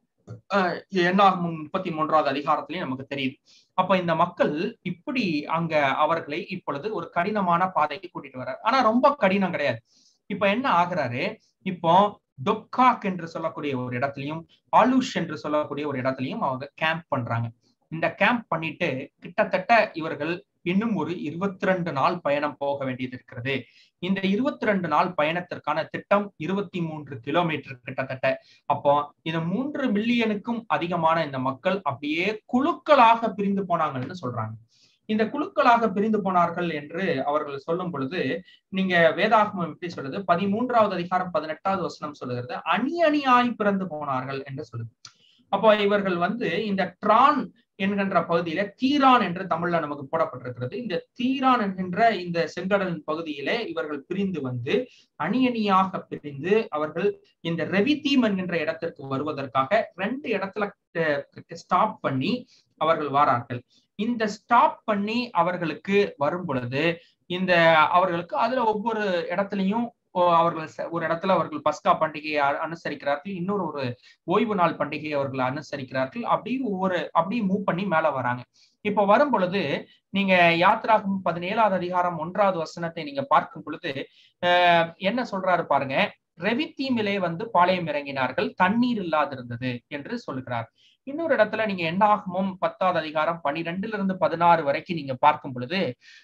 என்னாகும் முப்பத்தி மூன்றாவது அதிகாரத்திலயும் நமக்கு தெரியுது அப்ப இந்த மக்கள் இப்படி அங்க அவர்களை இப்பொழுது ஒரு கடினமான பாதைக்கு கூட்டிட்டு வர்றாரு ஆனா ரொம்ப கடினம் கிடையாது இப்ப என்ன ஆகுறாரு இப்போ டொக்காக் என்று சொல்லக்கூடிய ஒரு இடத்துலயும் ஆலுஷ் என்று சொல்லக்கூடிய ஒரு இடத்துலயும் அவங்க கேம்ப் பண்றாங்க இந்த கேம்ப் பண்ணிட்டு கிட்டத்தட்ட இவர்கள் இன்னும் ஒரு இருபத்தி ரெண்டு நாள் பயணம் போக வேண்டியது இருக்கிறது இந்த இருபத்தி ரெண்டு நாள் பயணத்திற்கான திட்டம் இருபத்தி மூன்று கிலோமீட்டர் கிட்டத்தட்ட அப்போ இந்த மூன்று மில்லியனுக்கும் அதிகமான இந்த மக்கள் அப்படியே குழுக்களாக பிரிந்து போனாங்கன்னு சொல்றாங்க இந்த குழுக்களாக பிரிந்து போனார்கள் என்று அவர்கள் சொல்லும் பொழுது நீங்க வேதாகமம் எப்படி சொல்லுது பதிமூன்றாவது அதிகாரம் பதினெட்டாவது வசனம் சொல்லுகிறது அணி அணியாய் பிறந்து போனார்கள் என்று சொல்லுது அப்போ இவர்கள் வந்து இந்த ட்ரான் என்கின்ற பகுதியில தீரான் என்று தமிழ்ல நமக்கு போடப்பட்டிருக்கிறது இந்த தீரான் என்கின்ற இந்த செங்கடலின் பகுதியிலே இவர்கள் பிரிந்து வந்து அணி அணியாக பிரிந்து அவர்கள் இந்த ரெவிதீம் என்கின்ற இடத்திற்கு வருவதற்காக ரெண்டு இடத்துல ஸ்டாப் பண்ணி அவர்கள் வாரார்கள் இந்த ஸ்டாப் பண்ணி அவர்களுக்கு வரும் பொழுது இந்த அவர்களுக்கு அதுல ஒவ்வொரு இடத்துலையும் அவர்கள் ஒரு இடத்துல அவர்கள் பஸ்கா பண்டிகையை அனுசரிக்கிறார்கள் இன்னொரு ஒரு ஓய்வு நாள் பண்டிகையை அவர்கள் அனுசரிக்கிறார்கள் அப்படி ஒவ்வொரு அப்படி மூவ் பண்ணி மேல வராங்க இப்ப வரும் பொழுது நீங்க யாத்ராகும் பதினேழாவது அதிகாரம் ஒன்றாவது வசனத்தை நீங்க பார்க்கும் பொழுது என்ன சொல்றாரு பாருங்க ரெவித்தீமிலே வந்து பாளையம் இறங்கினார்கள் தண்ணீர் இல்லாதிருந்தது என்று சொல்லுகிறார் இன்னொரு இடத்துல நீங்க என்னாகமும் பத்தாவது அதிகாரம் பன்னிரெண்டுல இருந்து பதினாறு வரைக்கும் நீங்க பார்க்கும் பொழுது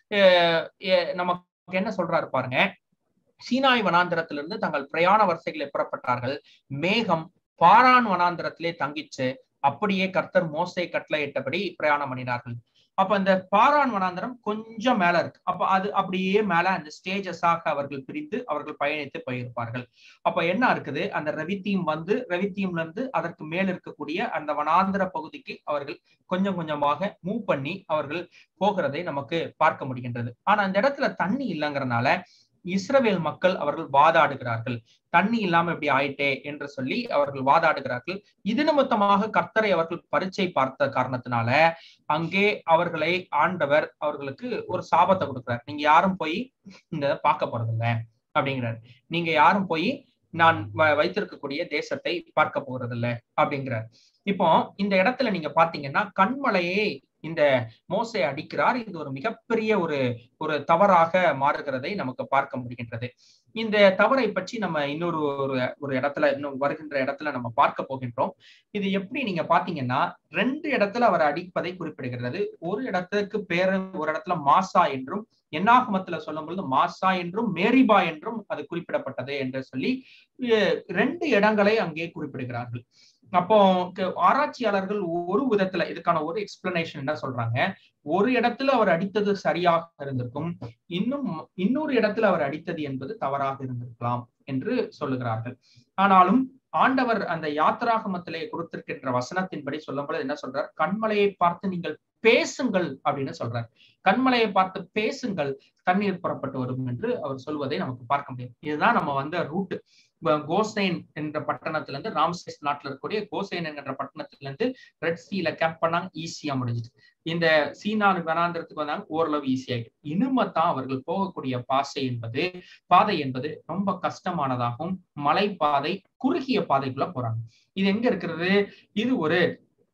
நமக்கு என்ன சொல்றாரு பாருங்க சீனாய் வனாந்திரத்திலிருந்து தங்கள் பிரயாண வரிசைகளை புறப்பட்டார்கள் மேகம் பாரான் வனாந்திரத்திலே தங்கிச்சு அப்படியே கர்த்தர் மோசை கட்டளையிட்டபடி பிரயாணம் பண்ணினார்கள் அப்ப இந்த பாரான் வனாந்திரம் கொஞ்சம் மேல இருக்கு அப்ப அது அப்படியே மேல அந்த ஸ்டேஜஸாக அவர்கள் பிரிந்து அவர்கள் பயணித்து போயிருப்பார்கள் அப்ப என்ன இருக்குது அந்த ரவித்தீம் வந்து ரவித்தீம்ல இருந்து அதற்கு மேல் இருக்கக்கூடிய அந்த வனாந்திர பகுதிக்கு அவர்கள் கொஞ்சம் கொஞ்சமாக மூவ் பண்ணி அவர்கள் போகிறதை நமக்கு பார்க்க முடிகின்றது ஆனா அந்த இடத்துல தண்ணி இல்லைங்கிறனால இஸ்ரவேல் மக்கள் அவர்கள் வாதாடுகிறார்கள் தண்ணி இல்லாம இப்படி ஆயிட்டே என்று சொல்லி அவர்கள் வாதாடுகிறார்கள் இது நிமித்தமாக கர்த்தரை அவர்கள் பரீட்சை பார்த்த காரணத்தினால அங்கே அவர்களை ஆண்டவர் அவர்களுக்கு ஒரு சாபத்தை கொடுக்கிறார் நீங்க யாரும் போய் இந்த பார்க்க போறதில்ல அப்படிங்கிறார் நீங்க யாரும் போய் நான் வைத்திருக்கக்கூடிய தேசத்தை பார்க்க போறதில்ல அப்படிங்கிறார் இப்போ இந்த இடத்துல நீங்க பாத்தீங்கன்னா கண்மலையை இந்த மோசை அடிக்கிறார் இது ஒரு மிகப்பெரிய ஒரு ஒரு தவறாக மாறுகிறதை நமக்கு பார்க்க முடிகின்றது இந்த தவறை பற்றி நம்ம இன்னொரு ஒரு ஒரு இடத்துல இன்னும் வருகின்ற இடத்துல நம்ம பார்க்க போகின்றோம் இது எப்படி நீங்க பாத்தீங்கன்னா ரெண்டு இடத்துல அவர் அடிப்பதை குறிப்பிடுகிறது ஒரு இடத்துக்கு பேரு ஒரு இடத்துல மாசா என்றும் என்னாகமத்துல சொல்லும் பொழுது மாசா என்றும் மேரிபா என்றும் அது குறிப்பிடப்பட்டது என்று சொல்லி ரெண்டு இடங்களை அங்கே குறிப்பிடுகிறார்கள் அப்போ ஆராய்ச்சியாளர்கள் ஒரு விதத்துல இதுக்கான ஒரு எக்ஸ்பிளனேஷன் என்ன சொல்றாங்க ஒரு இடத்துல அவர் அடித்தது சரியாக இருந்திருக்கும் இன்னும் இன்னொரு இடத்துல அவர் அடித்தது என்பது தவறாக இருந்திருக்கலாம் என்று சொல்லுகிறார்கள் ஆனாலும் ஆண்டவர் அந்த யாத்திராகமத்திலே கொடுத்திருக்கின்ற வசனத்தின்படி சொல்லும்போது என்ன சொல்றார் கண்மலையை பார்த்து நீங்கள் பேசுங்கள் அப்படின்னு சொல்றார் கண்மலையை பார்த்து பேசுங்கள் தண்ணீர் புறப்பட்டு வரும் என்று அவர் சொல்வதை நமக்கு பார்க்க முடியும் இதுதான் நம்ம வந்த ரூட் கோசைன் என்ற பட்டணத்துல இருந்து ராம்சேஸ் நாட்டுல இருக்கக்கூடிய கோசைன் என்கிற பட்டணத்துல இருந்து ரெட் சீல கேம்ப் பண்ணாங்க ஈஸியா முடிஞ்சிட்டு இந்த சீனா வனாந்திரத்துக்கு வந்தாங்க ஓரளவு ஈஸியாயிட்டு இனிமத்தான் அவர்கள் போகக்கூடிய பாசை என்பது பாதை என்பது ரொம்ப கஷ்டமானதாகவும் மலை பாதை குறுகிய பாதைக்குள்ள போறாங்க இது எங்க இருக்கிறது இது ஒரு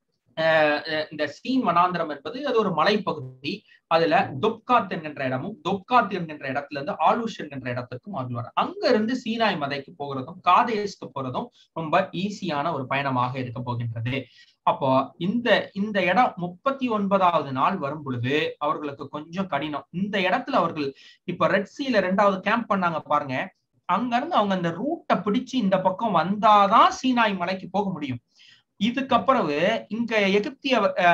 இந்த சீன் வனாந்திரம் என்பது அது ஒரு மலைப்பகுதி அதுல தொப்காத் என்கின்ற இடமும் தொப்காத் என்கின்ற இடத்துல இருந்து ஆலுஷ் என்கின்ற இடத்துக்கும் அவர்கள் வர அங்க இருந்து சீனாய் மதைக்கு போகிறதும் காதேஸ்க்கு போறதும் ரொம்ப ஈஸியான ஒரு பயணமாக இருக்க போகின்றது அப்போ இந்த இந்த இடம் முப்பத்தி ஒன்பதாவது நாள் வரும் பொழுது அவர்களுக்கு கொஞ்சம் கடினம் இந்த இடத்துல அவர்கள் இப்ப ரெட் சீல ரெண்டாவது கேம்ப் பண்ணாங்க பாருங்க அங்க இருந்து அவங்க அந்த ரூட்டை பிடிச்சு இந்த பக்கம் வந்தாதான் சீனாய் மலைக்கு போக முடியும் இதுக்கப்புறம் இங்க எகிப்திய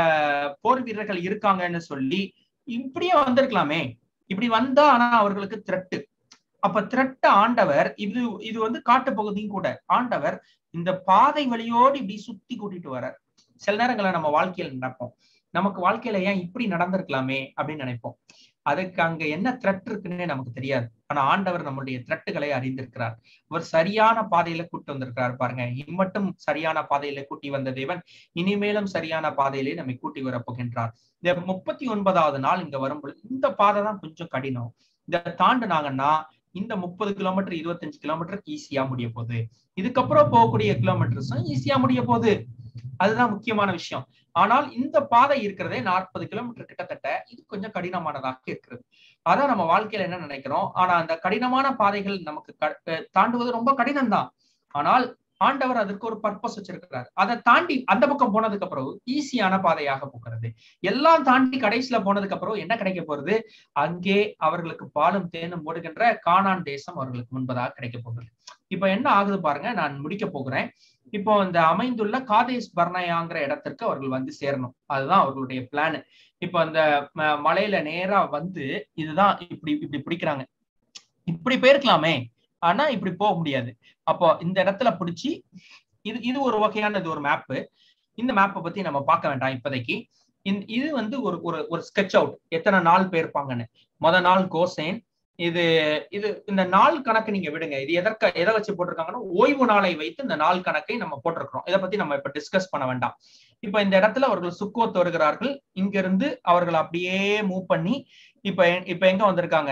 போர் வீரர்கள் இருக்காங்கன்னு சொல்லி இப்படியே வந்திருக்கலாமே இப்படி வந்தா ஆனா அவர்களுக்கு த்ரெட்டு அப்ப த்ரெட்ட ஆண்டவர் இது இது வந்து காட்டு பகுதியும் கூட ஆண்டவர் இந்த பாதை வழியோடு இப்படி சுத்தி கூட்டிட்டு வர சில நேரங்களில் நம்ம வாழ்க்கையில நடப்போம் நமக்கு வாழ்க்கையில ஏன் இப்படி நடந்திருக்கலாமே அப்படின்னு நினைப்போம் அதுக்கு அங்க என்ன த்ரெட் இருக்குன்னு நமக்கு தெரியாது ஆனா ஆண்டவர் நம்மளுடைய த்ரெட்டுகளை அறிந்திருக்கிறார் அவர் சரியான பாதையில கூட்டு வந்திருக்கிறார் பாருங்க இம்மட்டும் சரியான பாதையில கூட்டி வந்த தேவன் இனிமேலும் சரியான பாதையிலே நம்மை கூட்டி வர போகின்றார் இந்த முப்பத்தி ஒன்பதாவது நாள் இங்க வரும்பொழுது இந்த பாதை தான் கொஞ்சம் கடினம் இதை தாண்டினாங்கன்னா இந்த முப்பது கிலோமீட்டர் இருபத்தஞ்சு கிலோமீட்டர் ஈஸியா முடிய போகுது இதுக்கப்புறம் போகக்கூடிய கிலோமீட்டர்ஸும் ஈஸியா முடிய போகுது அதுதான் முக்கியமான விஷயம் ஆனால் இந்த பாதை இருக்கிறதே நாற்பது கிலோமீட்டர் கிட்டத்தட்ட இது கொஞ்சம் கடினமானதாக இருக்கிறது அதான் நம்ம வாழ்க்கையில என்ன நினைக்கிறோம் ஆனா அந்த கடினமான பாதைகள் நமக்கு தாண்டுவது ரொம்ப கடினம் தான் ஆனால் ஆண்டவர் அதற்கு ஒரு பர்பஸ் வச்சிருக்கிறார் அதை தாண்டி அந்த பக்கம் போனதுக்கு அப்புறம் ஈஸியான பாதையாக போகிறது எல்லாம் தாண்டி கடைசியில போனதுக்கு அப்புறம் என்ன கிடைக்க போறது அங்கே அவர்களுக்கு பாலும் தேனும் ஓடுகின்ற கானான் தேசம் அவர்களுக்கு முன்பதாக கிடைக்க போகிறது இப்ப என்ன ஆகுது பாருங்க நான் முடிக்க போகிறேன் இப்போ இந்த அமைந்துள்ள காதேஷ் பர்ணயாங்கிற இடத்திற்கு அவர்கள் வந்து சேரணும் அதுதான் அவர்களுடைய பிளான் இப்போ அந்த மலையில நேரா வந்து இதுதான் இப்படி இப்படி பிடிக்கிறாங்க இப்படி போயிருக்கலாமே ஆனா இப்படி போக முடியாது அப்போ இந்த இடத்துல பிடிச்சி இது இது ஒரு வகையான இது ஒரு மேப்பு இந்த மேப்பை பத்தி நம்ம பார்க்க வேண்டாம் இப்போதைக்கு இது வந்து ஒரு ஒரு ஒரு ஸ்கெட்ச் அவுட் எத்தனை நாள் போயிருப்பாங்கன்னு முத நாள் கோசேன் இது இது இந்த நாள் கணக்கு நீங்க விடுங்க இது எதற்க எதை வச்சு போட்டிருக்காங்கன்னா ஓய்வு நாளை வைத்து இந்த நாள் கணக்கை நம்ம போட்டிருக்கிறோம் இதை பத்தி நம்ம இப்ப டிஸ்கஸ் பண்ண வேண்டாம் இப்ப இந்த இடத்துல அவர்கள் சுக்கோத் வருகிறார்கள் இங்க இருந்து அவர்கள் அப்படியே மூவ் பண்ணி இப்ப இப்ப எங்க வந்திருக்காங்க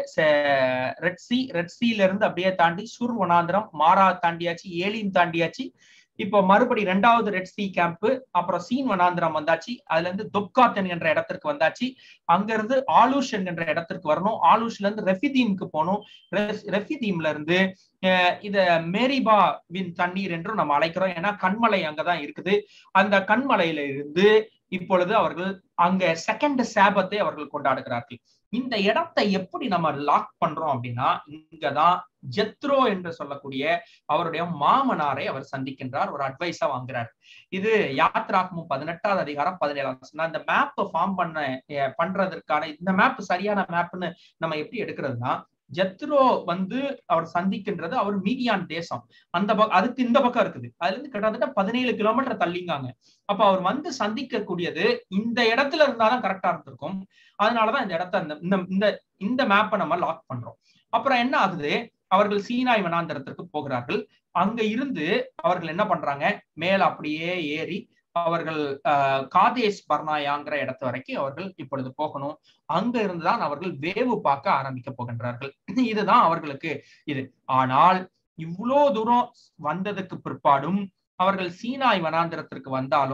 ரெட் சி ரெட் சீல இருந்து அப்படியே தாண்டி சுர் வனாந்திரம் மாரா தாண்டியாச்சு ஏலியும் தாண்டியாச்சு இப்போ மறுபடி ரெண்டாவது ரெட் சி கேம்ப் அப்புறம் சீன் வனாந்திரம் வந்தாச்சு அதுல இருந்து தொப்காத் என்கின்ற இடத்திற்கு வந்தாச்சு அங்க இருந்து ஆலூஷ் என்கின்ற இடத்திற்கு வரணும் ஆலூஷ்ல இருந்து ரெஃபிதீமுக்கு போகணும் ரெஃபிதீம்ல இருந்து இத மேரிபா வின் தண்ணீர் என்றும் நம்ம அழைக்கிறோம் ஏன்னா கண்மலை அங்கதான் இருக்குது அந்த கண்மலையில இருந்து இப்பொழுது அவர்கள் அங்க செகண்ட் சாபத்தை அவர்கள் கொண்டாடுகிறார்கள் இந்த இடத்தை எப்படி நம்ம லாக் பண்றோம் அப்படின்னா இங்கதான் ஜெத்ரோ என்று சொல்லக்கூடிய அவருடைய மாமனாரை அவர் சந்திக்கின்றார் ஒரு அட்வைஸா வாங்குறார் இது யாத்ராகமும் பதினெட்டாவது அதிகாரம் பதினேழாம் இந்த மேப் ஃபார்ம் பண்ண பண்றதற்கான இந்த மேப் சரியான மேப்னு நம்ம எப்படி எடுக்கிறதுனா ஜெத்ரோ வந்து அவர் சந்திக்கின்றது அவர் மீடியான் தேசம் அந்த பக்கம் அதுக்கு இந்த பக்கம் இருக்குது அதுல இருந்து கிட்டத்தட்ட பதினேழு கிலோமீட்டர் தள்ளிங்காங்க அப்ப அவர் வந்து சந்திக்கக்கூடியது இந்த இடத்துல இருந்தாதான் கரெக்டா இருந்திருக்கும் அதனாலதான் இந்த இடத்த இந்த இந்த இந்த மேப்பை நம்ம லாக் பண்றோம் அப்புறம் என்ன ஆகுது அவர்கள் சீனாய் வனாந்தரத்திற்கு போகிறார்கள் அங்க இருந்து அவர்கள் என்ன பண்றாங்க மேல அப்படியே ஏறி அவர்கள் காதேஷ் பர்னாயாங்கிற இடத்து வரைக்கும் அவர்கள் இப்பொழுது போகணும் அங்க இருந்துதான் அவர்கள் வேவு பார்க்க ஆரம்பிக்க போகின்றார்கள் இதுதான் அவர்களுக்கு இது ஆனால் இவ்வளோ தூரம் வந்ததுக்கு பிற்பாடும் அவர்கள் சீனாய் வனாந்திரத்திற்கு வந்தாலும்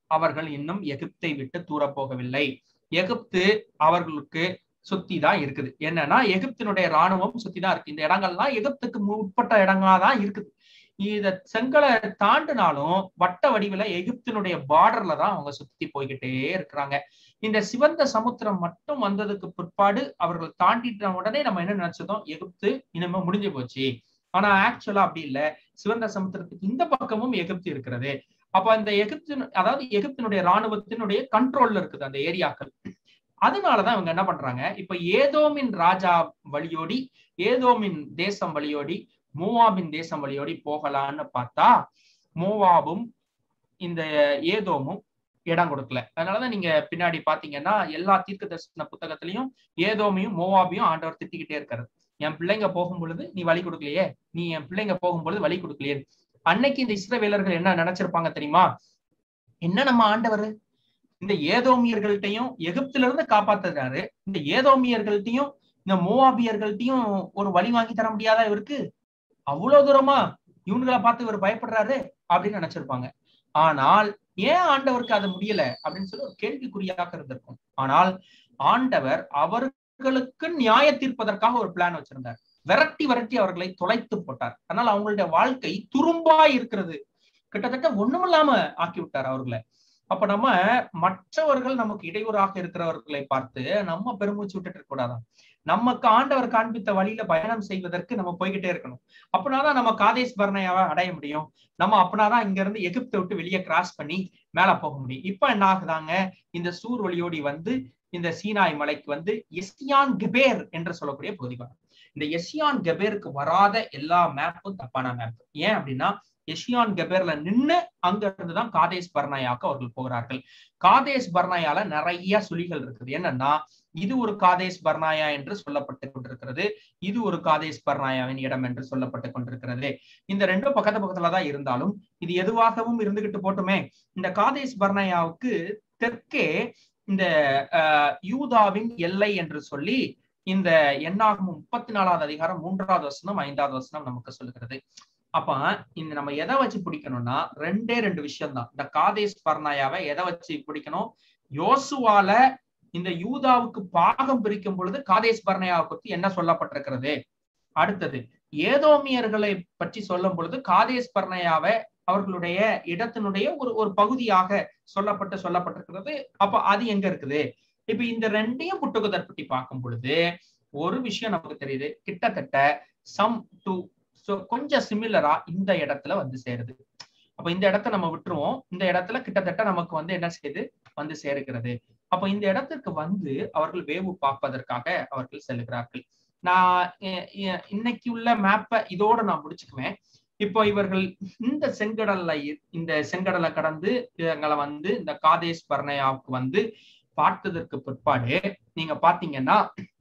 அவர்கள் இன்னும் எகிப்தை விட்டு தூர போகவில்லை எகிப்து அவர்களுக்கு சுத்தி தான் இருக்குது என்னன்னா எகிப்தினுடைய ராணுவம் சுத்தி தான் இருக்கு இந்த இடங்கள்லாம் எகிப்துக்கு உட்பட்ட இடங்களா தான் இருக்குது இத செங்கலை தாண்டினாலும் வட்ட வடிவில எகிப்தினுடைய பார்டர்ல தான் அவங்க சுத்தி போய்கிட்டே இருக்கிறாங்க இந்த சிவந்த சமுத்திரம் மட்டும் வந்ததுக்கு பிற்பாடு அவர்கள் தாண்டிட்ட உடனே நம்ம என்ன நினைச்சதோம் எகிப்து இனிமே முடிஞ்சு போச்சு ஆனா ஆக்சுவலா அப்படி இல்ல சிவந்த சமுத்திரத்துக்கு இந்த பக்கமும் எகிப்து இருக்கிறது அப்ப இந்த எகிப்து அதாவது எகிப்தினுடைய ராணுவத்தினுடைய கண்ட்ரோல்ல இருக்குது அந்த ஏரியாக்கள் அதனாலதான் இவங்க என்ன பண்றாங்க இப்ப ஏதோமின் ராஜா வழியோடி ஏதோமின் தேசம் வழியோடி மூவாபின் தேசம் வழியோடி போகலான்னு பார்த்தா மூவாபும் இந்த ஏதோமும் இடம் கொடுக்கல அதனாலதான் நீங்க பின்னாடி பாத்தீங்கன்னா எல்லா தீர்க்க தரிசன புத்தகத்திலையும் ஏதோமையும் மோவாபையும் ஆண்டவர் திட்டிக்கிட்டே இருக்காரு என் பிள்ளைங்க போகும் பொழுது நீ வழி கொடுக்கலையே நீ என் பிள்ளைங்க போகும் பொழுது வழி கொடுக்கலையே அன்னைக்கு இந்த இஸ்ரவேலர்கள் என்ன நினைச்சிருப்பாங்க தெரியுமா என்ன நம்ம ஆண்டவர் இந்த ஏதோமியர்கள்ட்டையும் எகிப்துல இருந்து காப்பாத்துறாரு இந்த ஏதோமியர்கள்ட்டையும் இந்த மோவாபியர்கள்ட்டையும் ஒரு வழி வாங்கி தர முடியாதா இவருக்கு அவ்வளவு தூரமா இவனுங்களை பார்த்து இவர் பயப்படுறாரு அப்படின்னு நினைச்சிருப்பாங்க ஆனால் ஏன் ஆண்டவருக்கு அது முடியல அப்படின்னு சொல்லி ஒரு கேள்விக்குறியாக இருந்திருக்கும் ஆனால் ஆண்டவர் அவர்களுக்கு நியாய தீர்ப்பதற்காக ஒரு பிளான் வச்சிருந்தார் விரட்டி விரட்டி அவர்களை தொலைத்து போட்டார் அதனால அவங்களுடைய வாழ்க்கை துரும்பாய் இருக்கிறது கிட்டத்தட்ட ஒண்ணுமில்லாம ஆக்கி விட்டார் அவர்களை அப்ப நம்ம மற்றவர்கள் நமக்கு இடையூறாக இருக்கிறவர்களை பார்த்து நம்ம பெருமூச்சு விட்டுட்டு இருக்க கூடாதான் நமக்கு ஆண்டவர் காண்பித்த வழியில பயணம் செய்வதற்கு நம்ம போய்கிட்டே இருக்கணும் அப்படின்னாதான் நம்ம காதேஷ் பர்ணையாவை அடைய முடியும் நம்ம அப்படின்னாதான் இங்க இருந்து எகிப்தை விட்டு வெளியே கிராஸ் பண்ணி மேல போக முடியும் இப்ப என்ன ஆகுதாங்க இந்த சூர் வழியோடி வந்து இந்த சீனாய் மலைக்கு வந்து எஸ்யான் கெபேர் என்று சொல்லக்கூடிய பகுதி வரும் இந்த எஸ்யான் கெபேருக்கு வராத எல்லா மேப்பும் தப்பான மேப் ஏன் அப்படின்னா எஷியான் கெபேர்ல நின்று அங்க இருந்துதான் காதேஷ் பர்னாயாக்கு அவர்கள் போகிறார்கள் காதேஷ் பர்னாயால நிறைய சுழிகள் இருக்குது என்னன்னா இது ஒரு காதேஷ் பர்னாயா என்று சொல்லப்பட்டு கொண்டிருக்கிறது இது ஒரு காதேஷ் பர்னாயாவின் இடம் என்று சொல்லப்பட்டு கொண்டிருக்கிறது இந்த ரெண்டும் பக்கத்து பக்கத்துல தான் இருந்தாலும் இது எதுவாகவும் இருந்துகிட்டு போட்டுமே இந்த காதேஷ் பர்னாயாவுக்கு தெற்கே இந்த யூதாவின் எல்லை என்று சொல்லி இந்த எண்ணாகும் முப்பத்தி நாலாவது அதிகாரம் மூன்றாவது வசனம் ஐந்தாவது வசனம் நமக்கு சொல்லுகிறது அப்ப இந்த நம்ம எதை வச்சு பிடிக்கணும்னா ரெண்டே ரெண்டு விஷயம் தான் இந்த காதேஷ் பர்னாயாவை எதை வச்சு பிடிக்கணும் யோசுவால இந்த யூதாவுக்கு பாகம் பிரிக்கும் பொழுது காதேஷ் பர்னாயாவை பத்தி என்ன சொல்லப்பட்டிருக்கிறது அடுத்தது ஏதோமியர்களை பற்றி சொல்லும் பொழுது காதேஷ் பர்னையாவை அவர்களுடைய இடத்தினுடைய ஒரு ஒரு பகுதியாக சொல்லப்பட்டு சொல்லப்பட்டிருக்கிறது அப்ப அது எங்க இருக்குது இப்ப இந்த ரெண்டையும் புட்டுக்குதர் பற்றி பார்க்கும் பொழுது ஒரு விஷயம் நமக்கு தெரியுது கிட்டத்தட்ட சம் டு கொஞ்சம் சிமிலரா இந்த இடத்துல வந்து சேருது அப்ப இந்த இடத்த நம்ம விட்டுருவோம் இந்த இடத்துல கிட்டத்தட்ட நமக்கு வந்து என்ன செய்யுது வந்து சேருகிறது அப்ப இந்த இடத்துக்கு வந்து அவர்கள் வேவு பார்ப்பதற்காக அவர்கள் செல்கிறார்கள் நான் இன்னைக்கு உள்ள மேப்பை இதோட நான் முடிச்சுக்குவேன் இப்போ இவர்கள் இந்த செங்கடல்ல இந்த செங்கடலை கடந்து இவங்களை வந்து இந்த காதேஷ் பர்ணயாவுக்கு வந்து பார்த்ததற்கு பிற்பாடு நீங்க பாத்தீங்கன்னா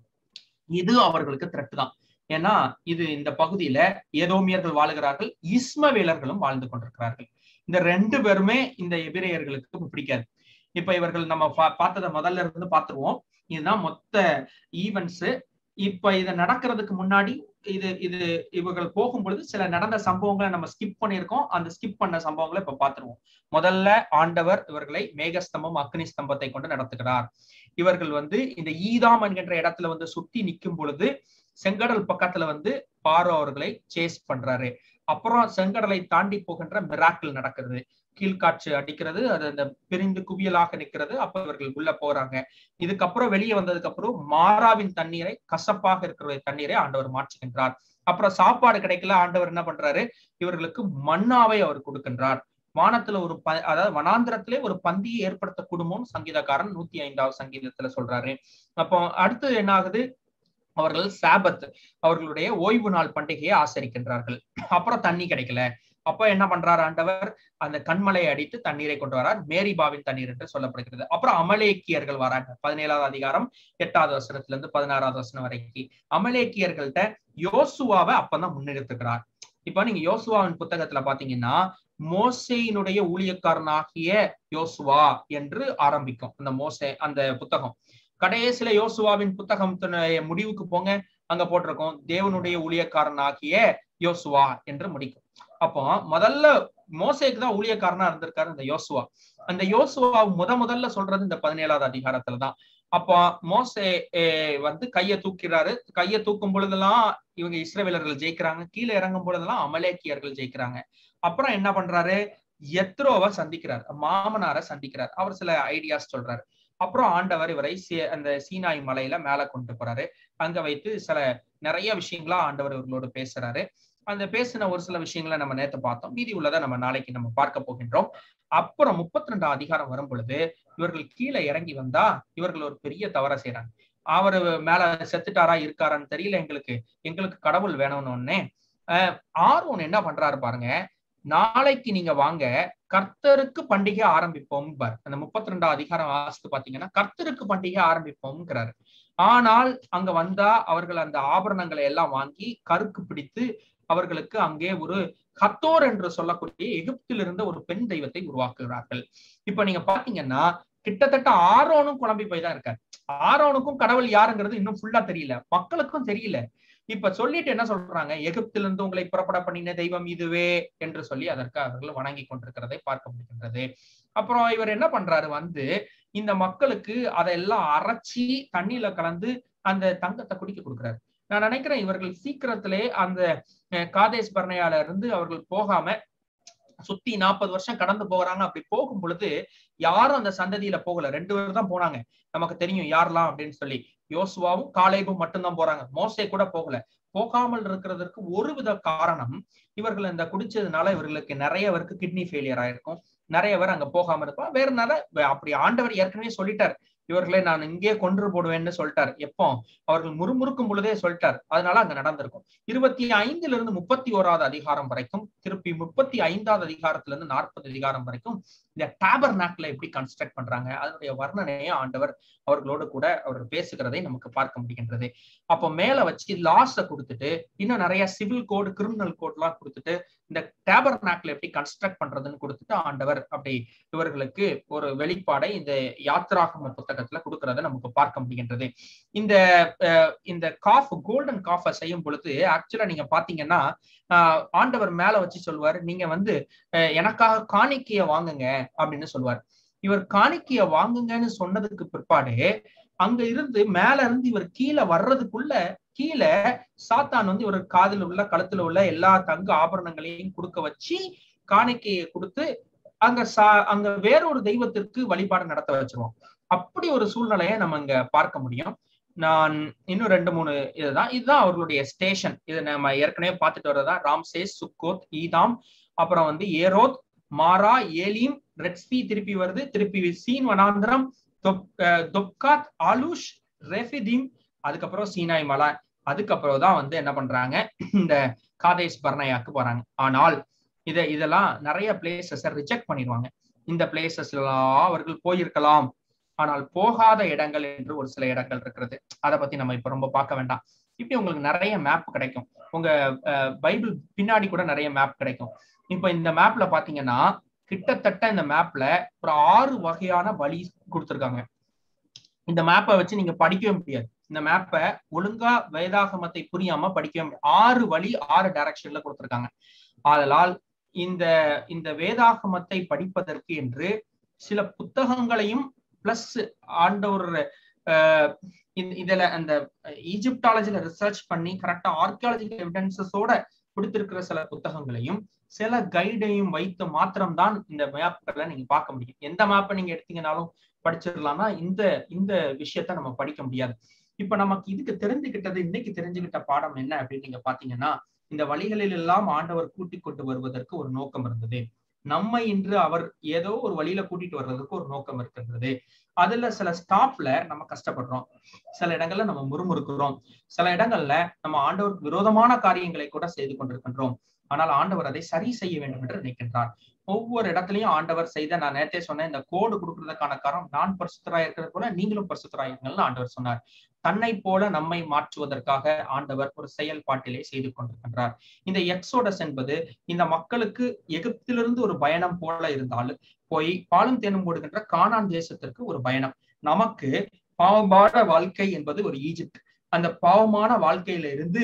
இது அவர்களுக்கு த்ரெட்டு தான் ஏன்னா இது இந்த பகுதியில ஏதோமியர்கள் வாழுகிறார்கள் இஸ்மவேலர்களும் வாழ்ந்து கொண்டிருக்கிறார்கள் இந்த ரெண்டு பேருமே இந்த எபிரேயர்களுக்கு பிடிக்காது இப்ப இவர்கள் நம்ம பார்த்ததை முதல்ல இருந்து பார்த்துருவோம் இதுதான் மொத்த ஈவெண்ட்ஸ் இப்ப இது நடக்கிறதுக்கு முன்னாடி இது இது இவர்கள் போகும் பொழுது சில நடந்த சம்பவங்களை நம்ம ஸ்கிப் பண்ணியிருக்கோம் அந்த ஸ்கிப் பண்ண சம்பவங்களை இப்ப பார்த்துருவோம் முதல்ல ஆண்டவர் இவர்களை மேகஸ்தம்பம் அக்னி ஸ்தம்பத்தை கொண்டு நடத்துகிறார் இவர்கள் வந்து இந்த ஈதாம் என்கின்ற இடத்துல வந்து சுத்தி நிற்கும் பொழுது செங்கடல் பக்கத்துல வந்து பாரோ அவர்களை சேஸ் பண்றாரு அப்புறம் செங்கடலை தாண்டி போகின்ற மிராக்கிள் நடக்கிறது கீழ்காற்று அடிக்கிறது அது அந்த பிரிந்து குவியலாக நிற்கிறது அப்ப இவர்கள் உள்ள போறாங்க இதுக்கப்புறம் வெளியே வந்ததுக்கு அப்புறம் மாறாவின் தண்ணீரை கசப்பாக இருக்கிற தண்ணீரை ஆண்டவர் மாற்றுகின்றார் அப்புறம் சாப்பாடு கிடைக்கல ஆண்டவர் என்ன பண்றாரு இவர்களுக்கு மண்ணாவை அவர் கொடுக்கின்றார் வானத்துல ஒரு ப அதாவது வனாந்திரத்திலே ஒரு பந்தியை ஏற்படுத்த குடும்பம் சங்கீதக்காரன் நூத்தி ஐந்தாவது சங்கீதத்துல சொல்றாரு அப்போ அடுத்து என்ன ஆகுது அவர்கள் சாபத் அவர்களுடைய ஓய்வு நாள் பண்டிகையை ஆசரிக்கின்றார்கள் அப்புறம் தண்ணி கிடைக்கல அப்ப என்ன பண்றார் ஆண்டவர் அந்த கண்மலையை அடித்து தண்ணீரை கொண்டு வரார் மேரிபாவின் தண்ணீர் என்று சொல்லப்படுகிறது அப்புறம் அமலேக்கியர்கள் வராங்க பதினேழாவது அதிகாரம் எட்டாவது வசனத்துல இருந்து பதினாறாவது வசனம் வரைக்கும் அமலேக்கியர்கள்ட்ட யோசுவாவை அப்பதான் முன்னெடுத்துக்கிறார் இப்ப நீங்க யோசுவாவின் புத்தகத்துல பாத்தீங்கன்னா மோசையினுடைய ஊழியக்காரனாகிய யோசுவா என்று ஆரம்பிக்கும் அந்த மோசே அந்த புத்தகம் கடைசியில யோசுவாவின் புத்தகம் முடிவுக்கு போங்க அங்க போட்டிருக்கோம் தேவனுடைய ஊழியக்காரன் ஆகிய யோசுவா என்று முடிக்கும் அப்போ முதல்ல மோசேக்கு தான் ஊழியக்காரனா இருந்திருக்காரு இந்த யோசுவா அந்த யோசுவா முத முதல்ல சொல்றது இந்த பதினேழாவது அதிகாரத்துலதான் அப்போ மோசே வந்து கைய தூக்கிறாரு கைய தூக்கும் பொழுதெல்லாம் இவங்க இஸ்ரேவேலர்கள் ஜெயிக்கிறாங்க கீழே இறங்கும் பொழுதெல்லாம் அமலேக்கியர்கள் ஜெயிக்கிறாங்க அப்புறம் என்ன பண்றாரு எத்ரோவை சந்திக்கிறார் மாமனாரை சந்திக்கிறார் அவர் சில ஐடியாஸ் சொல்றாரு அப்புறம் ஆண்டவர் இவரை அந்த சீனாய் மலையில மேல கொண்டு போறாரு அங்க வைத்து சில நிறைய விஷயங்களா ஆண்டவர் இவர்களோடு பேசுறாரு அந்த பேசின ஒரு சில விஷயங்களை நம்ம நேத்து பார்த்தோம் மீதி உள்ளதை நம்ம நாளைக்கு நம்ம பார்க்க போகின்றோம் அப்புறம் முப்பத்தி ரெண்டாம் அதிகாரம் வரும் பொழுது இவர்கள் கீழே இறங்கி வந்தா இவர்கள் ஒரு பெரிய தவற செய்யறாங்க அவரு மேல செத்துட்டாரா இருக்காரான்னு தெரியல எங்களுக்கு எங்களுக்கு கடவுள் வேணும்னு ஒன்னே ஆர்வன் என்ன பண்றாரு பாருங்க நாளைக்கு நீங்க வாங்க கர்த்தருக்கு பண்டிகை ஆரம்பிப்போம் பார் அந்த முப்பத்தி ரெண்டாம் அதிகாரம் வாசித்து பாத்தீங்கன்னா கர்த்தருக்கு பண்டிகை ஆரம்பிப்போம்ங்கிறாரு ஆனால் அங்க வந்தா அவர்கள் அந்த ஆபரணங்களை எல்லாம் வாங்கி கருக்கு பிடித்து அவர்களுக்கு அங்கே ஒரு ஹத்தோர் என்று சொல்லக்கூடிய எகிப்தில் இருந்த ஒரு பெண் தெய்வத்தை உருவாக்குகிறார்கள் இப்ப நீங்க பாத்தீங்கன்னா கிட்டத்தட்ட ஆரோனும் குழம்பி போய் தான் இருக்காரு ஆரோனுக்கும் கடவுள் யாருங்கிறது இன்னும் ஃபுல்லா தெரியல மக்களுக்கும் தெரியல இப்ப சொல்லிட்டு என்ன சொல்றாங்க எகிப்திலிருந்து உங்களை புறப்பட பண்ணின தெய்வம் இதுவே என்று சொல்லி அதற்கு அவர்கள் வணங்கி கொண்டிருக்கிறதை பார்க்க முடிகின்றது அப்புறம் இவர் என்ன பண்றாரு வந்து இந்த மக்களுக்கு அதையெல்லாம் அரைச்சி தண்ணியில கலந்து அந்த தங்கத்தை குடிக்க கொடுக்குறாரு நான் நினைக்கிறேன் இவர்கள் சீக்கிரத்திலே அந்த காதேஷ் பர்ணையால இருந்து அவர்கள் போகாம சுத்தி நாற்பது வருஷம் கடந்து போகிறாங்க அப்படி போகும் பொழுது யாரும் அந்த சந்ததியில போகல ரெண்டு பேர் தான் போனாங்க நமக்கு தெரியும் யாரெல்லாம் அப்படின்னு சொல்லி யோசுவாவும் காலேபும் மட்டும்தான் போறாங்க மோசே கூட போகல போகாமல் இருக்கிறதுக்கு ஒரு வித காரணம் இவர்கள் இந்த குடிச்சதுனால இவர்களுக்கு நிறைய பேருக்கு கிட்னி ஃபெயிலியர் ஆயிருக்கும் நிறைய பேர் அங்க போகாம இருப்பா வேற நேரம் அப்படி ஆண்டவர் ஏற்கனவே சொல்லிட்டார் இவர்களை நான் இங்கே கொன்று போடுவேன்னு சொல்லிட்டார் எப்போ அவர்கள் முறுமுறுக்கும் பொழுதே சொல்லிட்டார் அதனால அங்க நடந்திருக்கும் இருபத்தி ஐந்துல இருந்து முப்பத்தி ஓராவது அதிகாரம் வரைக்கும் திருப்பி முப்பத்தி ஐந்தாவது அதிகாரத்துல இருந்து நாற்பது அதிகாரம் வரைக்கும் இந்த டேபர் நாக்ல எப்படி கன்ஸ்ட்ரக்ட் பண்றாங்க அதனுடைய வர்ணனையை ஆண்டவர் அவர்களோடு கூட அவர் பேசுகிறதை நமக்கு பார்க்க முடிகின்றது அப்போ மேல வச்சு லாஸ கொடுத்துட்டு இன்னும் நிறைய சிவில் கோடு கிரிமினல் கோட் எல்லாம் கொடுத்துட்டு இந்த டேபர் நாக்ல எப்படி கன்ஸ்ட்ரக்ட் பண்றதுன்னு கொடுத்துட்டு ஆண்டவர் அப்படி இவர்களுக்கு ஒரு வெளிப்பாடை இந்த யாத்ராகம புத்தகத்துல கொடுக்கறத நமக்கு பார்க்க முடிகின்றது இந்த இந்த காஃப் கோல்டன் காஃபை செய்யும் பொழுது ஆக்சுவலா நீங்க பாத்தீங்கன்னா ஆண்டவர் மேல வச்சு சொல்லுவாரு நீங்க வந்து எனக்காக காணிக்கைய வாங்குங்க அப்படின்னு சொல்லுவார் இவர் காணிக்கைய வாங்குங்கன்னு சொன்னதுக்கு பிற்பாடு அங்க இருந்து மேல இருந்து இவர் கீழே வர்றதுக்குள்ள கீழே சாத்தான் வந்து இவர் காதில் உள்ள கழுத்துல உள்ள எல்லா தங்க ஆபரணங்களையும் கொடுக்க வச்சு காணிக்கையை கொடுத்து அங்க சா அங்க வேறொரு தெய்வத்திற்கு வழிபாடு நடத்த வச்சிருவோம் அப்படி ஒரு சூழ்நிலையை நம்ம இங்க பார்க்க முடியும் நான் இன்னும் ரெண்டு மூணு இதுதான் இதுதான் அவர்களுடைய ஸ்டேஷன் இதை நம்ம ஏற்கனவே பார்த்துட்டு வர்றதுதான் ராம்சேஸ் சுக்கோத் ஈதாம் அப்புறம் வந்து ஏரோத் மாரா ஏலீம் ரெட்ஸ்பி திருப்பி வருது திருப்பி சீன் வனாந்திரம் தொப்காத் ஆலுஷ் ரெஃபிதீம் அதுக்கப்புறம் சீனாய் மலை அதுக்கப்புறம் தான் வந்து என்ன பண்றாங்க இந்த காதேஷ் பர்ணையாக்கு போறாங்க ஆனால் இதை இதெல்லாம் நிறைய பிளேசஸ் ரிஜெக்ட் பண்ணிடுவாங்க இந்த பிளேசஸ் எல்லாம் அவர்கள் போயிருக்கலாம் ஆனால் போகாத இடங்கள் என்று ஒரு சில இடங்கள் இருக்கிறது அதை பத்தி நம்ம இப்ப ரொம்ப பார்க்க வேண்டாம் இப்படி உங்களுக்கு நிறைய மேப் கிடைக்கும் உங்க பைபிள் பின்னாடி கூட நிறைய மேப் கிடைக்கும் இப்ப இந்த மேப்ல பாத்தீங்கன்னா கிட்டத்தட்ட இந்த மேப்ல ஒரு ஆறு வகையான வழி கொடுத்துருக்காங்க இந்த மேப்பை வச்சு நீங்க படிக்கவே முடியாது இந்த மேப்பை ஒழுங்கா வேதாகமத்தை புரியாம படிக்கவே முடியாது ஆறு வழி ஆறு டைரக்ஷன்ல கொடுத்துருக்காங்க ஆதலால் இந்த இந்த வேதாகமத்தை படிப்பதற்கு என்று சில புத்தகங்களையும் பிளஸ் ஆண்டவர் இதுல அந்த ஈஜிப்டாலஜில ரிசர்ச் பண்ணி கரெக்டா ஆர்கியாலஜிக்கல் எவிடன்சஸோட கொடுத்திருக்கிற சில புத்தகங்களையும் சில கைடையும் வைத்து மாத்திரம்தான் இந்த மேப்களை நீங்க பார்க்க முடியும் எந்த மேப்பை நீங்க எடுத்தீங்கனாலும் படிச்சிடலாம்னா இந்த இந்த விஷயத்த நம்ம படிக்க முடியாது இப்ப நமக்கு இதுக்கு தெரிஞ்சுக்கிட்டது இன்னைக்கு தெரிஞ்சுக்கிட்ட பாடம் என்ன அப்படின்னு நீங்க பாத்தீங்கன்னா இந்த வழிகளில் எல்லாம் ஆண்டவர் கூட்டிக் கொண்டு வருவதற்கு ஒரு நோக்கம் இருந்தது நம்மை இன்று அவர் ஏதோ ஒரு வழியில கூட்டிட்டு வர்றதுக்கு ஒரு நோக்கம் இருக்கின்றது அதுல சில ஸ்டாப்ல நம்ம கஷ்டப்படுறோம் சில இடங்கள்ல நம்ம முறுமுறுக்கிறோம் சில இடங்கள்ல நம்ம ஆண்டவருக்கு விரோதமான காரியங்களை கூட செய்து கொண்டிருக்கின்றோம் ஆனால் ஆண்டவர் அதை சரி செய்ய வேண்டும் என்று நினைக்கின்றார் ஒவ்வொரு இடத்துலயும் ஆண்டவர் செய்த நான் நேரத்தே சொன்னேன் இந்த கோடு கொடுக்கறதுக்கான காரணம் நான் பரிசுத்தராய் இருக்கிறது போல நீங்களும் பரிசுத்தராயிருங்கள்னு ஆண்டவர் சொன்னார் தன்னை போல நம்மை மாற்றுவதற்காக ஆண்டவர் ஒரு செயல்பாட்டிலே செய்து கொண்டிருக்கின்றார் இந்த எக்ஸோடஸ் என்பது இந்த மக்களுக்கு எகிப்திலிருந்து ஒரு பயணம் போல இருந்தாலும் போய் பாலும் தேனும் போடுகின்ற கானான் தேசத்திற்கு ஒரு பயணம் நமக்கு பாவமான வாழ்க்கை என்பது ஒரு ஈஜிப்ட் அந்த பாவமான வாழ்க்கையில இருந்து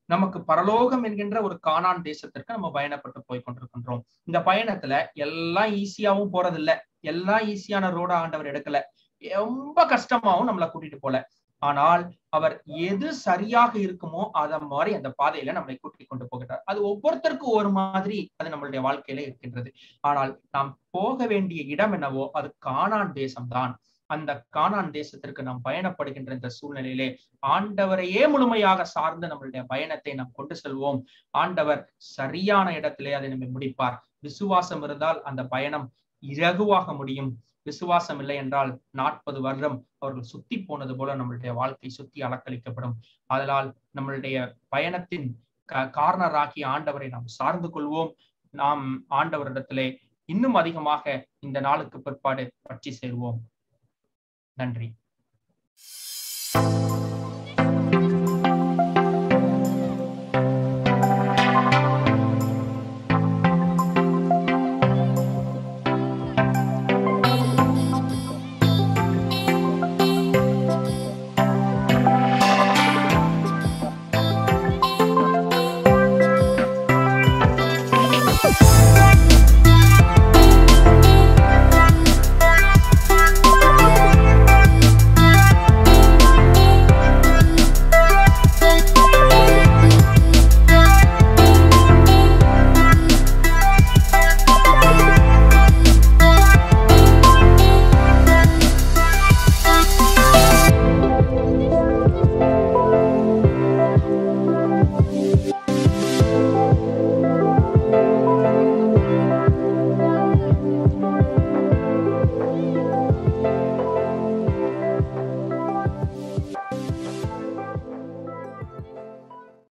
நமக்கு பரலோகம் என்கின்ற ஒரு கானான் தேசத்திற்கு நம்ம பயணப்பட்டு போய் கொண்டிருக்கின்றோம் இந்த பயணத்துல எல்லாம் ஈஸியாவும் போறதில்ல எல்லாம் ஈஸியான ரோட ஆண்டவர் எடுக்கல ரொம்ப கஷ்டமாவும் நம்மளை கூட்டிட்டு போல ஆனால் அவர் எது சரியாக இருக்குமோ அத மாதிரி அந்த பாதையில நம்மளை கூட்டிக் கொண்டு போகிறார் அது ஒவ்வொருத்தருக்கும் ஒரு மாதிரி அது நம்மளுடைய வாழ்க்கையில இருக்கின்றது ஆனால் நாம் போக வேண்டிய இடம் என்னவோ அது கானான் தேசம்தான் அந்த கானான் தேசத்திற்கு நாம் பயணப்படுகின்ற இந்த சூழ்நிலையிலே ஆண்டவரையே முழுமையாக சார்ந்து நம்மளுடைய பயணத்தை நாம் கொண்டு செல்வோம் ஆண்டவர் சரியான இடத்திலே அதை நம்மை முடிப்பார் விசுவாசம் இருந்தால் அந்த பயணம் இலகுவாக முடியும் விசுவாசம் இல்லை என்றால் நாற்பது வருடம் அவர்கள் சுத்தி போனது போல நம்மளுடைய வாழ்க்கை சுத்தி அலக்களிக்கப்படும் அதனால் நம்மளுடைய பயணத்தின் காரணராகி ஆண்டவரை நாம் சார்ந்து கொள்வோம் நாம் ஆண்டவரிடத்திலே இன்னும் அதிகமாக இந்த நாளுக்கு பிற்பாடு பற்றி சேர்வோம் நன்றி